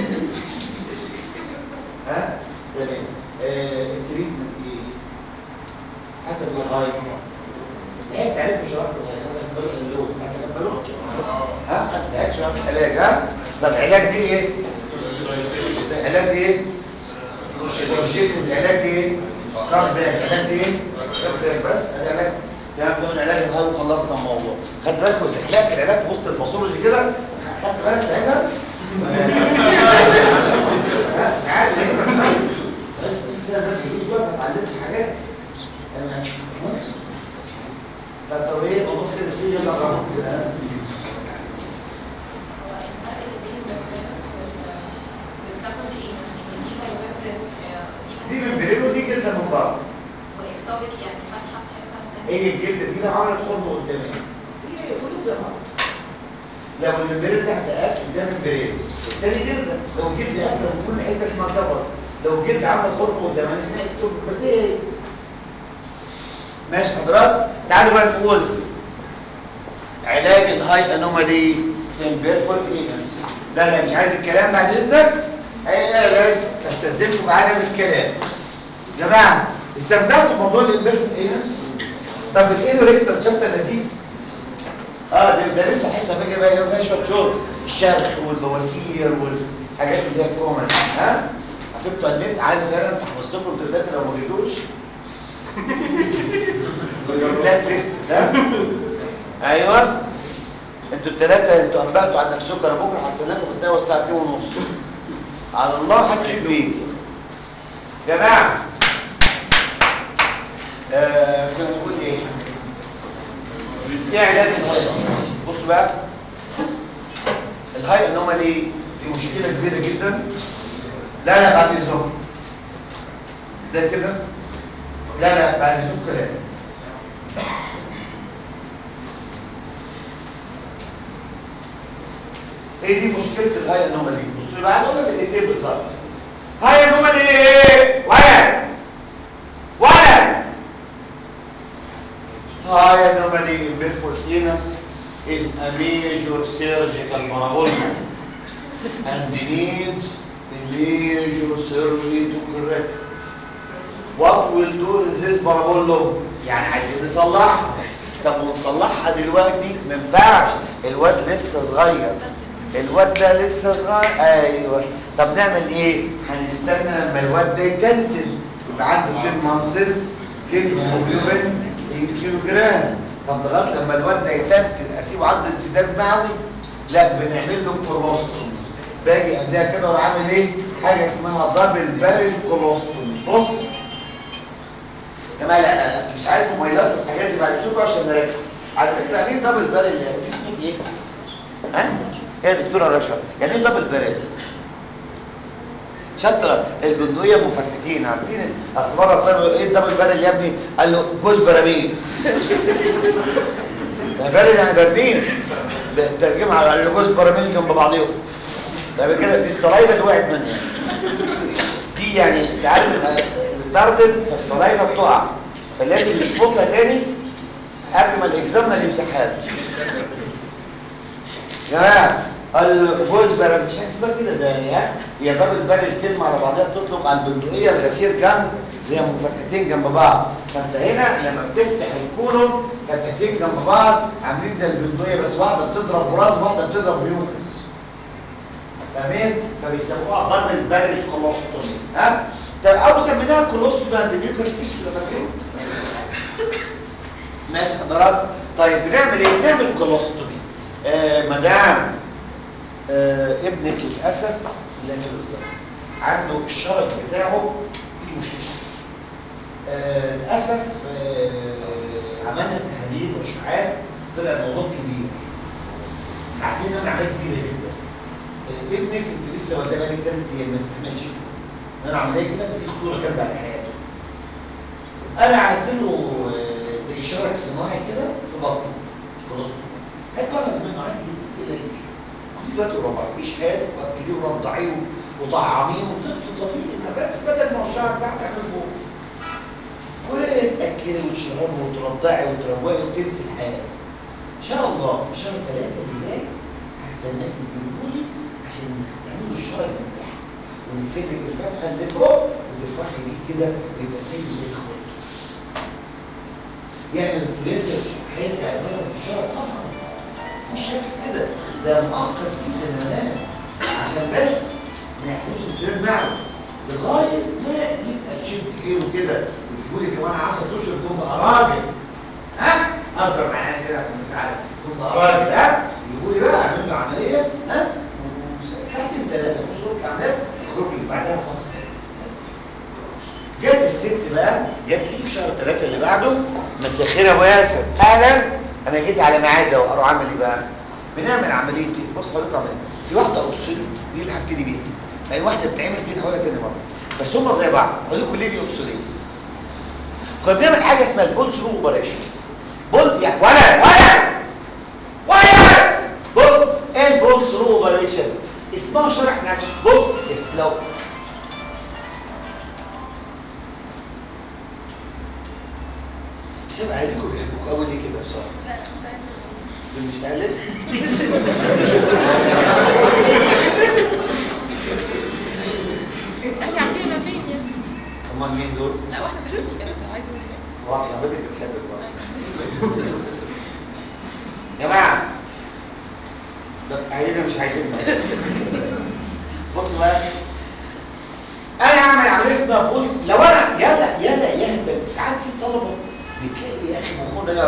ها تمام التريتمنت ايه حسب الهاي ايه تعرف مش رحت خدت اللون هتقبلوه ها خدت شرط علاج ها طب العلاج دي ايه العلاج دي ايه مش العلاج دي ايه سكار باك العلاج دي ايه سكار باك بس العلاج ده بدون علاج الهاي وخلصنا الموضوع خدت بالك وسحلات العلاج في وسط الباثولوجي كده خدت بالك ساعتها ساعات بس اتعلمت حاجات فالتوعيه موضوع خير شيء يلا رقم كده دي من بريلو دي جلده من بره واكتوبك يعني فتحه في حته ايه الجلده دي لو عملت خرم قدامي هي كله تمام لو الممبرين تحت اكل ده ممبرين التاني جلده لو جلد اكل بكل حته اسمها كبر لو جلد عامل خرم قدامي اسمها اكتوبك بس ايه ماشي حضرات تعالوا بقى نقول علاج الهاي انومالي امبيرفول اينس لا لا مش عايز الكلام بعد اذنك اي علاج استاذنكم بعدم الكلام يا جماعه استمتعتوا بموضوع الامبيرفول اينس طب الاينو ريكتال شابتر لذيذ اه ده, ده لسه حاسه بقى بقى فيها شويه شغل الشرخ والبواسير والحاجات اللي هي الكومن ها عارفين بتوع الدين عارف فعلا انت حفظت لكم الثلاثه لو ما جيتوش بلاك ليست ده ايوه انتوا الثلاثه انتوا انبأتوا عن نفسكم انا بكره هستناكم في الدواء الساعه 2 ونص على الله محدش يجي يا جماعه آه كنا بنقول ايه ايه علاج الهاي بصوا بقى الهاي انومالي دي مشكله كبيره جدا لا لا بعد اذنكم ده كده لا لا بعد اذنكم كلام ايه دي مشكله الهاي انومالي بصوا بقى هقول لك الاثنين بالظبط هاي انومالي ايه ولا ولا هاي انومالي بيرفورتينس is a major surgical parabolma and needs a major surgery to correct what will do in this parabolma يعني عايزين نصلحها طب ونصلحها دلوقتي ما ينفعش الواد لسه صغير الواد ده لسه صغير ايوه طب نعمل ايه هنستنى لما الواد ده يتنتن يبقى عنده 10 مانسز كيلو هيموجلوبين 2 كيلو جرام طب لغايه لما الواد ده يتنتن اسيبه عنده انسداد معوي لا بنعمل له كولوستوم باجي قبلها كده وانا عامل ايه حاجه اسمها دبل بارل كولوستوم بص يا جماعه لا لا لا مش عايز موبايلات والحاجات دي بعد كده عشان نركز على فكره يعني ايه دبل بارل يعني اسمك ايه ها ايه يا دكتوره رشا يعني ايه دبل بارل شاطره البندقيه مفتحتين عارفين اخبار طلبوا ايه الدبل بارل يا ابني قال له جوز براميل ده بارل يعني برميل بترجمها على له جوز براميل جنب بعضيهم ده كده دي الصلايبه اللي وقعت مني دي يعني انت عارف بتردد فالصلايبه بتقع فلازم يشفطها تاني قبل ما الاكزامنا يمسحها له يا جماعه الجوز براميل مش هتسيبها كده ده يعني هي دبل بارل الكلمه على بعضها بتطلق على البندقيه الغفير جنب اللي هي منفتحتين جنب بعض فانت هنا لما بتفتح الكولوم فتحتين جنب بعض عاملين زي البندقيه بس واحده بتضرب براس واحده بتضرب ميوكس فاهمين فبيسموها دبل بارل كولوستومي ها طب او سميناها كولوستومي عند ميوكس فيستولا فاكرين ماشي حضرات طيب بنعمل ايه بنعمل كولوستومي آه مدام آه ابنك للاسف لكن عنده الشرج بتاعه فيه مشكله آه للاسف آه عملنا تحاليل واشعاعات طلع الموضوع كبير عايزين نعمل عمليه كبيره جدا آه ابنك انت لسه والده بالك ثلاث ايام ما استحملش انا عمليه كده في خطوره جامده على حياته انا عملت له آه زي شرج صناعي كده في بطنه خلاص هيتجوز منه عادي جدا كده يمشي دلوقتي ربع مفيش حياتك واكليه ورضعيه وطعميه وطفل طبيعي ما بس بدل ما هو الشعر بتاعك تعمل فوق وتاكلي وتشربي وترضعي وتروقي وتنسي الحياه ان شاء الله في شهر ثلاثه اللي جاي هستناك تجيبوا لي عشان نعمل له الشهر من تحت ونقفل لك الفتحه اللي فوق وتفرحي بيه كده ويبقى زيه زي اخواته يعني الانفلونزا هيرجع يبقى في الشهر طبعا في شك في كده ده مؤقت جدا منام عشان بس ما يحصلش انسداد معوي لغايه ما يبقى تشد ايده كده وتقول لي كمان 10 اشهر تكون بقى راجل ها اقدر معايا كده عشان انت عارف تكون بقى راجل ها يقول لي بقى اعمل له عمليه ها ساعتين ثلاثه وصول عمليه يخرج لي بعدها شخص جت الست بقى جت لي في شهر ثلاثة اللي بعده مساخير ابو ياسر اهلا انا جيت على ميعاد ده واروح اعمل ايه بقى بنعمل عمليه ايه بص هقول لكم عمليه في واحده اوبسوليت دي اللي هبتدي بيها يعني واحده بتتعمل دي هقول لك تاني مره بس هم زي بعض هقول لكم ليه دي اوبسوليت كنا بنعمل حاجه اسمها البول ثرو اوبريشن بول يعني ولا ولا ولا بص ايه البول ثرو اوبريشن اسمها شرح نفسه بص لو شباب اهلكم بيحبوك قوي ليه كده بصراحه لا مش عارفة. دول مش اهلك اهلي عارفين فين يعني امال مين دول لا واحدة صاحبتي كانت عايزة اقول هناك واحده صاحبتك بتحبك برضه يا جماعه ده اهلنا مش عايزين بص بقى انا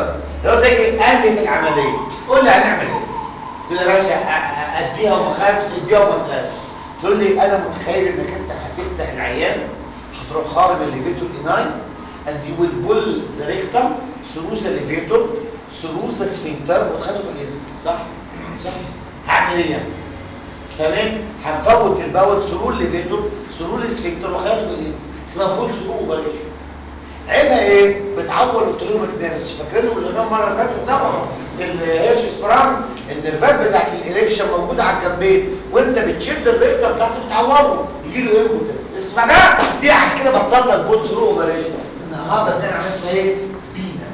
سبينتر لو تيجي قال لي في العمليه قول لي هنعمل ايه تقول لي يا باشا أ- أ- اديها وما خاف اديها وما تخاف تقول لي انا متخيل انك انت هتفتح العيان هتروح خارج الليفيتور اناين and you will pull the rectum through the levator through the sphincter وتخده في الانس صح صح هعمل ايه يعني فاهمين هنفوت الباول ثرو الليفيتور ثرو السفنكتر وخياطه في الانس اسمها بول ثرو اوبريشن عيبها ايه بتعور التروماتينيرس فاكرينه من الامام مره فاتت طبعا في الهيرش سبرام النرفات بتاعت الاريكشن موجوده على الجنبين وانت بتشد الريكتر بتاعته بتعوره يجي له امبوتنس اسمع ده دي عشان كده بطلنا البول ثرو اوبريشن النهارده بنعمل حاجه اسمها ايه بينا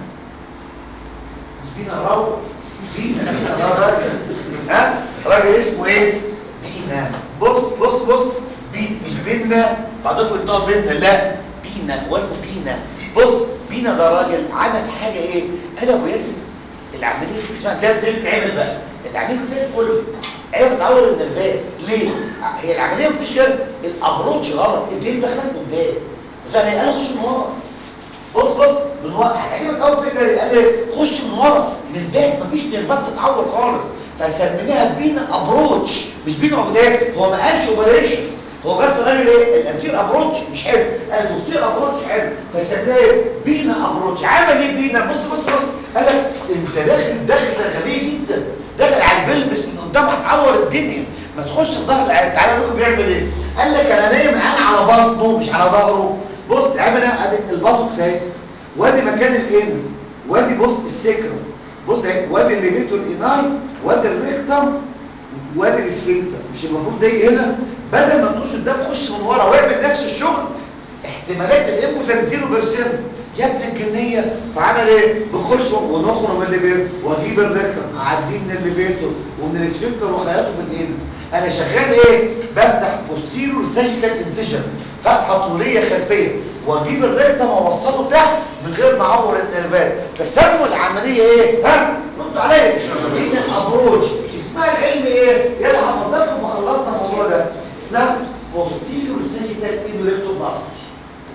مش بينا رو بينا بينا ده راجل ها راجل اسمه ايه بينا بص بص بص بي مش بينا بعضكم بتقول بينا لا بينا هو اسمه بينا بص بينا ده راجل عمل حاجه ايه قال ابو ياسر العمليه دي اسمها ده ده بتتعمل بقى العمليه دي زي الفل ايوه بتعور النرفات ليه هي العمليه مفيش غير الابروتش غلط الدين دخلت قدام يعني قال خش من ورا بص بص من ورا هيعجبك اول فكره اللي قال لي خش من ورا من الباك مفيش نيرفات تتعور خالص فسميناها بينا ابروتش مش بينا قدام هو ما قالش اوبريشن هو بس الراجل ايه الانتير ابروتش مش حلو قال البوستير ابروتش حلو فسميناها ايه بينا ابروتش عمل ايه بينا بص بص بص قال لك انت داخل دخله غبيه جدا داخل على البلفس من قدام هتعور الدنيا ما تخش في ظهر العيال تعالى لكم بيعمل ايه قال لك انا نايم معاه على بطنه مش على ظهره بص العمل ادي البطن اهي وادي مكان الانس وادي بص السكرم بص اهي وادي الليفيتور اناي وادي الريكتم وادي السفنكتر مش المفروض ده يجي هنا بدل ما تخش قدام خش من ورا واعمل نفس الشغل احتمالات الامبوتنس 0% يا ابن الجنيه فعمل ايه بخش ونخرج من الليفيتور واجيب الريكتم اعديه من الليفيتور ومن السفنكتر وخياطه في الانس انا شغال ايه بفتح بوستيرور ساجيتال انسيشن فتحه طوليه خلفيه واجيب الريكتم واوصله تحت من غير ما اعور النرفات فسموا العمليه ايه ها ردوا عليا اذا ابروتش اسمها العلم ايه يلا حفظتكم وخلصنا الموضوع ده اسمها بوستيرور ساجيتال انوريكتوبلاستي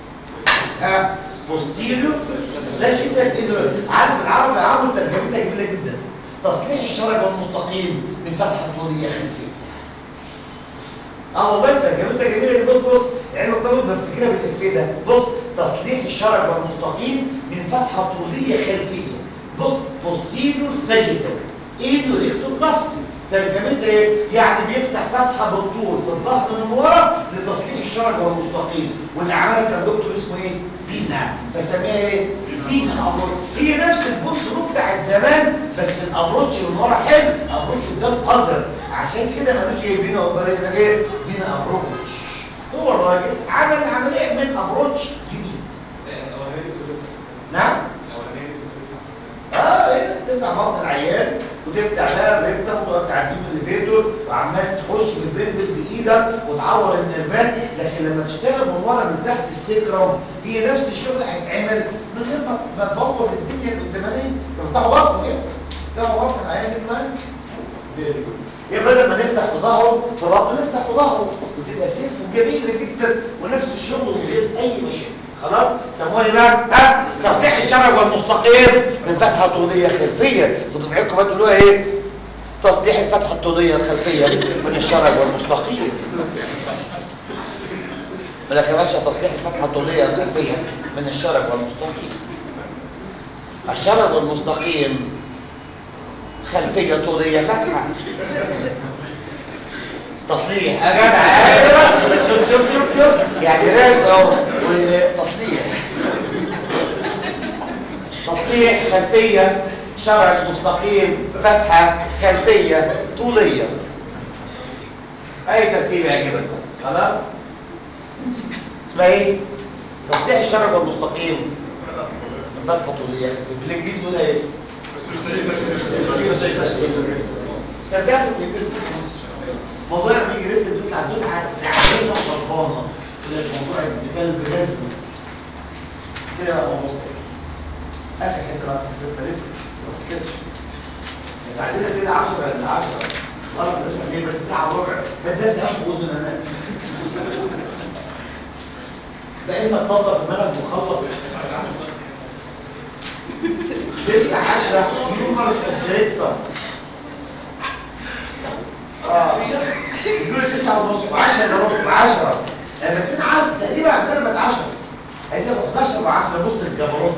ها بوستيرور ساجيتال انوريكتوبلاستي عارف العربي عملوا ترجمتها جميله جدا تصليح الشرج والمستقيم من فتحه طوليه خلفيه اه والله ترجمتها جميله جدا بص بص يعني مرتبط بفتكرها بالافيه ده بص تصليح الشرج والمستقيم من فتحه طوليه خلفيه بص بوستيرور ساجيتال ايدو ريكتوبلاستي ترجمتها ايه يعني بيفتح فتحه بالطول في الظهر من ورا لتصليح الشرج والمستقيم واللي عملها كان دكتور اسمه ايه بينا فسميها ايه بينا ابروتش هي نفس البوتس بتاعت زمان بس الابروتش من ورا حلو الابروتش قدام قذر عشان كده مالوش ايه بينا اوبريت ايه بينا ابروتش هو الراجل عمل عمليه من ابروتش جديد نعم اه ايه تفتح بطن العيان وتفتح بقى الريكتم وتقعد تعديه من الليفيتور وعمال تخش في البلبس بايدك وتعور النرفات لكن لما تشتغل من ورا من تحت السكرم هي نفس الشغل هيتعمل من غير ما ما تبوظ الدنيا القدامانيه تفتحوا بطنه كده تفتحوا بطن العيان يطلع يبقى بدل ما نفتح في ظهره في بطنه نفتح في ظهره وتبقى سيف وجميله جدا ونفس الشغل من غير اي مشاكل خلاص سموها ايه بقى ها تقطيع الشرج والمستقيم من فتحه طوليه خلفيه في دفعتكم بتقولوها ايه تصليح الفتحه الطوليه الخلفيه من الشرج والمستقيم لك يا باشا تصليح الفتحه الطوليه الخلفيه من الشرج والمستقيم الشرج والمستقيم خلفيه طوليه فتحه تصليح يا جدع ايوه شوف شوف شوف شوف يعني راس اهو وتصليح تصليح خلفيه شرج مستقيم فتحه خلفيه طوليه اي ترتيب يعجبك خلاص اسمها ايه تصليح الشرج المستقيم من فتحه طوليه بالانجليزي بيقول ايه استمتعتوا بالانجليزي موضوع لما يجي ريت بيطلع الدفعه ساعتين خلصانه الموضوع الكلب لازم كده بقى موضوع سهل اخر حته بقى في السته لسه لسه ما خلصتش احنا عايزين كده 10 ل 10 خلاص لازم نجيب ساعه وربع ما الدرس هياخد اذن انام لا اما تفضل في دماغك وخلص تسعة عشرة هيومر زريتر اه يقولوا تسعة ونص وعشرة الا ربع وعشرة لما تكون عارف تقريبا عندنا بقت 10 عايز ابقى 11 و10 بص الجبروت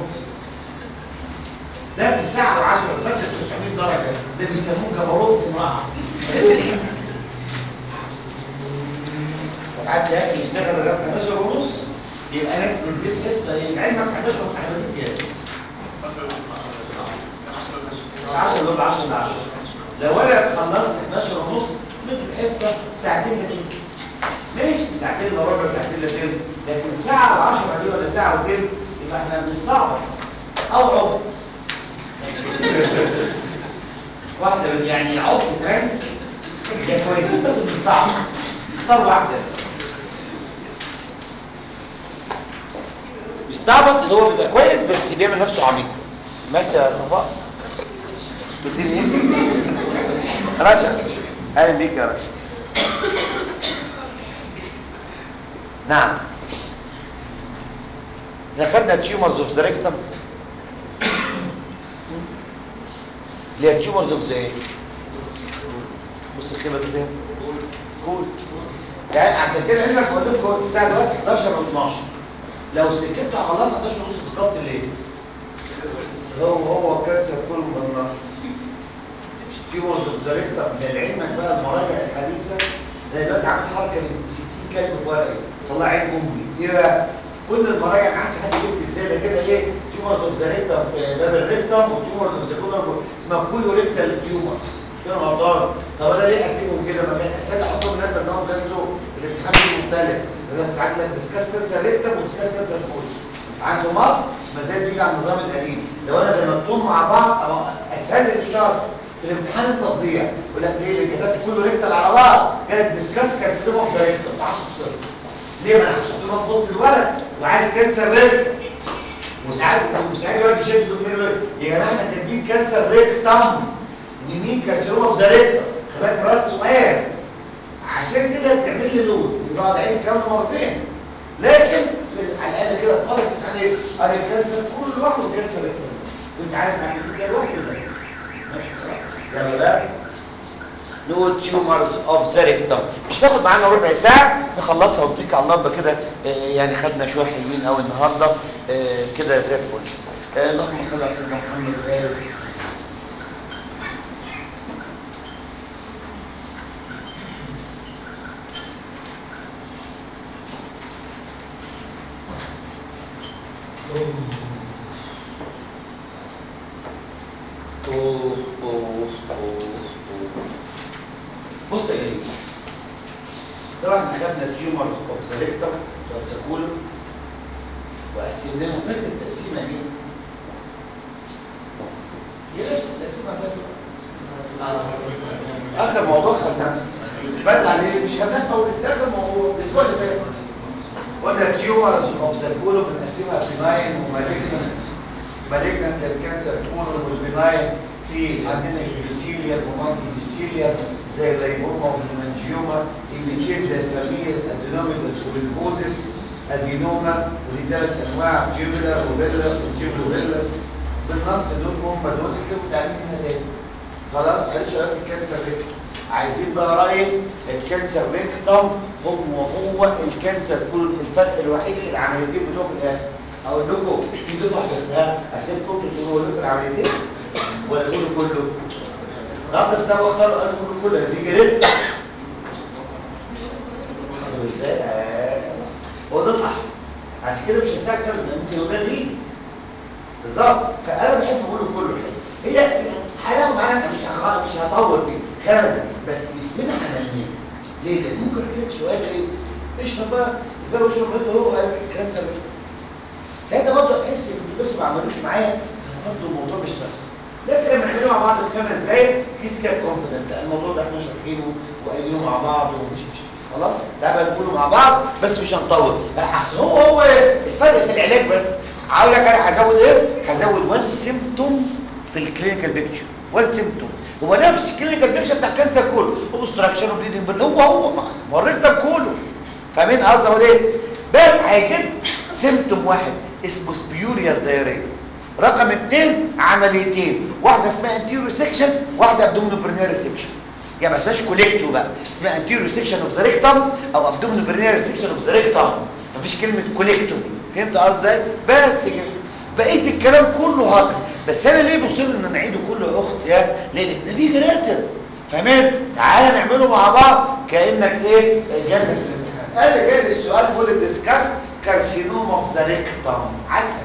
درس ساعة و10 فاتت 900 درجة ده بيسموه جبروت امرأة طب حد ياكل يشتغل لغاية 11 ونص يبقى ناس بتديك حصة ايه؟ علمك 11 وحلوين كده 10 دول 10 ل 10 لو انا خلصت 11 ونص ممكن حصه ساعتين لكن ماشي ساعتين الا ربع ساعتين الا تلت لكن ساعه و10 دي ولا ساعه وتلت يبقى احنا بنستعبط او عبط واحده من- يعني عبط فرانك هي كويسين بس بنستعبط اختار واحده بيستعبط اللي هو بيبقى كويس بس بيعمل نفسه عميق ماشي يا صفاء قلت لي ايه رشا اهلا بيك يا رشا نعم احنا خدنا تيومرز اوف ذا ريكتم اللي هي تيومرز اوف ذا ايه بص الخيبه دي كده كول يعني عشان كده علمك بقول لكم الساعه دلوقتي 11 و12 لو سكتوا هخلصها 11 ونص بالظبط ليه؟ هو هو كانسر كله بالنص تيومرز اوف ذا ريكتم لعلمك بقى المراجع الحديثه ده دلوقتي عامل حركه من 60 كلمه في ورقه طلع عين امي ايه بقى؟ كل المراجع ما عادش حد يكتب زي ده كده ايه تيومرز اوف ذا ريكتم في باب الريكتم وتيومرز اوف ذا كولون اسمها كولو ريكتال تيومرز كده غلطان طب انا ليه اسيبهم كده ما كان اسال احطهم هناك زي ما كانوا الامتحان فيه مختلف يقول لك ساعات لك ديسكاس كانسر ريكتم وديسكاس كانسر كولون عند مصر ما زال بيجي على النظام القديم لو انا دمجتهم مع بعض او اسهل الشرط في الامتحان التطبيع يقول لك ليه اللي كتبت كله ريكتال على بعض كانت ديسكاس كانسر اوف ذا ريكتم 10 صفر ليه ما انا حطيتهم في وسط الورق وعايز كانسر ريكتم وساعات وساعات يقعد يشد الدكتور يقول يا جماعه احنا كاتبين كانسر ريكتم ومين كانسر اوف ذا ريكتم خباك راس سؤال عشان كده بتعمل لي لود بقعد اعيد الكلام ده مرتين لكن في على الاقل كده الطالب عليه انا الكانسر كله لوحده كانسر ريكتم كنت عايز اعمل كده لوحده ده ماشي يلا بقى نقول تيومرز اوف ذا ريكتم مش تاخد معانا ربع ساعه نخلصها ونتكل على الله يبقى كده آه، يعني خدنا شويه حلوين قوي النهارده آه، كده زي الفل آه، اللهم صل على سيدنا محمد وآله أوه، أوه، أوه، أوه. بص يا جميل طبعا احنا خدنا تيومر اوف ذا ريكتم وارتكول وقسمناهم فاكر التقسيمه دي هي نفس التقسيمه فاكر اخر موضوع خدناه بس عليه مش خدناه في اول اخر موضوع الاسبوع اللي فات قلنا تيومرز اوف ذا كولوم بنقسمها بناين ومالجنت مالجنت الكانسر كولوم والبناين في عندنا البيسيليا ومالتي بيسيليا زي اللايبوما والهيمانجيوما البيسيل زي الفاميل ادينوميتوس والبوزس ادينوما ودي ثلاث انواع جيبلر وفيلس وجيبلوفيلس بالنص دول هم دول حكيهم تعليمها تاني خلاص عرفت شباب الكانسر ريكتوم عايزين بقى رايي الكانسر ريكتوم هو هو الكانسر كله الفرق الوحيد في العمليتين بتوع في الاخر اقول لكم في دفعه خدتها اسيبكم تقولوا لكم العمليتين ولا تقولوا كله النهارده في الدواء اختاروا قالوا كله كله بيجي ريت ازاي آه، صح. هو ده الاحمر عشان كده مش هساعد كامل ممكن يقول ده ليه بالظبط فانا بحب اقوله كله هي حلاوه معانا مش هخ- مش هطول فيه خمس بس جسمنا عمليا ليه لان ممكن لك سؤال ايه اشرب بقى يبقى اشرب رد هو قال لك كانسر ساعتها برضه احس ان بس ما عملوش معايا برضه الموضوع مش بس لكن لما نعمله مع بعض في خمس دقايق تحس كده كونفدنس لا الموضوع ده احنا شارحينه وقايلينه مع بعض ومفيش مشكله خلاص ده بقى نقوله مع بعض بس مش هنطول اصل هو هو الفرق في العلاج بس هقول لك انا هزود ايه هزود وان سيمتوم في الكلينيكال بيكتشر وان سيمتوم هو نفس الكلينيكال بيكتشر بتاع الكانسر كله اوبستراكشن وبليدنج هو هو ما هو الريكتم كله فاهمين قصدي اقول ايه بقى هيجيب سيمتوم واحد اسمه سبيورياس دايريا رقم اثنين عمليتين واحده اسمها انتيرو سيكشن واحده ابدومينوبرينيال سيكشن يعني ما اسمهاش كوليكتو بقى اسمها انتيرو سيكشن اوف ذا ريكتم او ابدومينوبرينيال سيكشن اوف ذا ريكتم مفيش كلمه كوليكتو فهمت قصدي ازاي بس كده بقيه الكلام كله هاكس بس انا ليه مصر ان نعيده كله يا اخت يا لان ده بيجي راتب فاهمين تعالى نعمله مع بعض كانك ايه جالنا في الامتحان قال لي جاي السؤال بيقول ديسكاس كارسينوم اوف ذا ريكتم عسل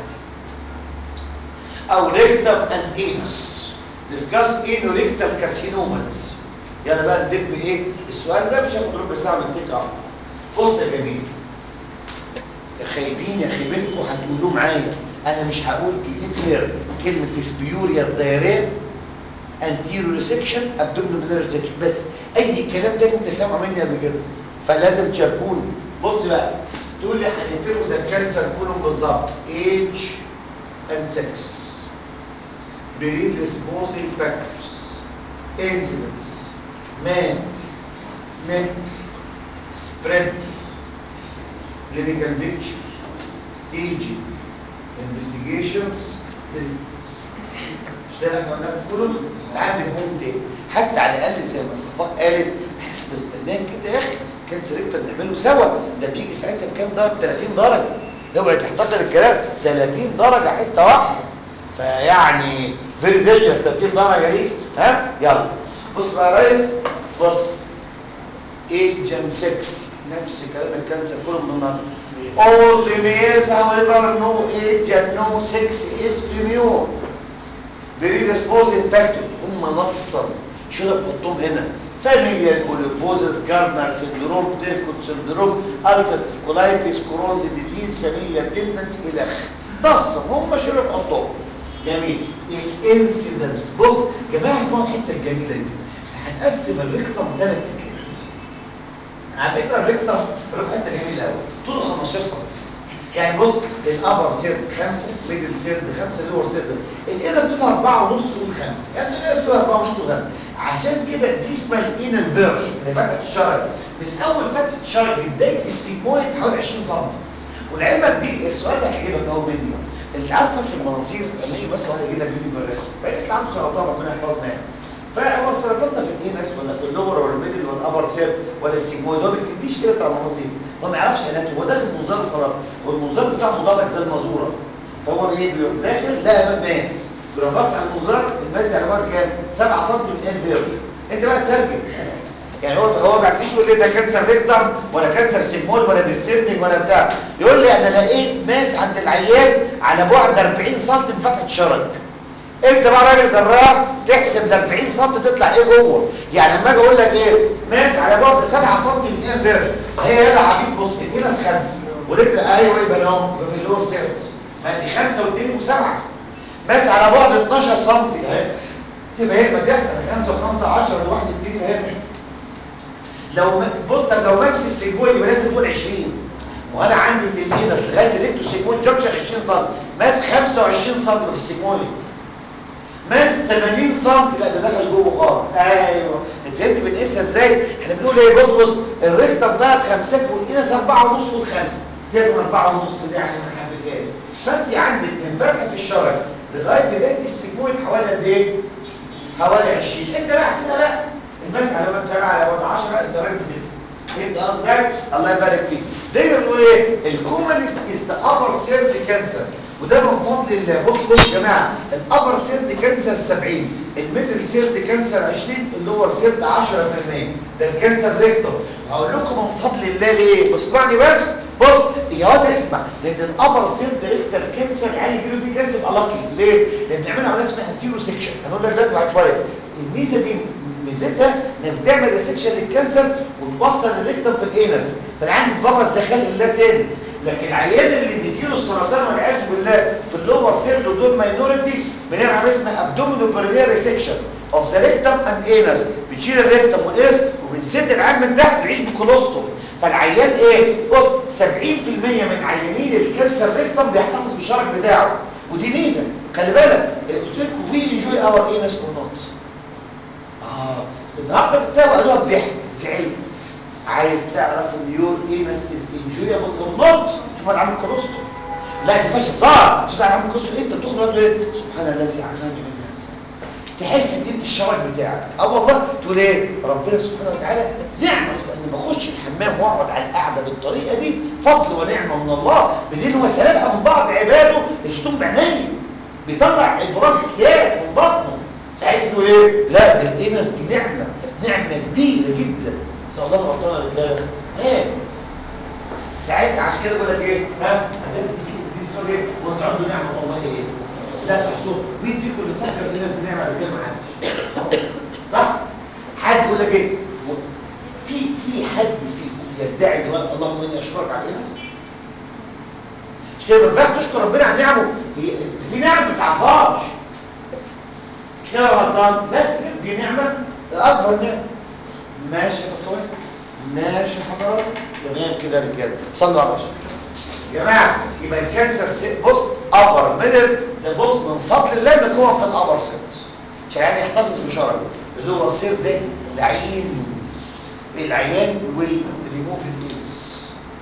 او ريكتم اند انس ديسكاس انو ريكتال كارسينومز يلا بقى ندب ايه السؤال ده مش هياخد ربع ساعه من تك واحده بص يا جميل يا خايبين يا خيبتكم هتقولوه معايا انا مش هقول جديد غير كلمه سبيورياس دايرين انتيريور سيكشن ابدومينال سيكشن بس اي كلام تاني انت سامعه مني قبل كده فلازم تشاركوني بص بقى تقول لي هنكتبه زي الكانسر كلهم بالظبط ايج اند سكس predisposing factors incidence man neck spread clinical picture staging investigations مش ده اللي احنا قلناه في كله عندي بوم تاني حتى على الاقل زي ما صفاء قالت احس بالبنان كده يا اخي كان سيلكتر نعمله سوا ده بيجي ساعتها بكام درجه 30 درجه اوعي تحتقر الكلام 30 درجه حته واحده فيعني فيري دينجرس 30 درجه دي ها يلا بص بقى يا ريس بص ايجن 6 نفس كلام الكانسر كله من النص all the males however no age and no sex is immune predisposing factors هم نصا شو ده بحطهم هنا فاميليال بوليبوزس جاردنر سندروم تيركوت سندروم السرتيف كولايتس كرونز ديزيز فاميليال تندنس الى اخره نصا هم شو اللي بحطهم جميل الانسيدنس بص يا جماعه اسمعوا الحته الجميله دي احنا هنقسم الريكتم ثلاث تكات على فكره الريكتم له حته جميله قوي طوله 15 سم يعني بص الابر سيرد 5 ميدل سيرد 5 لور سيرد الانر طولها 4 ونص و5 يعني الانر طولها 4 ونص و5 عشان كده دي اسمها الانر فيرجن اللي فتحه الشرج من اول فتحه الشرج لبدايه السيجمويد حوالي 20 سم ولعلمك دي السؤال ده هيجيبك قوي مني انت عارفه في المناظير لما يجي بس واحد يجي لك بيدي بالراس بقيت عنده سرطان ربنا يحفظنا يعني فهو السرطان ده في الانس ولا في اللور ولا الميدل ولا الابر سير ولا السيجمويد هو ما بيكتبليش كده بتاع المناظير هو ما يعرفش اناته هو داخل منظار خلاص والمنظار بتاعه مضابط زي المازوره فهو ايه بيروح داخل لقى ماس بيروح بص على المنظار الماس ده على بعد كام 7 سم من الفيرج انت بقى تترجم يعني هو هو ما بيجيش يقول لي ده كانسر ريكتم ولا كانسر سيمول ولا ديسيرتنج ولا بتاع يقول لي انا لقيت ماس عند العيان على بعد 40 سم من فتحه الشرج انت بقى راجل جراح تحسب ال 40 سم تطلع ايه جوه يعني لما اجي اقول لك ايه ماس على بعد 7 سم من الفيرج هي يلا عبيد بص الفينس 5 ورجل ايوه يبقى لهم في اللور سيرفس ما دي 5 و2 و7 ماس على بعد 12 سم اهي تبقى هي ما تحصل 5 و5 10 لواحد 2 اهي لو بص طب لو ماس في السيجمويد يبقى لازم فوق 20 وانا عندي من الفينس لغايه الريكتو سيجمويد جنكشن 20 سم ماس 25 سم في السيجمويد ماس 80 سم لا ده دخل جوه خالص ايوه انت فهمت بنقيسها ازاي احنا بنقول ايه بص بص الريكتم ثلاث خمسات والانس 4 ونص والخمسه زي من 4 ونص دي عشان ما حبيتهاش فانت عندك من فتحه الشرج لغايه بدايه السيجمويد حوالي قد ايه حوالي 20 انت بقى احسبها بقى الماس على بعد 7 على بعد 10 انت راجل بتفهم فهمت قصدي الله يبارك فيك دايما بنقول ايه الكومنست از ذا ابر سيرد كانسر وده من فضل الله بص بص يا جماعه الابر سيرد كانسر 70 الميدل سيرد كانسر 20 اللور سيرد 10% ده الكانسر ريكتور هقول لكم من فضل الله ليه اسمعني بس بص يا واد اسمع لان الابر سيرد ريكتر كانسر عالي يجيله فيه كانسر الاقي ليه؟ لان بنعملها عمليه اسمها انتيرو سيكشن هنقول لك دلوقتي بعد شويه الميزه دي ميزتها انك بتعمل ريسكشن للكانسر وتوصل الريكتم في الانس فالعين بتبرز زي خلق الله تاني لكن العيان اللي بيجيله السرطان والعياذ بالله في اللور سيرد ودول ماينورتي بنعمل عمليه اسمها ابدومينو برينير ريسكشن اوف ذا ريكتم اند انس بتشيل الريكتم والانس وبنسد العين من تحت ويعيش بكولوستوم فالعيان ايه بص 70% من عيانين الكانسر ريكتم بيحتفظ بالشرج بتاعه ودي ميزه خلي بالك قلت لكم وي انجوي اور انس اور نوت اه النهارده بتاعه قالوها بضحك زعلت عايز تعرف ان يور انس از انجويبل اور نوت شوف انا عامل كولوستوم لا دي فشل صار مش تعرف عم قصه انت بتخرج تقول ايه سبحان الذي عافاني من الناس تحس ان انت الشرج بتاعك اه والله تقول ايه ربنا سبحانه وتعالى نعمه ان بخش الحمام واقعد على القعده بالطريقه دي فضل ونعمه من الله بدين هو سلامها من بعض عباده يشتم بعينيه بيطلع البراز اكياس من بطنه ساعتها تقول ايه لا ده الانس دي نعمه نعمه كبيره جدا بس الله غلطان يا رجاله ايه ساعتها عشان كده بقول لك ايه ها عندك مسكين بالنسبه ايه وانت عنده نعمه الله ايه لا تحصوه مين فيكم اللي فكر ان الناس دي نعمه قبل كده ما حدش صح حد يقول لك ايه في في حد فيكم يدعي دلوقتي اللهم اني اشكرك على الناس مش كده بقى تشكر ربنا على نعمه هي في نعم ما تعرفهاش مش كده يا غلطان بس كده دي نعمه اكبر نعمه ماشي يا دكتور ماشي حضرتك تمام كده يا رجاله صلوا على الرسول يا جماعه يبقى الكانسر سي- بص ابر ميدل ده بص من فضل الله انك هو في الابر سيلز عشان يعني يحتفظ بشرعه اللي هو السير ده العين العيان والريموف سكيلز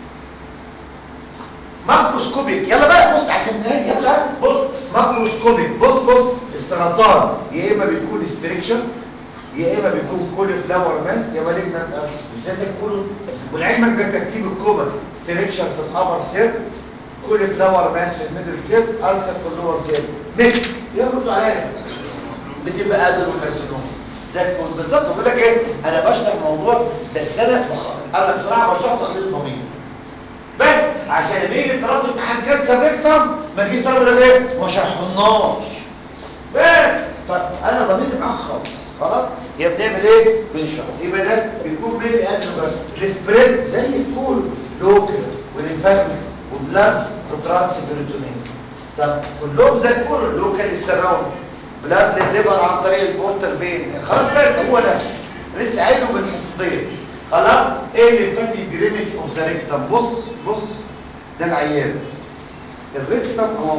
ماكروسكوبيك يلا بقى بص عشان ايه يلا بص ماكروسكوبيك بص بص السرطان يا اما بيكون استريكشن يا اما بيكون كل فلاور ماس يا مالجنت جاسك كله ولعلمك ده تركيب الكوما استريكشن في الابر سيل كل فلاور ماس في الميدل سيل السر في اللور سيل ميك يلا ردوا عليا بتبقى ادل وكارسينوم زي الكل بالظبط بقول لك ايه انا بشرح الموضوع بس انا بخ... انا بصراحه بشرحه تخليص ضمير بس عشان لما يجي تردد امتحان كانسر ريكتم ما تجيش تقول لك ايه ما شرحناش بس فانا ضميري معاك خالص خلاص يبقى بتعمل ايه بنشرح يبقى ده بيكون مين ادنو السبريد زي الكول لوكال وليمفاتيك وبلاد وترانس بريتونين طب كلهم زي الكول لوكال السراوند بلاد للليفر عن طريق البورتال فين خلاص بقى هو نفسه لسه قايله بالحصتين خلاص ايه اللي فاتي درينج اوف ذا ريكتم بص بص ده العيان الريكتم اهو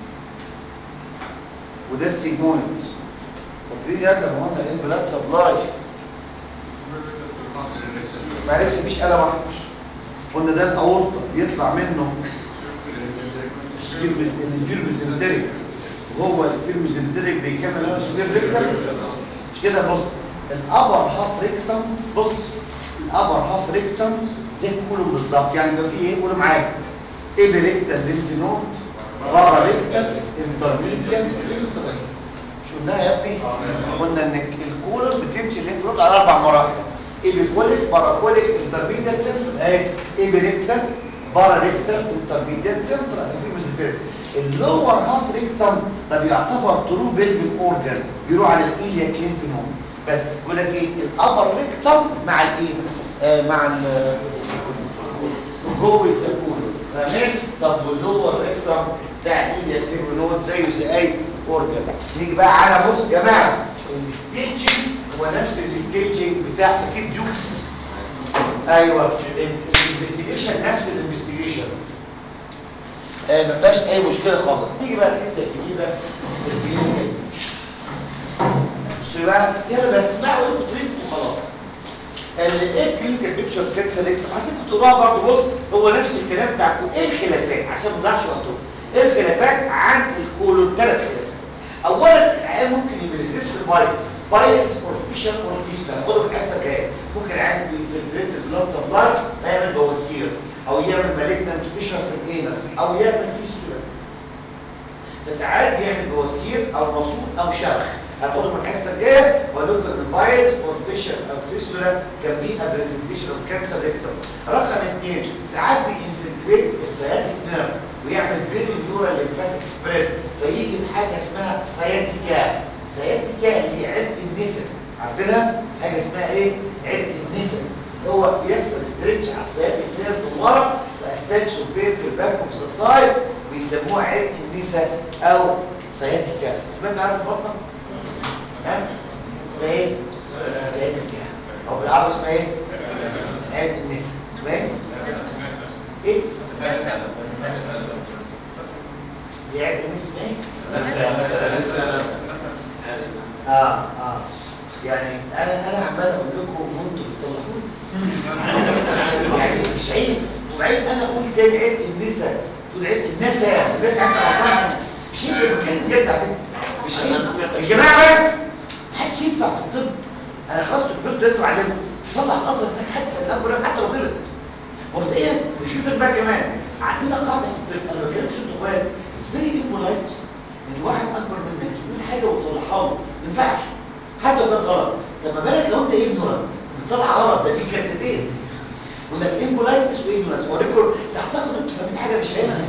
وده السيجمويد فاكرين يا لما قلنا ايه البلاد سبلاي معلش مفيش قلم احمر قلنا ده الاورطه بيطلع منه الفيرمزنتريك وهو الفيرمزنتريك بيكمل هو السوبر ريكتم مش كده بص الابر هاف ريكتم بص الابر هاف ريكتم زي كولوم بالظبط يعني يبقى فيه ايه قولوا معايا ايه ريكتال لينف نود بارا ريكتال انترميديان سنترال مش قلناها يا ابني قلنا ان الكولون بتمشي الليمف نود على اربع مراحل ايبيكوليك باراكوليك انترميديان سنترال اهي ايبيريكتال بارا ريكتال انترميديان سنترال في مزيكال اللور هاف ريكتم ده بيعتبر ترو بيلفيك اورجان بيروح على الايلياك ليمف نود بس بيقول لك ايه الابر ريكتم مع الاينس آه مع ال جوه الزكول فاهمين طب واللور ريكتم بتاع الايلياك ليمف نود زيه زي اي اورجان نيجي بقى على بص يا جماعه الستيجنج هو نفس الستيجنج بتاع فكيب ديوكس ايوه الانفستيجيشن نفس الانفستيجيشن آه ما فيهاش اي مشكله خالص نيجي بقى الحته الجديده الكلينيكال بصوا بقى يلا بسمعوا انتوا تريد وخلاص ايه الكلينيكال بيكتشر كانسر ريكتم عايزين تقراها برضه بص هو نفس الكلام بتاعكم ايه الخلافات عشان ما نضيعش وقتهم ايه الخلافات عن الكولون ثلاث خلافات اولا العيان ممكن يبقى ريزيست باي بايلز اور فيشن اور فيستر خدوا من الحته الجايه ممكن العيان ينفلتريت البلاد سبلاي فيعمل بواسير او يعمل مالجنانت فيشر في الانس او يعمل فيستولا فساعات بيعمل بواسير او مصوب او شرخ هناخده من الحصه الجايه واقول لكم ان بايلز اور فيشر او فيستولا كان بيها برزنتيشن اوف كانسر ريكتوم رقم اثنين ساعات بينفلتريت السياتيك نيرف ويعمل بيري نيورال ليمفاتيك سبريد فيجي بحاجه اسمها سياتيكا سياتيكا اللي هي عرق النسا عارفينها حاجه اسمها ايه عرق النسا هو بيحصل ستريتش على السياتيك نيرف من ورا ويحتاج بين في الباك اوف ذا سايد بيسموها عرق النسا او سياتيكا سمعت عنها في البطن ها اسمها ايه سياتيكا او بالعربي اسمها ايه عرق النسا اسمها ايه ايه يعني اه اه يعني انا انا عمال اقول لكم وانتم بتصلحوني يعني مش عيب وبعدين انا اقول تاني عيب النساء تقول عيب الناس يعني الناس انت غلطان مش ينفع بتكلم بجد على فكره مش ينفع يا جماعه بس ما حدش ينفع في الطب انا خلاص الطب لازم اعلمه تصلح الاثر هناك حتى الامر حتى لو غلط مبدئيا الخزن بقى كمان عندنا قاعده في الطب انا ما بكلمش اخوات اتس فيري امبولايت ان واحد اكبر منك يقول حاجه وتصلحها له ما ينفعش حتى لو كانت غلط طب ما بالك لو انت اجنورنت بتصلح غلط ده في كارثتين يقول لك امبولايتس واجنورنس اوريكم تعتقدوا انتوا فاهمين حاجه مش فاهمها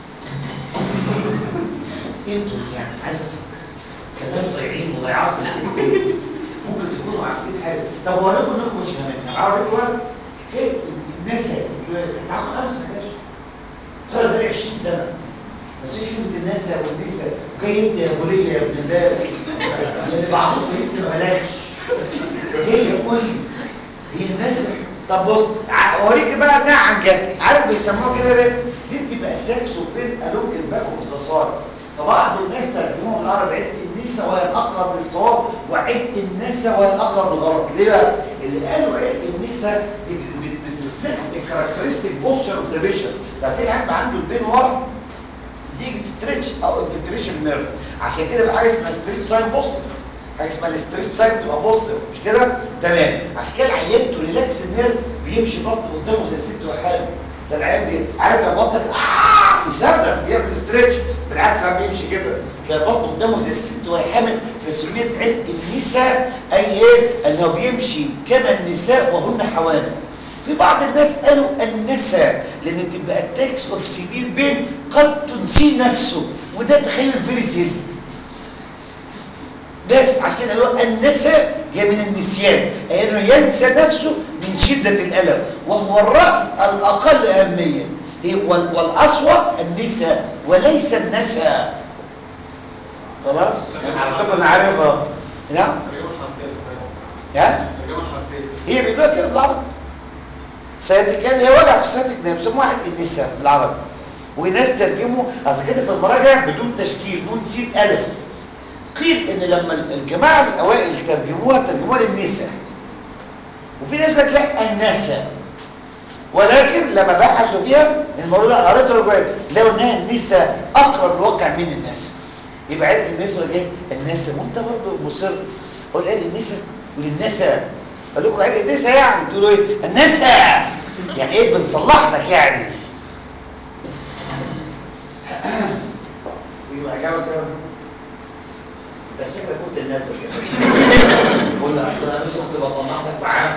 انتوا يعني عايز افهم كلام ضايعين وضيعات في الحديث ممكن تكونوا عارفين حاجه طب اوريكم انكم مش فاهمين طب اوريكم انا كيف الناس تعرفوا انا ما سمعتهاش طلع بقالي 20 سنه بس ايش كلمه الناس والنساء جاي انت يا بوليه يا ابن امبارح اللي بعضهم لسه ما بلاش هي قول لي هي الناس طب بص ع- اوريك بقى انها عن جهل عارف بيسموها كده ليه؟ دي بتبقى اتاكس وبين الوك الباك والصصار فبعض الناس ترجموها بالعربي عيب النساء وهي الاقرب للصواب وعيب النساء وهي الاقرب للغلط ليه بقى؟ اللي قالوا عيب النساء دي بترفلكت الكاركترستيك بوستشر اوبزرفيشن تعرفين العيب عنده البين ورا يجي ستريتش او انفلتريشن نيرف عشان كده في حاجه اسمها ستريتش ساين بوزيتيف حاجه اسمها الستريتش ساين بتبقى بوزيتيف مش كده تمام عشان كده العيان تو ريلاكس النيرف بيمشي بطنه قدامه زي الست وحاله ده العيان بي عارف لو بطنك آه يصرخ بيعمل ستريتش بالعكس لما بيمشي كده تلاقي بطنه قدامه زي الست وهي حامل فسميت عبء النساء اي ايه انه بيمشي كما النساء وهن حوامل في بعض الناس قالوا النساء لان تبقى التاكس اوف سيفير بين قد تنسي نفسه وده تخيل فيري سيل بس عشان كده قالوا النساء هي من النسيان أي انه ينسى نفسه من شدة الألم وهو الرأي الأقل أهمية هي وال- والأصوب النساء وليس النسى خلاص؟ على فكرة أنا عارفها نعم؟ ها؟ هي بيقولوها كده بالعربي سيادتكان هي وجع في السيادتك ده بيسموها واحد النساء بالعربي وناس ترجموا اصل كده في المراجع بدون تشكيل نون سين الف قيل ان لما الجماعه الاوائل ترجموها ترجموها للنساء وفي ناس قالت لا النساء ولكن لما بحثوا فيها الموضوع ده قريت روايات لقوا انها النساء اقرب للواقع من الناس يبقى عيب النساء ولا ايه النساء وانت برضه مصر قول عيب النساء وللنساء قال لكم عيب النساء يعني تقولوا ايه النساء يعني ايه بنصلح لك يعني يبقى اجابه كده ده شكلك كنت الناس كده قول له اصل انا كنت بصلح لك معاه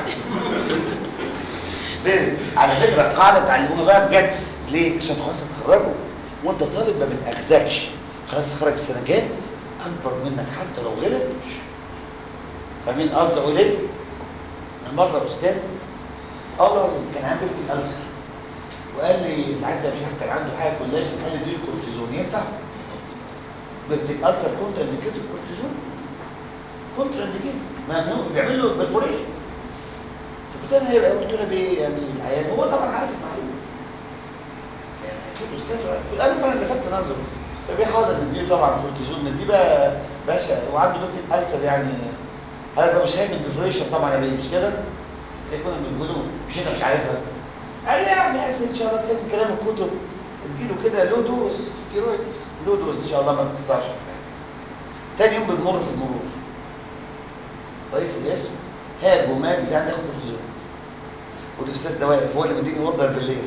فين على فكره القاعده تعلموها بقى بجد ليه عشان خلاص تتخرجوا وانت طالب ما بنأخذكش خلاص تخرج السنه الجايه اكبر منك حتى لو غلط فاهمين قصدي اقول ايه مره استاذ اه والله العظيم كان عامل في الالسر وقال لي العيال ده مش عارف كان عنده حاجه كلها قال لي دي الكورتيزون ينفع بيبتيك السر كونتر انديكيت الكورتيزون كونتر انديكيت ممنوع بيعمل له برفوريشن فقلت انا يبقى قلت له بايه يعني العيان هو طبعا عارف المعلومه يعني اكيد استاذ قال له فعلا لفت نظره طب ايه حاضر نديه طبعا كورتيزون نديه بقى باشا وعنده بيبتيك السر يعني هذا بقى مش خايف من البرفوريشن طبعا يا بيه مش كده كانوا بيقولوا مش انت مش عارفها قال لي يا عم ياسر ان شاء الله تسيب كلام الكتب اديله كده لو دوز ستيرويدز لو دوز ان شاء الله ما بتكسرش تاني يوم بنمر في المرور رئيس القسم هاج وماج زي عندي اخد كورتيزون والاستاذ ده واقف هو اللي مديني اوردر بالليل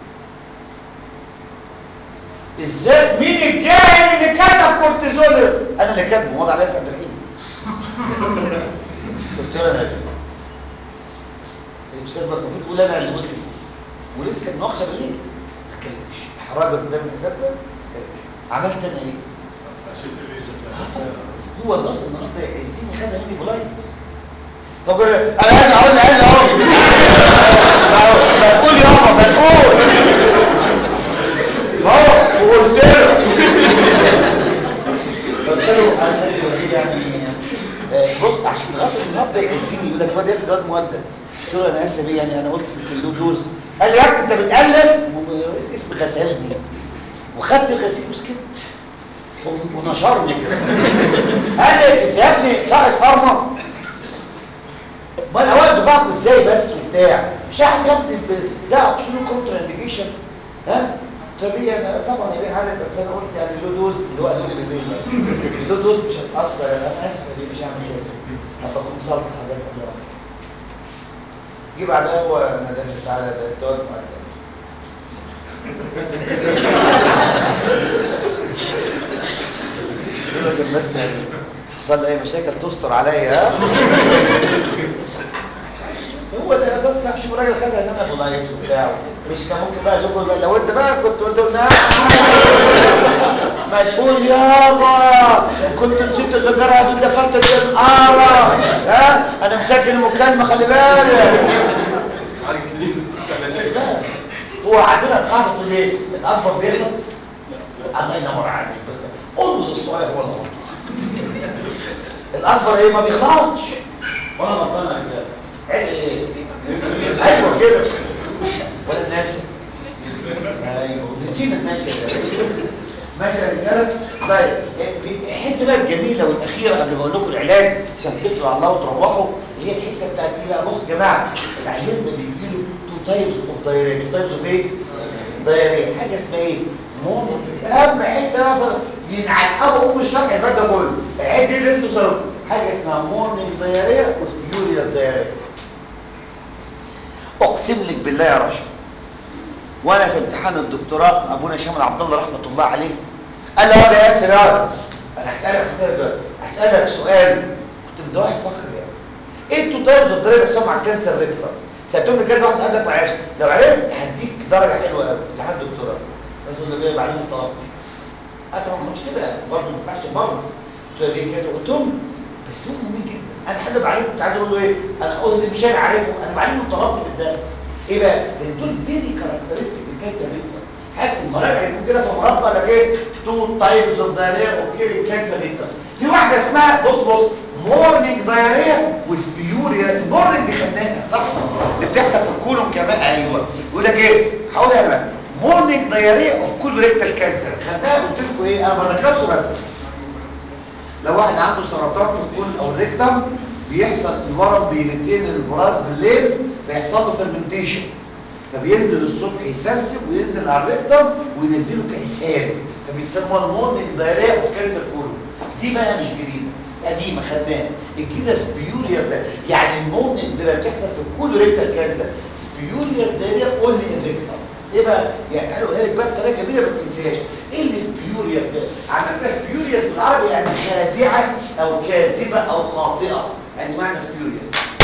ازاي مين الجاهل اللي كتب كورتيزون انا اللي كاتبه وضع عليه عبد الرحيم قلت له انا الاستاذ بقى المفروض يقول انا اللي قلت الاسم ولسه كان مناقشه بالليل ما اتكلمش احراج قدام الاساتذه ما اتكلمش عملت انا ايه؟ هو الضغط النهارده يعزني خدها مني بولايتس طب انا عايز اقول لعيال اهو بقول يابا بقول ما هو وقلت له قلت له انا لازم اقول يعني آه، بص عشان خاطر النهارده يعزني يقول لك الواد ياسر ده مؤدب قلت له انا اسف ايه يعني انا قلت يمكن له دوز قال لي يا ابني انت بتالف ورئيس اسم غسلني وخدت الغسيل وسكت ف- ونشرني كده قال لي انت يا ابني صاحب فارما ما انا واقف دفاعكم ازاي بس وبتاع مش عارف يا ابني ب- ده ابسولوت كونتر انديكيشن ها طب هي انا طبعا يا بيه عارف بس انا قلت يعني له دوز اللي هو قالوا لي بالليل له دوز مش هتاثر انا اسف يا بيه مش هعمل كده هبقى كنت صالح حضرتك قبل ما جه بعدها هو انا داخل تعالى ده تقعد معايا عشان بس يعني حصل لي اي مشاكل تستر عليا ها هو ده ده الصح شوف الراجل خدها ان انا بلايت وبتاع مش كان ممكن بقى اشوفه بقى لو انت بقى كنت قلت له نعم ما تقول يابا كنت نسيت اللي جرى دول دفعت القاره ها انا مسجل المكالمه خلي بالك خلي بالك. هو عندنا القاعده تقول ايه الاكبر بيغلط الله ينور عليك بس انقذ الصغير هو اللي غلط الاكبر ايه ما بيغلطش وانا غلطان يا رجاله عيب ايه ايوه كده ولا الناس ايوه نسينا الناس يا رجاله ماشي يا رجاله طيب الحته بقى الجميله والاخيره قبل ما اقول لكم العلاج عشان تطلعوا على الله وتروحوا هي الحته بتاعت ايه بقى بصوا يا جماعه العيان ده بيجي له تو تايبس اوف دايريا تو تايبس اوف ايه؟ دايريا حاجه اسمها ايه؟ موت اهم حته بقى ينعل ابو ام الشرح الباب ده كله العيان دي لسه صاروخ حاجه اسمها مورنينج دايريا وسبيوريوس دايريا اقسم لك بالله يا رشا وانا في امتحان الدكتوراه ابونا شامل عبد الله رحمه الله عليه قال لي يا ياسر يا انا هسالك سؤال دلوقتي هسالك سؤال كنت من واحد فخر يعني ايه انتوا تايبز اوف درجه اسمها مع الكانسر ريكتر سالتهم كذا واحد قال لك ما عرفش لو عرفت هديك درجه حلوه قوي في امتحان الدكتوراه قلت له جاي بعدين طلبت قال طبعا مش كده برضه ما ينفعش برضه قلت له ليه كذا قلت لهم بس هم مهمين جدا انا حد بعلمه كنت عايز اقول له ايه انا اقول مش انا عارفهم انا بعلمه طلبت بالده ايه بقى لان دول فيري كاركترستيك الكانسر ريكتر حاجه المراجع يكون كده في مربع لك ايه تو تايبس اوف دايريا اوكي كانسر ريكتر في واحده اسمها بص بص مورنينج دايريا وسبيوريا المورنينج دي خدناها صح اللي بتحصل في الكولوم كمان ايوه يقول لك ايه هقول لك بس مورنينج دايريا اوف كل ريكتال كانسر خدناها قلت لكم ايه انا ما ذكرتش بس لو واحد عنده سرطان في الكول او الريكتم بيحصل الورم بيرتين البراز بالليل فيحصل له فيرمنتيشن فبينزل الصبح يسرسب وينزل على الريكتم وينزله كاسهال فبيسموها المورنينج دايريا اوف كانسر كولون دي بقى مش جديده قديمه خدناها الجديده سبيوريوس ده يعني المورنينج ده بتحصل في الكول ريكتال كانسر سبيوريوس دايريا اونلي الريكتم ايه بقى يعني قالوا لك بقى بطريقه جميله ما تنساهاش ايه السبيوريوس ده على فكره سبيوريوس بالعربي يعني خادعه او كاذبه او خاطئه يعني معنى سبيوريوس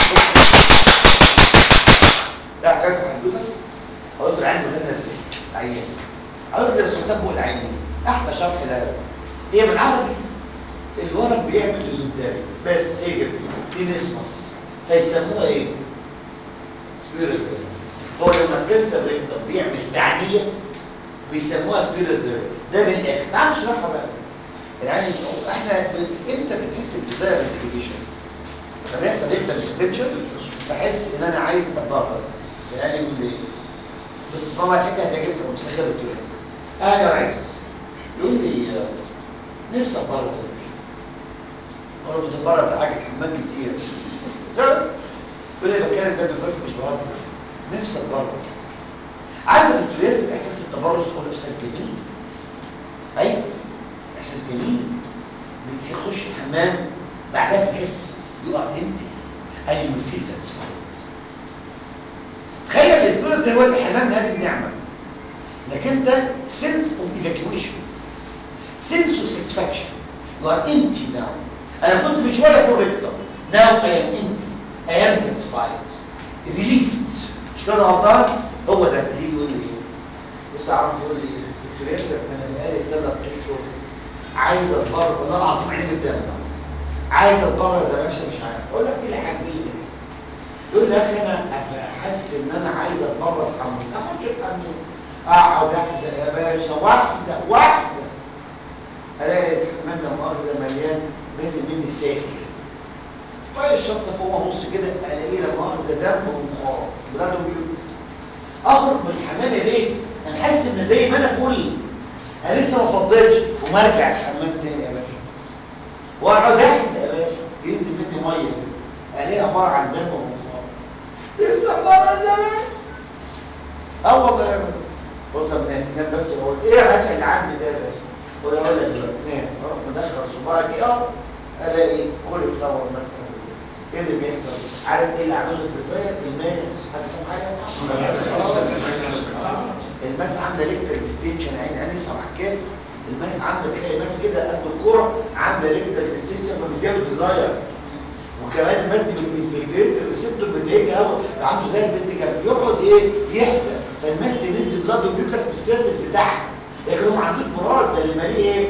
لا حاجات محدوده اقول له عنده هنا ازاي عيان اقول زي السلطان فوق العين احلى شرح لها هي بالعربي الورم بيعمل لزوتاري بس هي كده دي نسمس فيسموها ايه سبيوريوس هو لما الكنسر ريكتم بيعمل تعديه بيسموها سبيريت ده من الاخر تعال نشرحها بقى يعني احنا ب- امتى بنحس بديزاير انتجيشن لما بيحصل امتى الاستنشن بحس ان انا عايز اتبرز يعني يقول لي بس ماما الحته هتعجبك لما مسكها دكتور ياسر انا يا ريس يقول لي آه، نفسي اتبرز اقول له بتتبرز حاجه حمام كتير بس يقول لي بتكلم بجد كويس مش بهزر نفسي اتبرز عارف الدكتور ياسر احساس التبرز هو احساس جميل ايوه احساس جميل بتخش الحمام بعدها بتحس يقع امتى and you will feel satisfied تخيل الاسبوع زي هو الحمام لازم نعمل انك انت sense of evacuation sense of satisfaction you are empty now انا كنت من شويه فوق ريكتر now I am empty I am satisfied relieved مش كده غلطان هو ده اللي يقول لي بص يا عم يقول لي دكتور ياسر انا بقالي ثلاث اشهر عايز اتبرر والله العظيم عيني بالدم عايز اتبرز يا باشا مش عارف اقول لك ايه اللي حاجبني يقول لي يا اخي انا ابقى حاسس ان انا عايز اتبرز حمود اخدش الحمود اقعد احزق يا باشا واحزق واحزق الاقي الحمام لا مؤاخذه مليان نازل مني سائل طيب الشطه فوق نص كده الاقيه لا مؤاخذه دم ومخاط ولادهم بيقولوا اخرج من الحمام يا بيه انا حاسس ان زي ما انا فل انا لسه ما فضيتش وما ارجع الحمام تاني يا باشا واقعد احزق يا باشا ينزل مني ميه الاقيها عباره عن دم ومخاط لسه عباره عن دم اه والله يا باشا قلت طب نام نام بس اقول ايه يا باشا اللي عندي ده يا باشا قول له اقول لك دلوقتي نام اروح مدخل صباعي فيه اه الاقي كل فلاور مثلا ايه اللي بيحصل عارف ايه اللي عامل لك ديزاين الماس هتفهم حاجه الماس عامله ليكتر ديستنشن عين عيني صباح كيف الماس عامله تلاقي ماس كده قد الكوره عامله ليكتر ديستنشن فبتديله ديزاين وكمان الماس دي بتنفجريت الريسبتور بتهيج قوي عنده زي البنت كده يقعد ايه يحزن فالماس دي نزل بلاد وبيوكس بالسيرفس بتاعها لكن هو ما عندوش مراد ده اللي ماليه ايه؟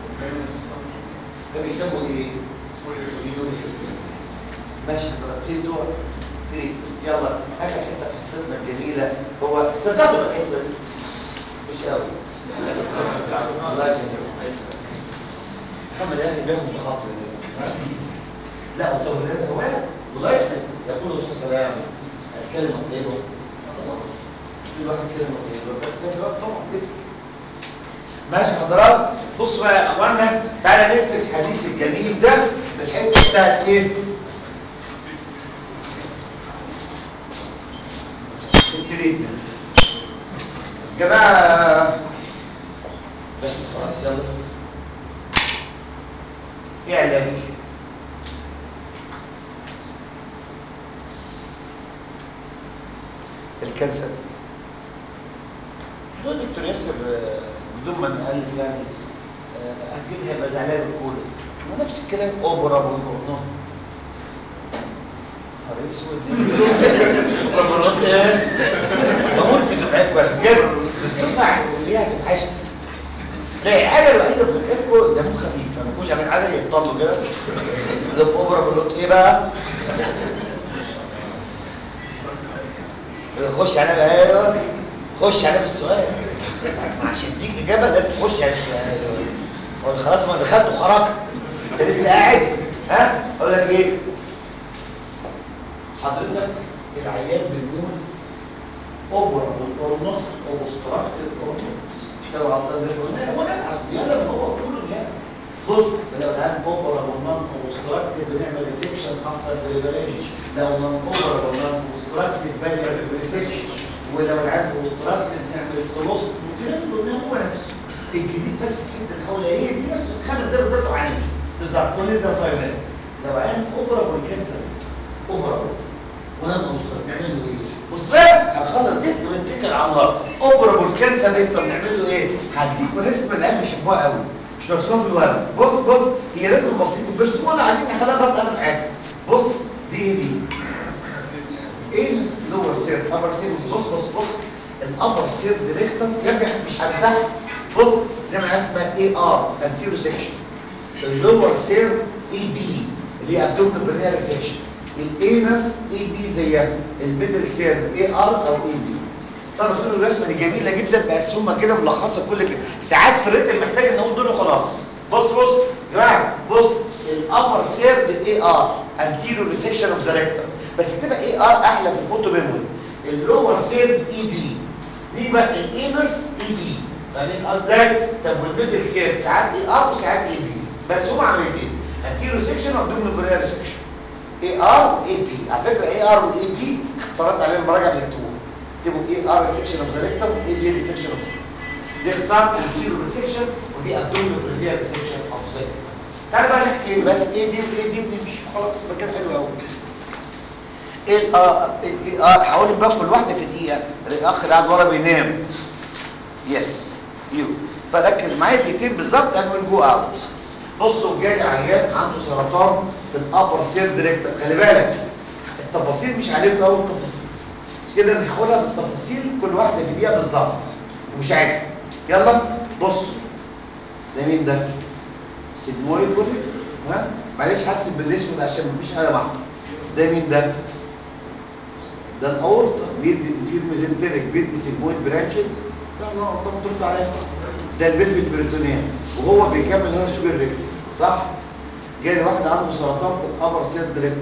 فبيسموا ايه؟ ماشي ضربتين دول تريد يلا اخر حته في حصتنا الجميله هو استمتعتوا بالحصه دي مش قوي الله يخليك محمد يعني بياخد بخاطر لا وطول ده سواء وضايق يقول له السلام الكلمه طيبه كل واحد كلمه طيبه كان سواء طبعا بيفرق. ماشي حضرات بصوا بقى يا اخوانا تعالى نقفل الحديث الجميل ده بالحته بتاعت ايه التريتمنت جماعه بس خلاص يلا ايه علاج الكانسر شو دكتور ياسر آه، بدون ما نألف يعني آه، اكيد هيبقى زعلان الكل ما نفس الكلام اوبرا والبرنامج نهار اسود اوبرا ايه بموت في دفعتكم انا بجد الدفعه اللي هي هتوحشني لا الحاجه الوحيده في دفعتكم دمه خفيف فما تكونش عاملين حاجه يبطلوا كده ده اوبرا بالنط ايه بقى خش على بقى ايوه خش على بالسؤال عشان تديك اجابه لازم تخش على السؤال هو خلاص ما دخلت وخرجت انت لسه قاعد ها اقول لك ايه حضرتك العيان بيكون اوبرا بالبرونوس اوبستراكت البرونوس مش كده غلطان ده قلنا وانا يلا ما هو كله يعني بص لو العيان اوبرا بالنون اوبستراكت بنعمل ريسكشن افتر بريبريشن لو نون اوبرا بالنون اوبستراكت بنعمل ريسكشن ولو العيان اوبستراكت بنعمل كلوس الكلام اللي قلناه هو نفسه الجديد بس الحته الحواليه هي دي بس خمس دقايق بالظبط وهنمشي بالظبط ولسه فاينل لو عيان اوبرا بالكانسر اوبرا ونان اوبستراكت نعمل له ايه؟ بص بقى هنخلص دي ونتكل على الله اوبرابل كانسر نقدر نعمل له ايه هديكوا رسمه العيال بيحبوها قوي مش مرسومه في الورق بص بص هي رسمه بسيطه بس ولا عايزين نخليها بقى اخر حاسس بص دي دي ايه لور سير ابر سير بص بص بص الابر سير ديريكتم يرجع مش همسحها بص نعمل حاجه اسمها اي ار انتيرو سيكشن اللور سير اي بي اللي هي ابدومينال برينيال سيكشن الانس اي بي زيها الميدل سير اي ار او اي بي طبعا تقولوا الرسمه دي جميله جدا مقسومه كده ملخصه كل كده ساعات في الريتم محتاج ان اقول دول وخلاص بص بص يا جماعه بص الابر سيرد اي ار انتيريور ريسكشن اوف ذا ريكتم بس تبقى اي ار احلى في الفوتو ميموري اللور سيرد اي بي دي بقى الانس اي بي فاهمين ازاي طب والميدل سيرد ساعات اي ار وساعات اي بي بس هم عمليتين انتيريور ريسكشن وابدومينال بريال ريسكشن اي ار واي بي على فكره اي ار واي بي اختصارات عليها المراجعه بتكتبوها تبقوا اي ار ريسكشن اوف ذا ريكتم واي بي ريسكشن اوف ذا دي اختصار انتيريور ريسكشن ودي ابدومينال بريال ريسكشن اوف ذا تعالى بقى نحكي بس ايه دي وايه دي ونمشي خلاص يبقى كده حلو قوي ايه الار الاي ار هقول لك بقى كل واحده في دقيقه الاخ اللي قاعد ورا بينام يس يو فركز معايا دقيقتين بالظبط انا ويل جو اوت بصوا جالي عيان عنده سرطان في الابر سير ديريكتور خلي بالك التفاصيل مش عليكم قوي التفاصيل مش كده انا هقولها بالتفاصيل كل واحده في دقيقه بالظبط ومش عارف يلا بص ده مين ده سيجمويد بولي ها معلش هحسب بالاسود عشان مفيش قلم احمر ده مين ده ده الاورطه بيدي في الميزنتريك بيدي سيجمويد برانشز صح لا طب ترد عليا ده البلفيك بريتونيان وهو بيكمل هنا الشوجر ريكت صح جاي واحد عنده سرطان في الابر سيد ريكت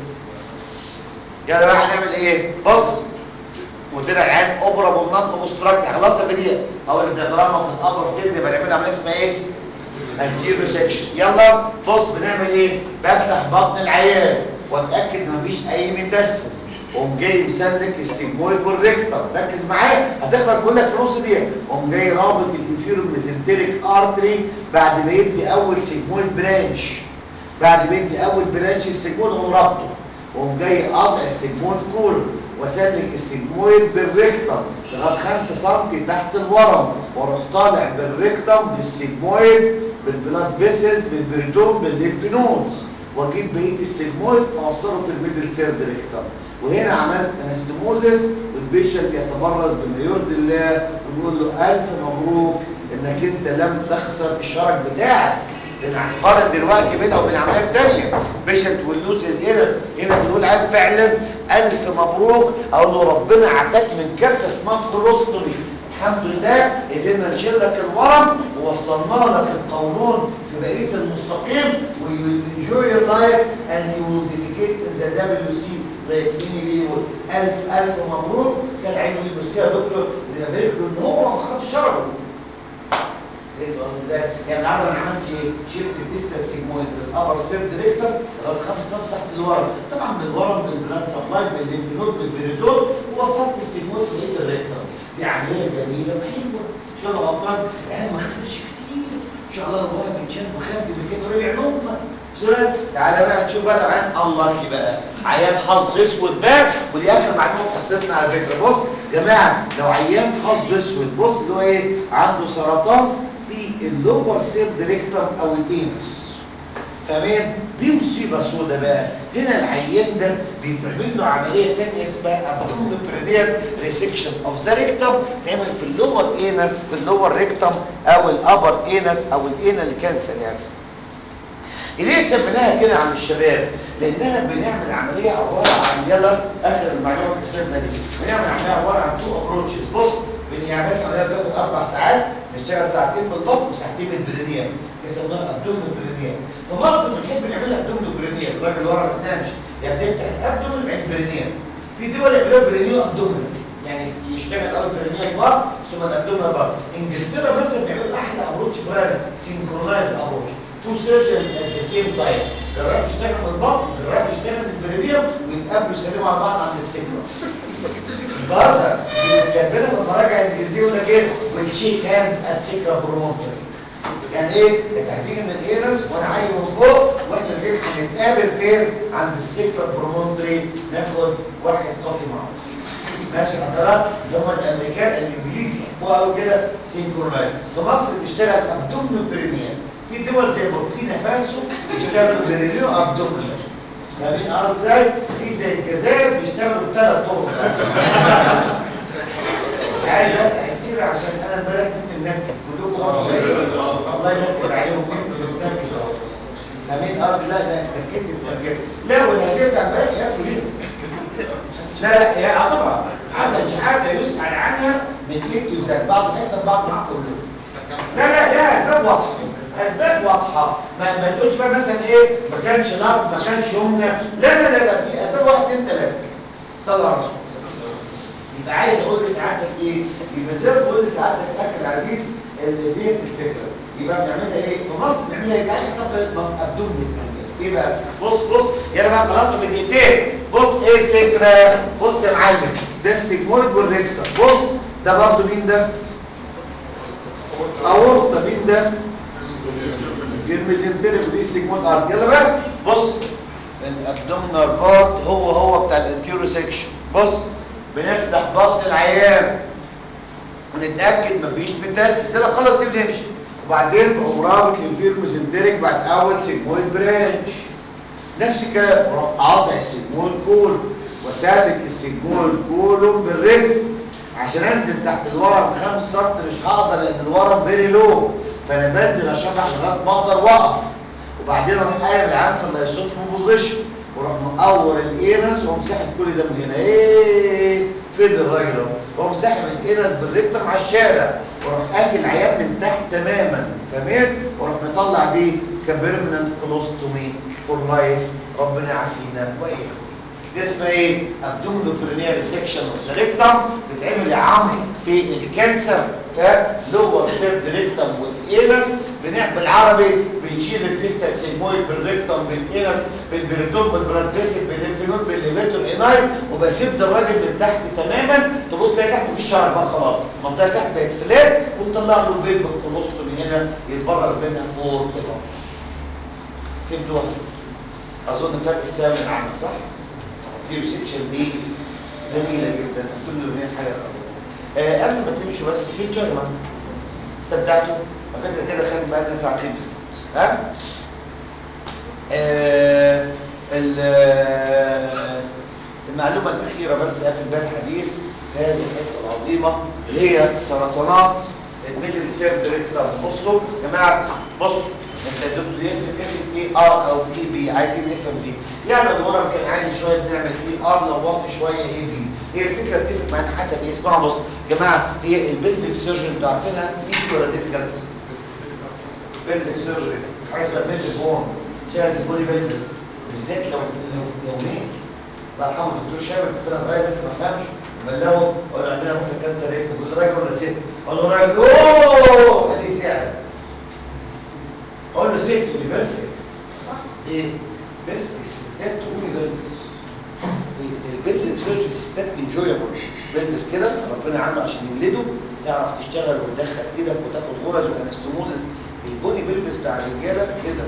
يلا بقى هنعمل ايه بص ودينا العين اوبرا بومنات اوبستراكت خلاص في دي اول الدياجراما في الابر سيد يبقى نعمل عمليه اسمها ايه انتيرو سيكشن يلا بص بنعمل ايه بفتح بطن العيان واتاكد ان مفيش اي ميتاسيس قوم جاي مسلك السيجمويد والريكتم ركز معايا هتخلص بقول لك في نص دقيقه قوم جاي رابط الانفيرو ميزنتريك ارتري بعد ما يدي اول سيجمويد برانش بعد ما يدي اول برانش السيجمويد قوم رابطه قوم جاي قاطع السيجمويد كله واسلك السيجمويد بالريكتم لغايه 5 سم تحت الورم واروح طالع بالريكتم بالسيجمويد بالبلاد فيسلز بالبريدوم بالليمف نودز واجيب بقيه السيجمويد اوصله في الميدل سيرد ريكتم وهنا عملت انستمولس والبيشنت يتبرز بما يرضي الله ونقول له الف مبروك انك انت لم تخسر الشرج بتاعك لان هنقارن دلوقتي بينها وبين العمليه الثانيه بيشنت واللوز از ايرس هنا بنقول عيب فعلا الف مبروك اقول له ربنا عافاك من كارثه اسمها كولوستومي الحمد لله قدرنا نشيل لك الورم ووصلنا لك القولون في بقيه المستقيم ويو enjoy your life and you will defecate in the WC like مين بيقول الف الف مبروك كان عينه لي ميرسي يا دكتور بنبارك له ان هو ما فقدش شرفه فهمت قصدي ازاي؟ يعني النهارده انا عملت ايه؟ شلت الديستال سيجمويد بالابر سيرد ريكتر لغايه 5 سم تحت الورم، طبعا بالورم بالبلاد سبلاي بالليمف نود بالبريتون ووصلت السيجمويد في بقيه الريكتر، دي عمليه جميله وحلوه، ان شاء الله غلطان العيال ما خسرش كتير، ان شاء الله الولد يتشال بخاف كده رجع نومه سؤال تعالى بقى نشوف بقى العيان الله بقى عيان حظ اسود بقى ودي اخر معلومه في حصتنا على فكره بص جماعه لو عيان حظ اسود بص اللي هو ايه عنده سرطان في اللور سيرد ريكتم او الانس فاهمين دي مصيبه سودة بقى هنا العيان ده بيتعمل له عمليه ثانيه اسمها ابدومينوبريدير ريسكشن اوف ذا ريكتم تعمل في اللور انس في اللور ريكتم او الابر انس او الانال كانسر يعني ليه سميناها كده عن الشباب لانها بنعمل عمليه عباره عن يلا اخر المعلومه حسابنا دي بنعمل عمليه عباره عن تو ابروتشز بص يعني بس عمليه بتاخد اربع ساعات نشتغل ساعتين بالضبط وساعتين بالبرينيوم يسموها ابدومين برينيوم في مصر بنحب نعملها ابدومين برينيوم الراجل ورا ما بتنامش يعني بنفتح الابدومين بعد برينيوم في دول يعملوها برينيوم ابدومين يعني يشتغل اول برينيوم بار ثم الابدومين بار انجلترا مثلا بيعملوا احلى ابروتش فعلا سينكرونايز ابروتش تو سيرجنز ات ذا سيم تايم جراح يشتغل من البطن جراح يشتغل من البرينيوم ويتقابلوا يسلموا على بعض عند السكره بهزر كاتبينها في المراجع الانجليزيه يقول لك ايه وتشيك هاندز ات سكره بروموتر يعني ايه انت هتيجي من الانس وانا عايز من فوق واحنا الاثنين هنتقابل فين عند السكره برومونتري ناخد واحد كوفي مع بعض ماشي حضرتك هم الامريكان الانجليزي يحبوها قوي كده سينكرونايز في مصر بيشتغل ابدومينو بريمير في دول زي بوركينا فاسو بيشتغلوا بريمير ابدومينو فاهمين اه ازاي؟ في زي الجزائر بيشتغلوا بثلاث طرق عايز افتح السيره عشان انا امبارح كنت منكد كلكم برضه زي الله ينكد عليهم كنت منكد اهو فاهمين قصدي لا لا اتنكدت اتنكدت لا والهزيمه بتاع امبارح يا اخي هنا لا لا يا آه طبعا حسن شحاته يسأل عنها من ايه يزال بعض الحسن بعض معاه كلهم لا لا لا اسباب واضحه اسباب واضحه ما, ما تقولش بقى مثلا ايه ما كانش نار ما كانش يمنى لا لا لا لا دي اسباب واحد اثنين ثلاثه صلوا على الرسول يبقى عايز اقول لسعادتك ايه يبقى زي ما بقول لسعادتك اخي العزيز اللي ديت الفكره يبقى بنعملها ايه في مصر بنعملها ايه يعني قبل مصر ابدومين ايه بقى بص بص يلا بقى خلاص في دقيقتين بص ايه الفكره بص يا معلم ده السيجمويد والريكتر بص ده برضه مين ده اورطه مين ده الميزنتريك ودي السيجمويد ارت يلا بقى بص الابدومينال بارت هو هو بتاع الانتيرو سيكشن بص بنفتح بطن العيان ونتاكد مفيش متاسس كده خلاص دي بنمشي وبعدين بقوم رابط الفيرموسنتريك بعد اول سيجمويد برانش نفس الكلام وراح قاطع السيجمويد كول وسالك السيجمويد كولوم بالرجل عشان انزل تحت الورم 5 سم مش هقدر لان الورم فيري لو فانا بنزل اشرح لغايه ما اقدر واقف وبعدين اروح قايم العام في اللايسوتوم بوزيشن واروح مقور الانس واقوم ساحب كل ده من هنا ايه فين الراجل اهو واقوم ساحب الانس بالريكتم على الشارع واروح قافل العيان من تحت تماما فاهمين واروح مطلع دي كبيرمننت كولوستومي فور لايف ربنا يعافينا واياكم دي اسمها ايه ابدومينو برينيال ريسكشن اوف ذا ريكتم بتعمل يا عمرو في الكانسر لور سيرد ريكتم والانس بنعمل بالعربي بنشيل الديستال سيجمويد بالريكتم بالانس بالبريتوم بالبلاد فيسل بالانفينول بالليفيتور اناي وبقى سد الراجل من تحت تماما تبص تلاقي تحت مفيش شعر بقى خلاص المنطقه تحت بقت فلات وتطلع له البيض بالكولوست من هنا يتبرز منها فوق ايفر فهمتوها اظن فرق السهم العامة صح دي ريسبشن دي جميله جدا كل يومين حاجه آه قبل ما تمشوا بس فهمتوا يا جماعه استمتعتوا على فكره كده خدنا بقى لنا ساعتين بالظبط ها آه ال- آه، المعلومه الاخيره بس قافل بها الحديث في هذه الحصه العظيمه هي سرطانات الميدل سيرد ريكتر بصوا يا جماعه بصوا انت الدكتور ياسر كاتب اي ار او اي بي عايزين نفهم دي يعني الورم كان عالي شويه بنعمل اي ار لو واطي شويه اي بي هي الفكره بتفرق معانا حسب ايه اسمها بص يا جماعه هي البلفيك سيرجن انتوا عارفينها ايزي ولا ديفيكالت بلفيك سيرجن عايز بقى بلفيك بون شايف البولي بلفس بالذات لو لو لو مين الله يرحمه الدكتور شايف كنت انا صغير لسه ما فهمش بلغه اقول له عندنا ممكن كانسر ايه بقول له راجل ولا ست اقول له راجل اوه حديث يعني اقول له ست يقول لي بيرفكت ايه بيرفكت الستات تقولي بيرفكت البيرفكت سيرجري في الستات انجويبل بيرفكت كده ربنا عامله عشان يولدوا تعرف تشتغل وتدخل ايدك وتاخد غرز وانستموزس البودي بيلبس بتاع الرجاله كده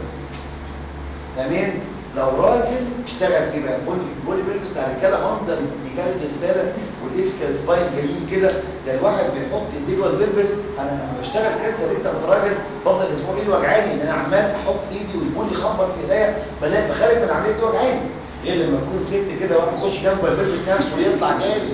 تمام لو راجل اشتغل في بقى بولي بولي بيلبس بتاع الرجاله منظر الرجال بالنسبه والايسكال سباين جايين كده ده الواحد بيحط ايديه جوه البلبس انا لما بشتغل كانسر ريكتر في راجل بفضل اسبوع ايدي وجعاني ان انا عمال احط ايدي والبولي يخبط في ايديا بلاقي بخارج من العمليه دي وجعاني غير لما تكون ست كده واحد يخش جنبه البلبس نفسه ويطلع جالي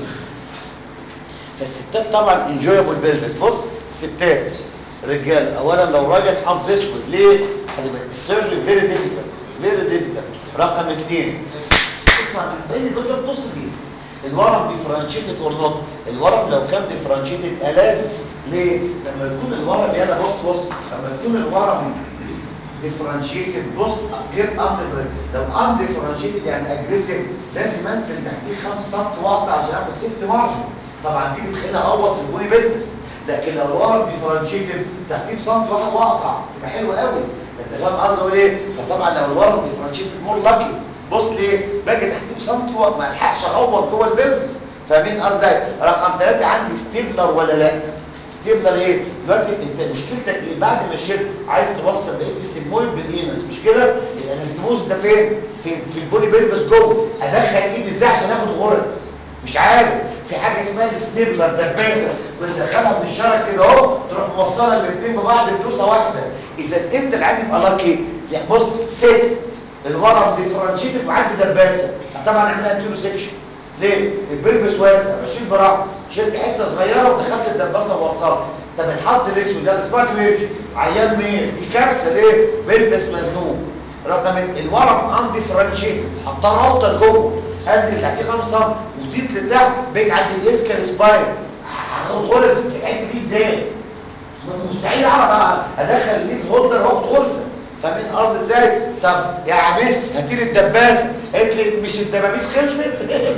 فالستات طبعا انجويبل بيلبس بص الستات رجال اولا لو راجل حظ اسود ليه؟ هتبقى السيرجري فيري ديفيكالت فيري ديفيكالت رقم اثنين اسمع مني بس بص دي الورم ديفرنشيتد اور نوت الورم لو كان ديفرنشيتد الاذ ليه؟ لما يكون الورم يلا بص بص لما يكون الورم ديفرنشيتد بص غير اندر لو انديفرنشيتد يعني اجريسيف لازم انزل تحتيه 5 سم واقطع عشان اخد سيفت مارجن طبعا دي بتخليني اغوط في البوني بيلبس لكن لو الورم ديفرنشيتد تحتيه بسنت واحد واقطع يبقى حلو قوي انت فاهم قصدي اقول ايه فطبعا لو الورم ديفرنشيتد مور لاكي بص ليه باجي تحتيه بسنت واقطع ما الحقش اغوط جوه البلبس فاهمين قصدي رقم ثلاثة عندي ستيبلر ولا لا ستيبلر ايه دلوقتي انت مشكلتك ايه بعد ما شلت عايز توصل بقيه السيمويد بالانس مش كده الانستموز ده فين في في البولي بيلبس جوه ادخل ايدي ازاي عشان اخد غرز مش عارف في حاجه اسمها الستيبلر دباسه بتدخلها من الشرج كده اهو تروح موصله الاثنين ببعض بدوسه واحده اذا امتى العادي يبقى لاكي يعني بص ست الورم ديفرنشيتد وعندي دباسه طبعا اعملها انتيرو سيكشن ليه البلفس واسع بشيل براحه شلت حته صغيره ودخلت الدباسه ووصلت طب الحظ الاسود ده الاسبوع ويمشي عيان مين دي كارثه ليه بلفس مزنوق رقم الورم انديفرنشيتد حطها نقطه لجوه انزل تحتيه 5 سم وزيد لتحت بيك عند الاسكال سباين هاخد غرز في الحته دي ازاي مستحيل اعرف ادخل الايد هولدر واخد غرزه فاهمين قصدي ازاي طب يا عبيس هاتي لي الدباسه قالت لي مش الدبابيس خلصت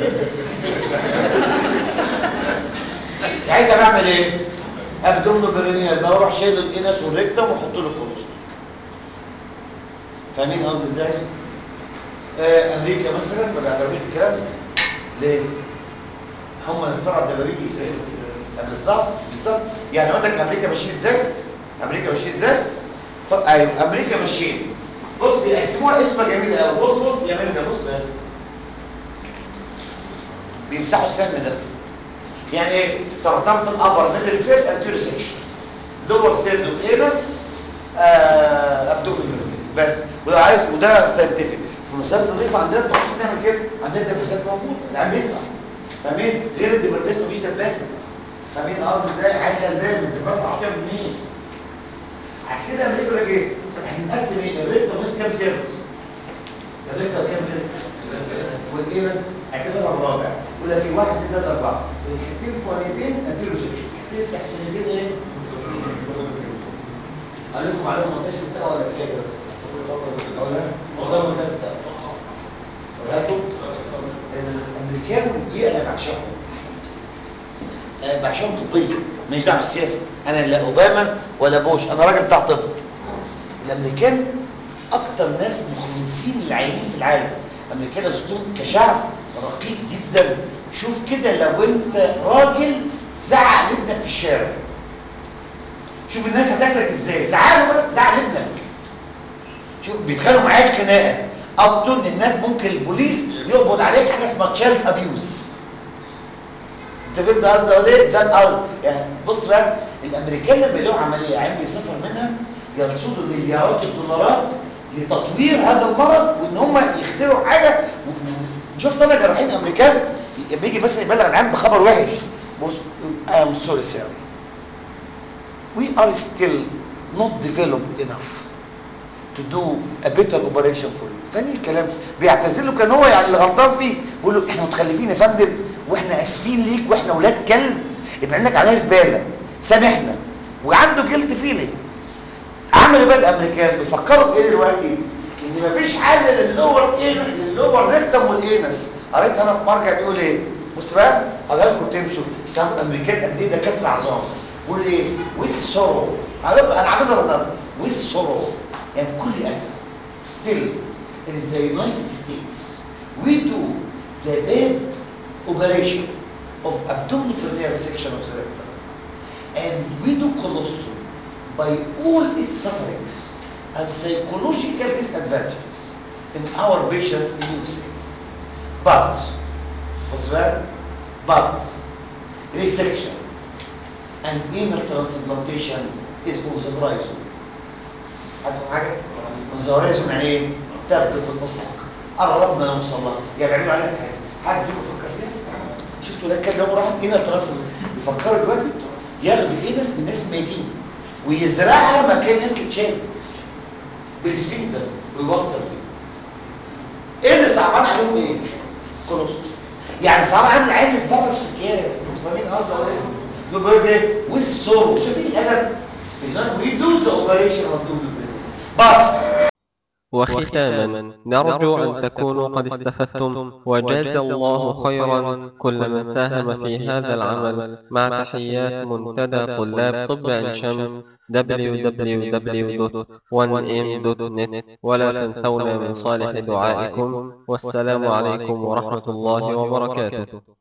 ساعتها بعمل ايه ابدومنو برينيال بروح شايل الانس والريكتم واحط له الكولوستوم فاهمين قصدي ازاي آه امريكا مثلا ما بيعترفوش بالكلام ده ليه هم اللي اخترعوا الدبابيس آه، بالظبط بالظبط يعني اقول لك امريكا ماشيين ازاي امريكا ماشيين ازاي ف... ايوه امريكا ماشيين بص بيقسموها اسم جميل قوي بص بص يا امريكا بص بس بيمسحوا السهم ده يعني ايه سرطان في الابر ميدل سيل انتيرو سيكشن لور سيل دوكينس آه ابدومين بس وده عايز وده ساينتفك في مسائل نظيفه عندنا بتوع نعمل كده عندنا دباسات موجوده العيال بيدفع فاهمين غير الدباسات مفيش دباسه فاهمين قصدي ازاي عادي الباب الدباسه 10 جنيه عشان كده امريكا لك ايه هنقسم ايه امريكا مش كام سيرفس امريكا كام كده والايه بس اعتبرها الرابع يقول لك ايه واحد اثنين ثلاثه اربعه الحتتين الفوقانيتين اديله سكشن الحتتين التحتانيتين ايه قال لكم معلومه ما قلتش بتاع ولا كفايه كده او لا والله ما قلت بتاع ولكن الامريكان دي انا بعشقهم أه بعشقهم طبيا ماليش دعوه بالسياسه انا لا اوباما ولا بوش انا راجل بتاع طب الامريكان اكتر ناس مخلصين للعيانين في العالم الامريكان صوتهم كشعب رقيق جدا شوف كده لو انت راجل زعق لابنك في الشارع شوف الناس هتاكلك ازاي زعله بس زعل ابنك شوف بيتخانقوا معاك خناقه افضل انك ممكن البوليس يقبض عليك حاجه اسمها تشايلد ابيوز انت فهمت قصدي اقول ايه ده القصد يعني بص بقى الامريكان لما يلاقوا عمليه عين بيسافر منها يرصدوا مليارات الدولارات لتطوير هذا المرض وان هم يخترعوا حاجه و- و- شفت انا جراحين امريكان لما يجي مثلا يبلغ العام بخبر وحش بص I am sorry sir we are still not developed enough to do a better operation for you فاني الكلام بيعتذر له كان هو يعني اللي غلطان فيه بيقول له احنا متخلفين يا فندم واحنا اسفين ليك واحنا اولاد كلب يبقى لك عليها زباله سامحنا وعنده جلد فيلينج عمل ايه بقى الامريكان بيفكروا في ايه دلوقتي ان مفيش حل لللور ايه لللور ريكتم والانس قريت انا في مرجع بيقول ايه بص بقى هقول لكم تمشوا شافوا الامريكان قد ايه دكاتره عظام بيقول ايه ويز سورو انا عاملها بالنظر ويز سورو يعني بكل اسف still in the United States we do the bad operation of abdominal section of the rectum and we do colostrum by all its sufferings and psychological disadvantages in our patients in USA. But, what's that? But, resection and anal transplantation is on the horizon. هتفهم حاجة؟ on the horizon يعني ايه؟ تبدو في الأفق قربنا نوصل لها يعني بيعملوا عليها بحث حد فيكم فكر فيها؟ شفتوا ده كان لو راحت انال ترانسبلانت بيفكروا دلوقتي ياخدوا الانس من ناس ميتين ويزرعها مكان ناس تتشال بالسفنكترز ويوصل فيه ايه اللي صعبان عليهم ايه؟ كولوست يعني صعب عامل عين البرص في الكياس انتوا فاهمين قصدي ولا ايه؟ يبقى ايه؟ والسورو شايفين الادب؟ اذا وي دو ذا اوبريشن اوف دو But وختاما نرجو أن تكونوا قد استفدتم وجاز الله خيرا كل من ساهم في هذا العمل مع تحيات منتدى طلاب طب عين شمس www.1m.net ولا تنسونا من صالح دعائكم والسلام عليكم ورحمة الله وبركاته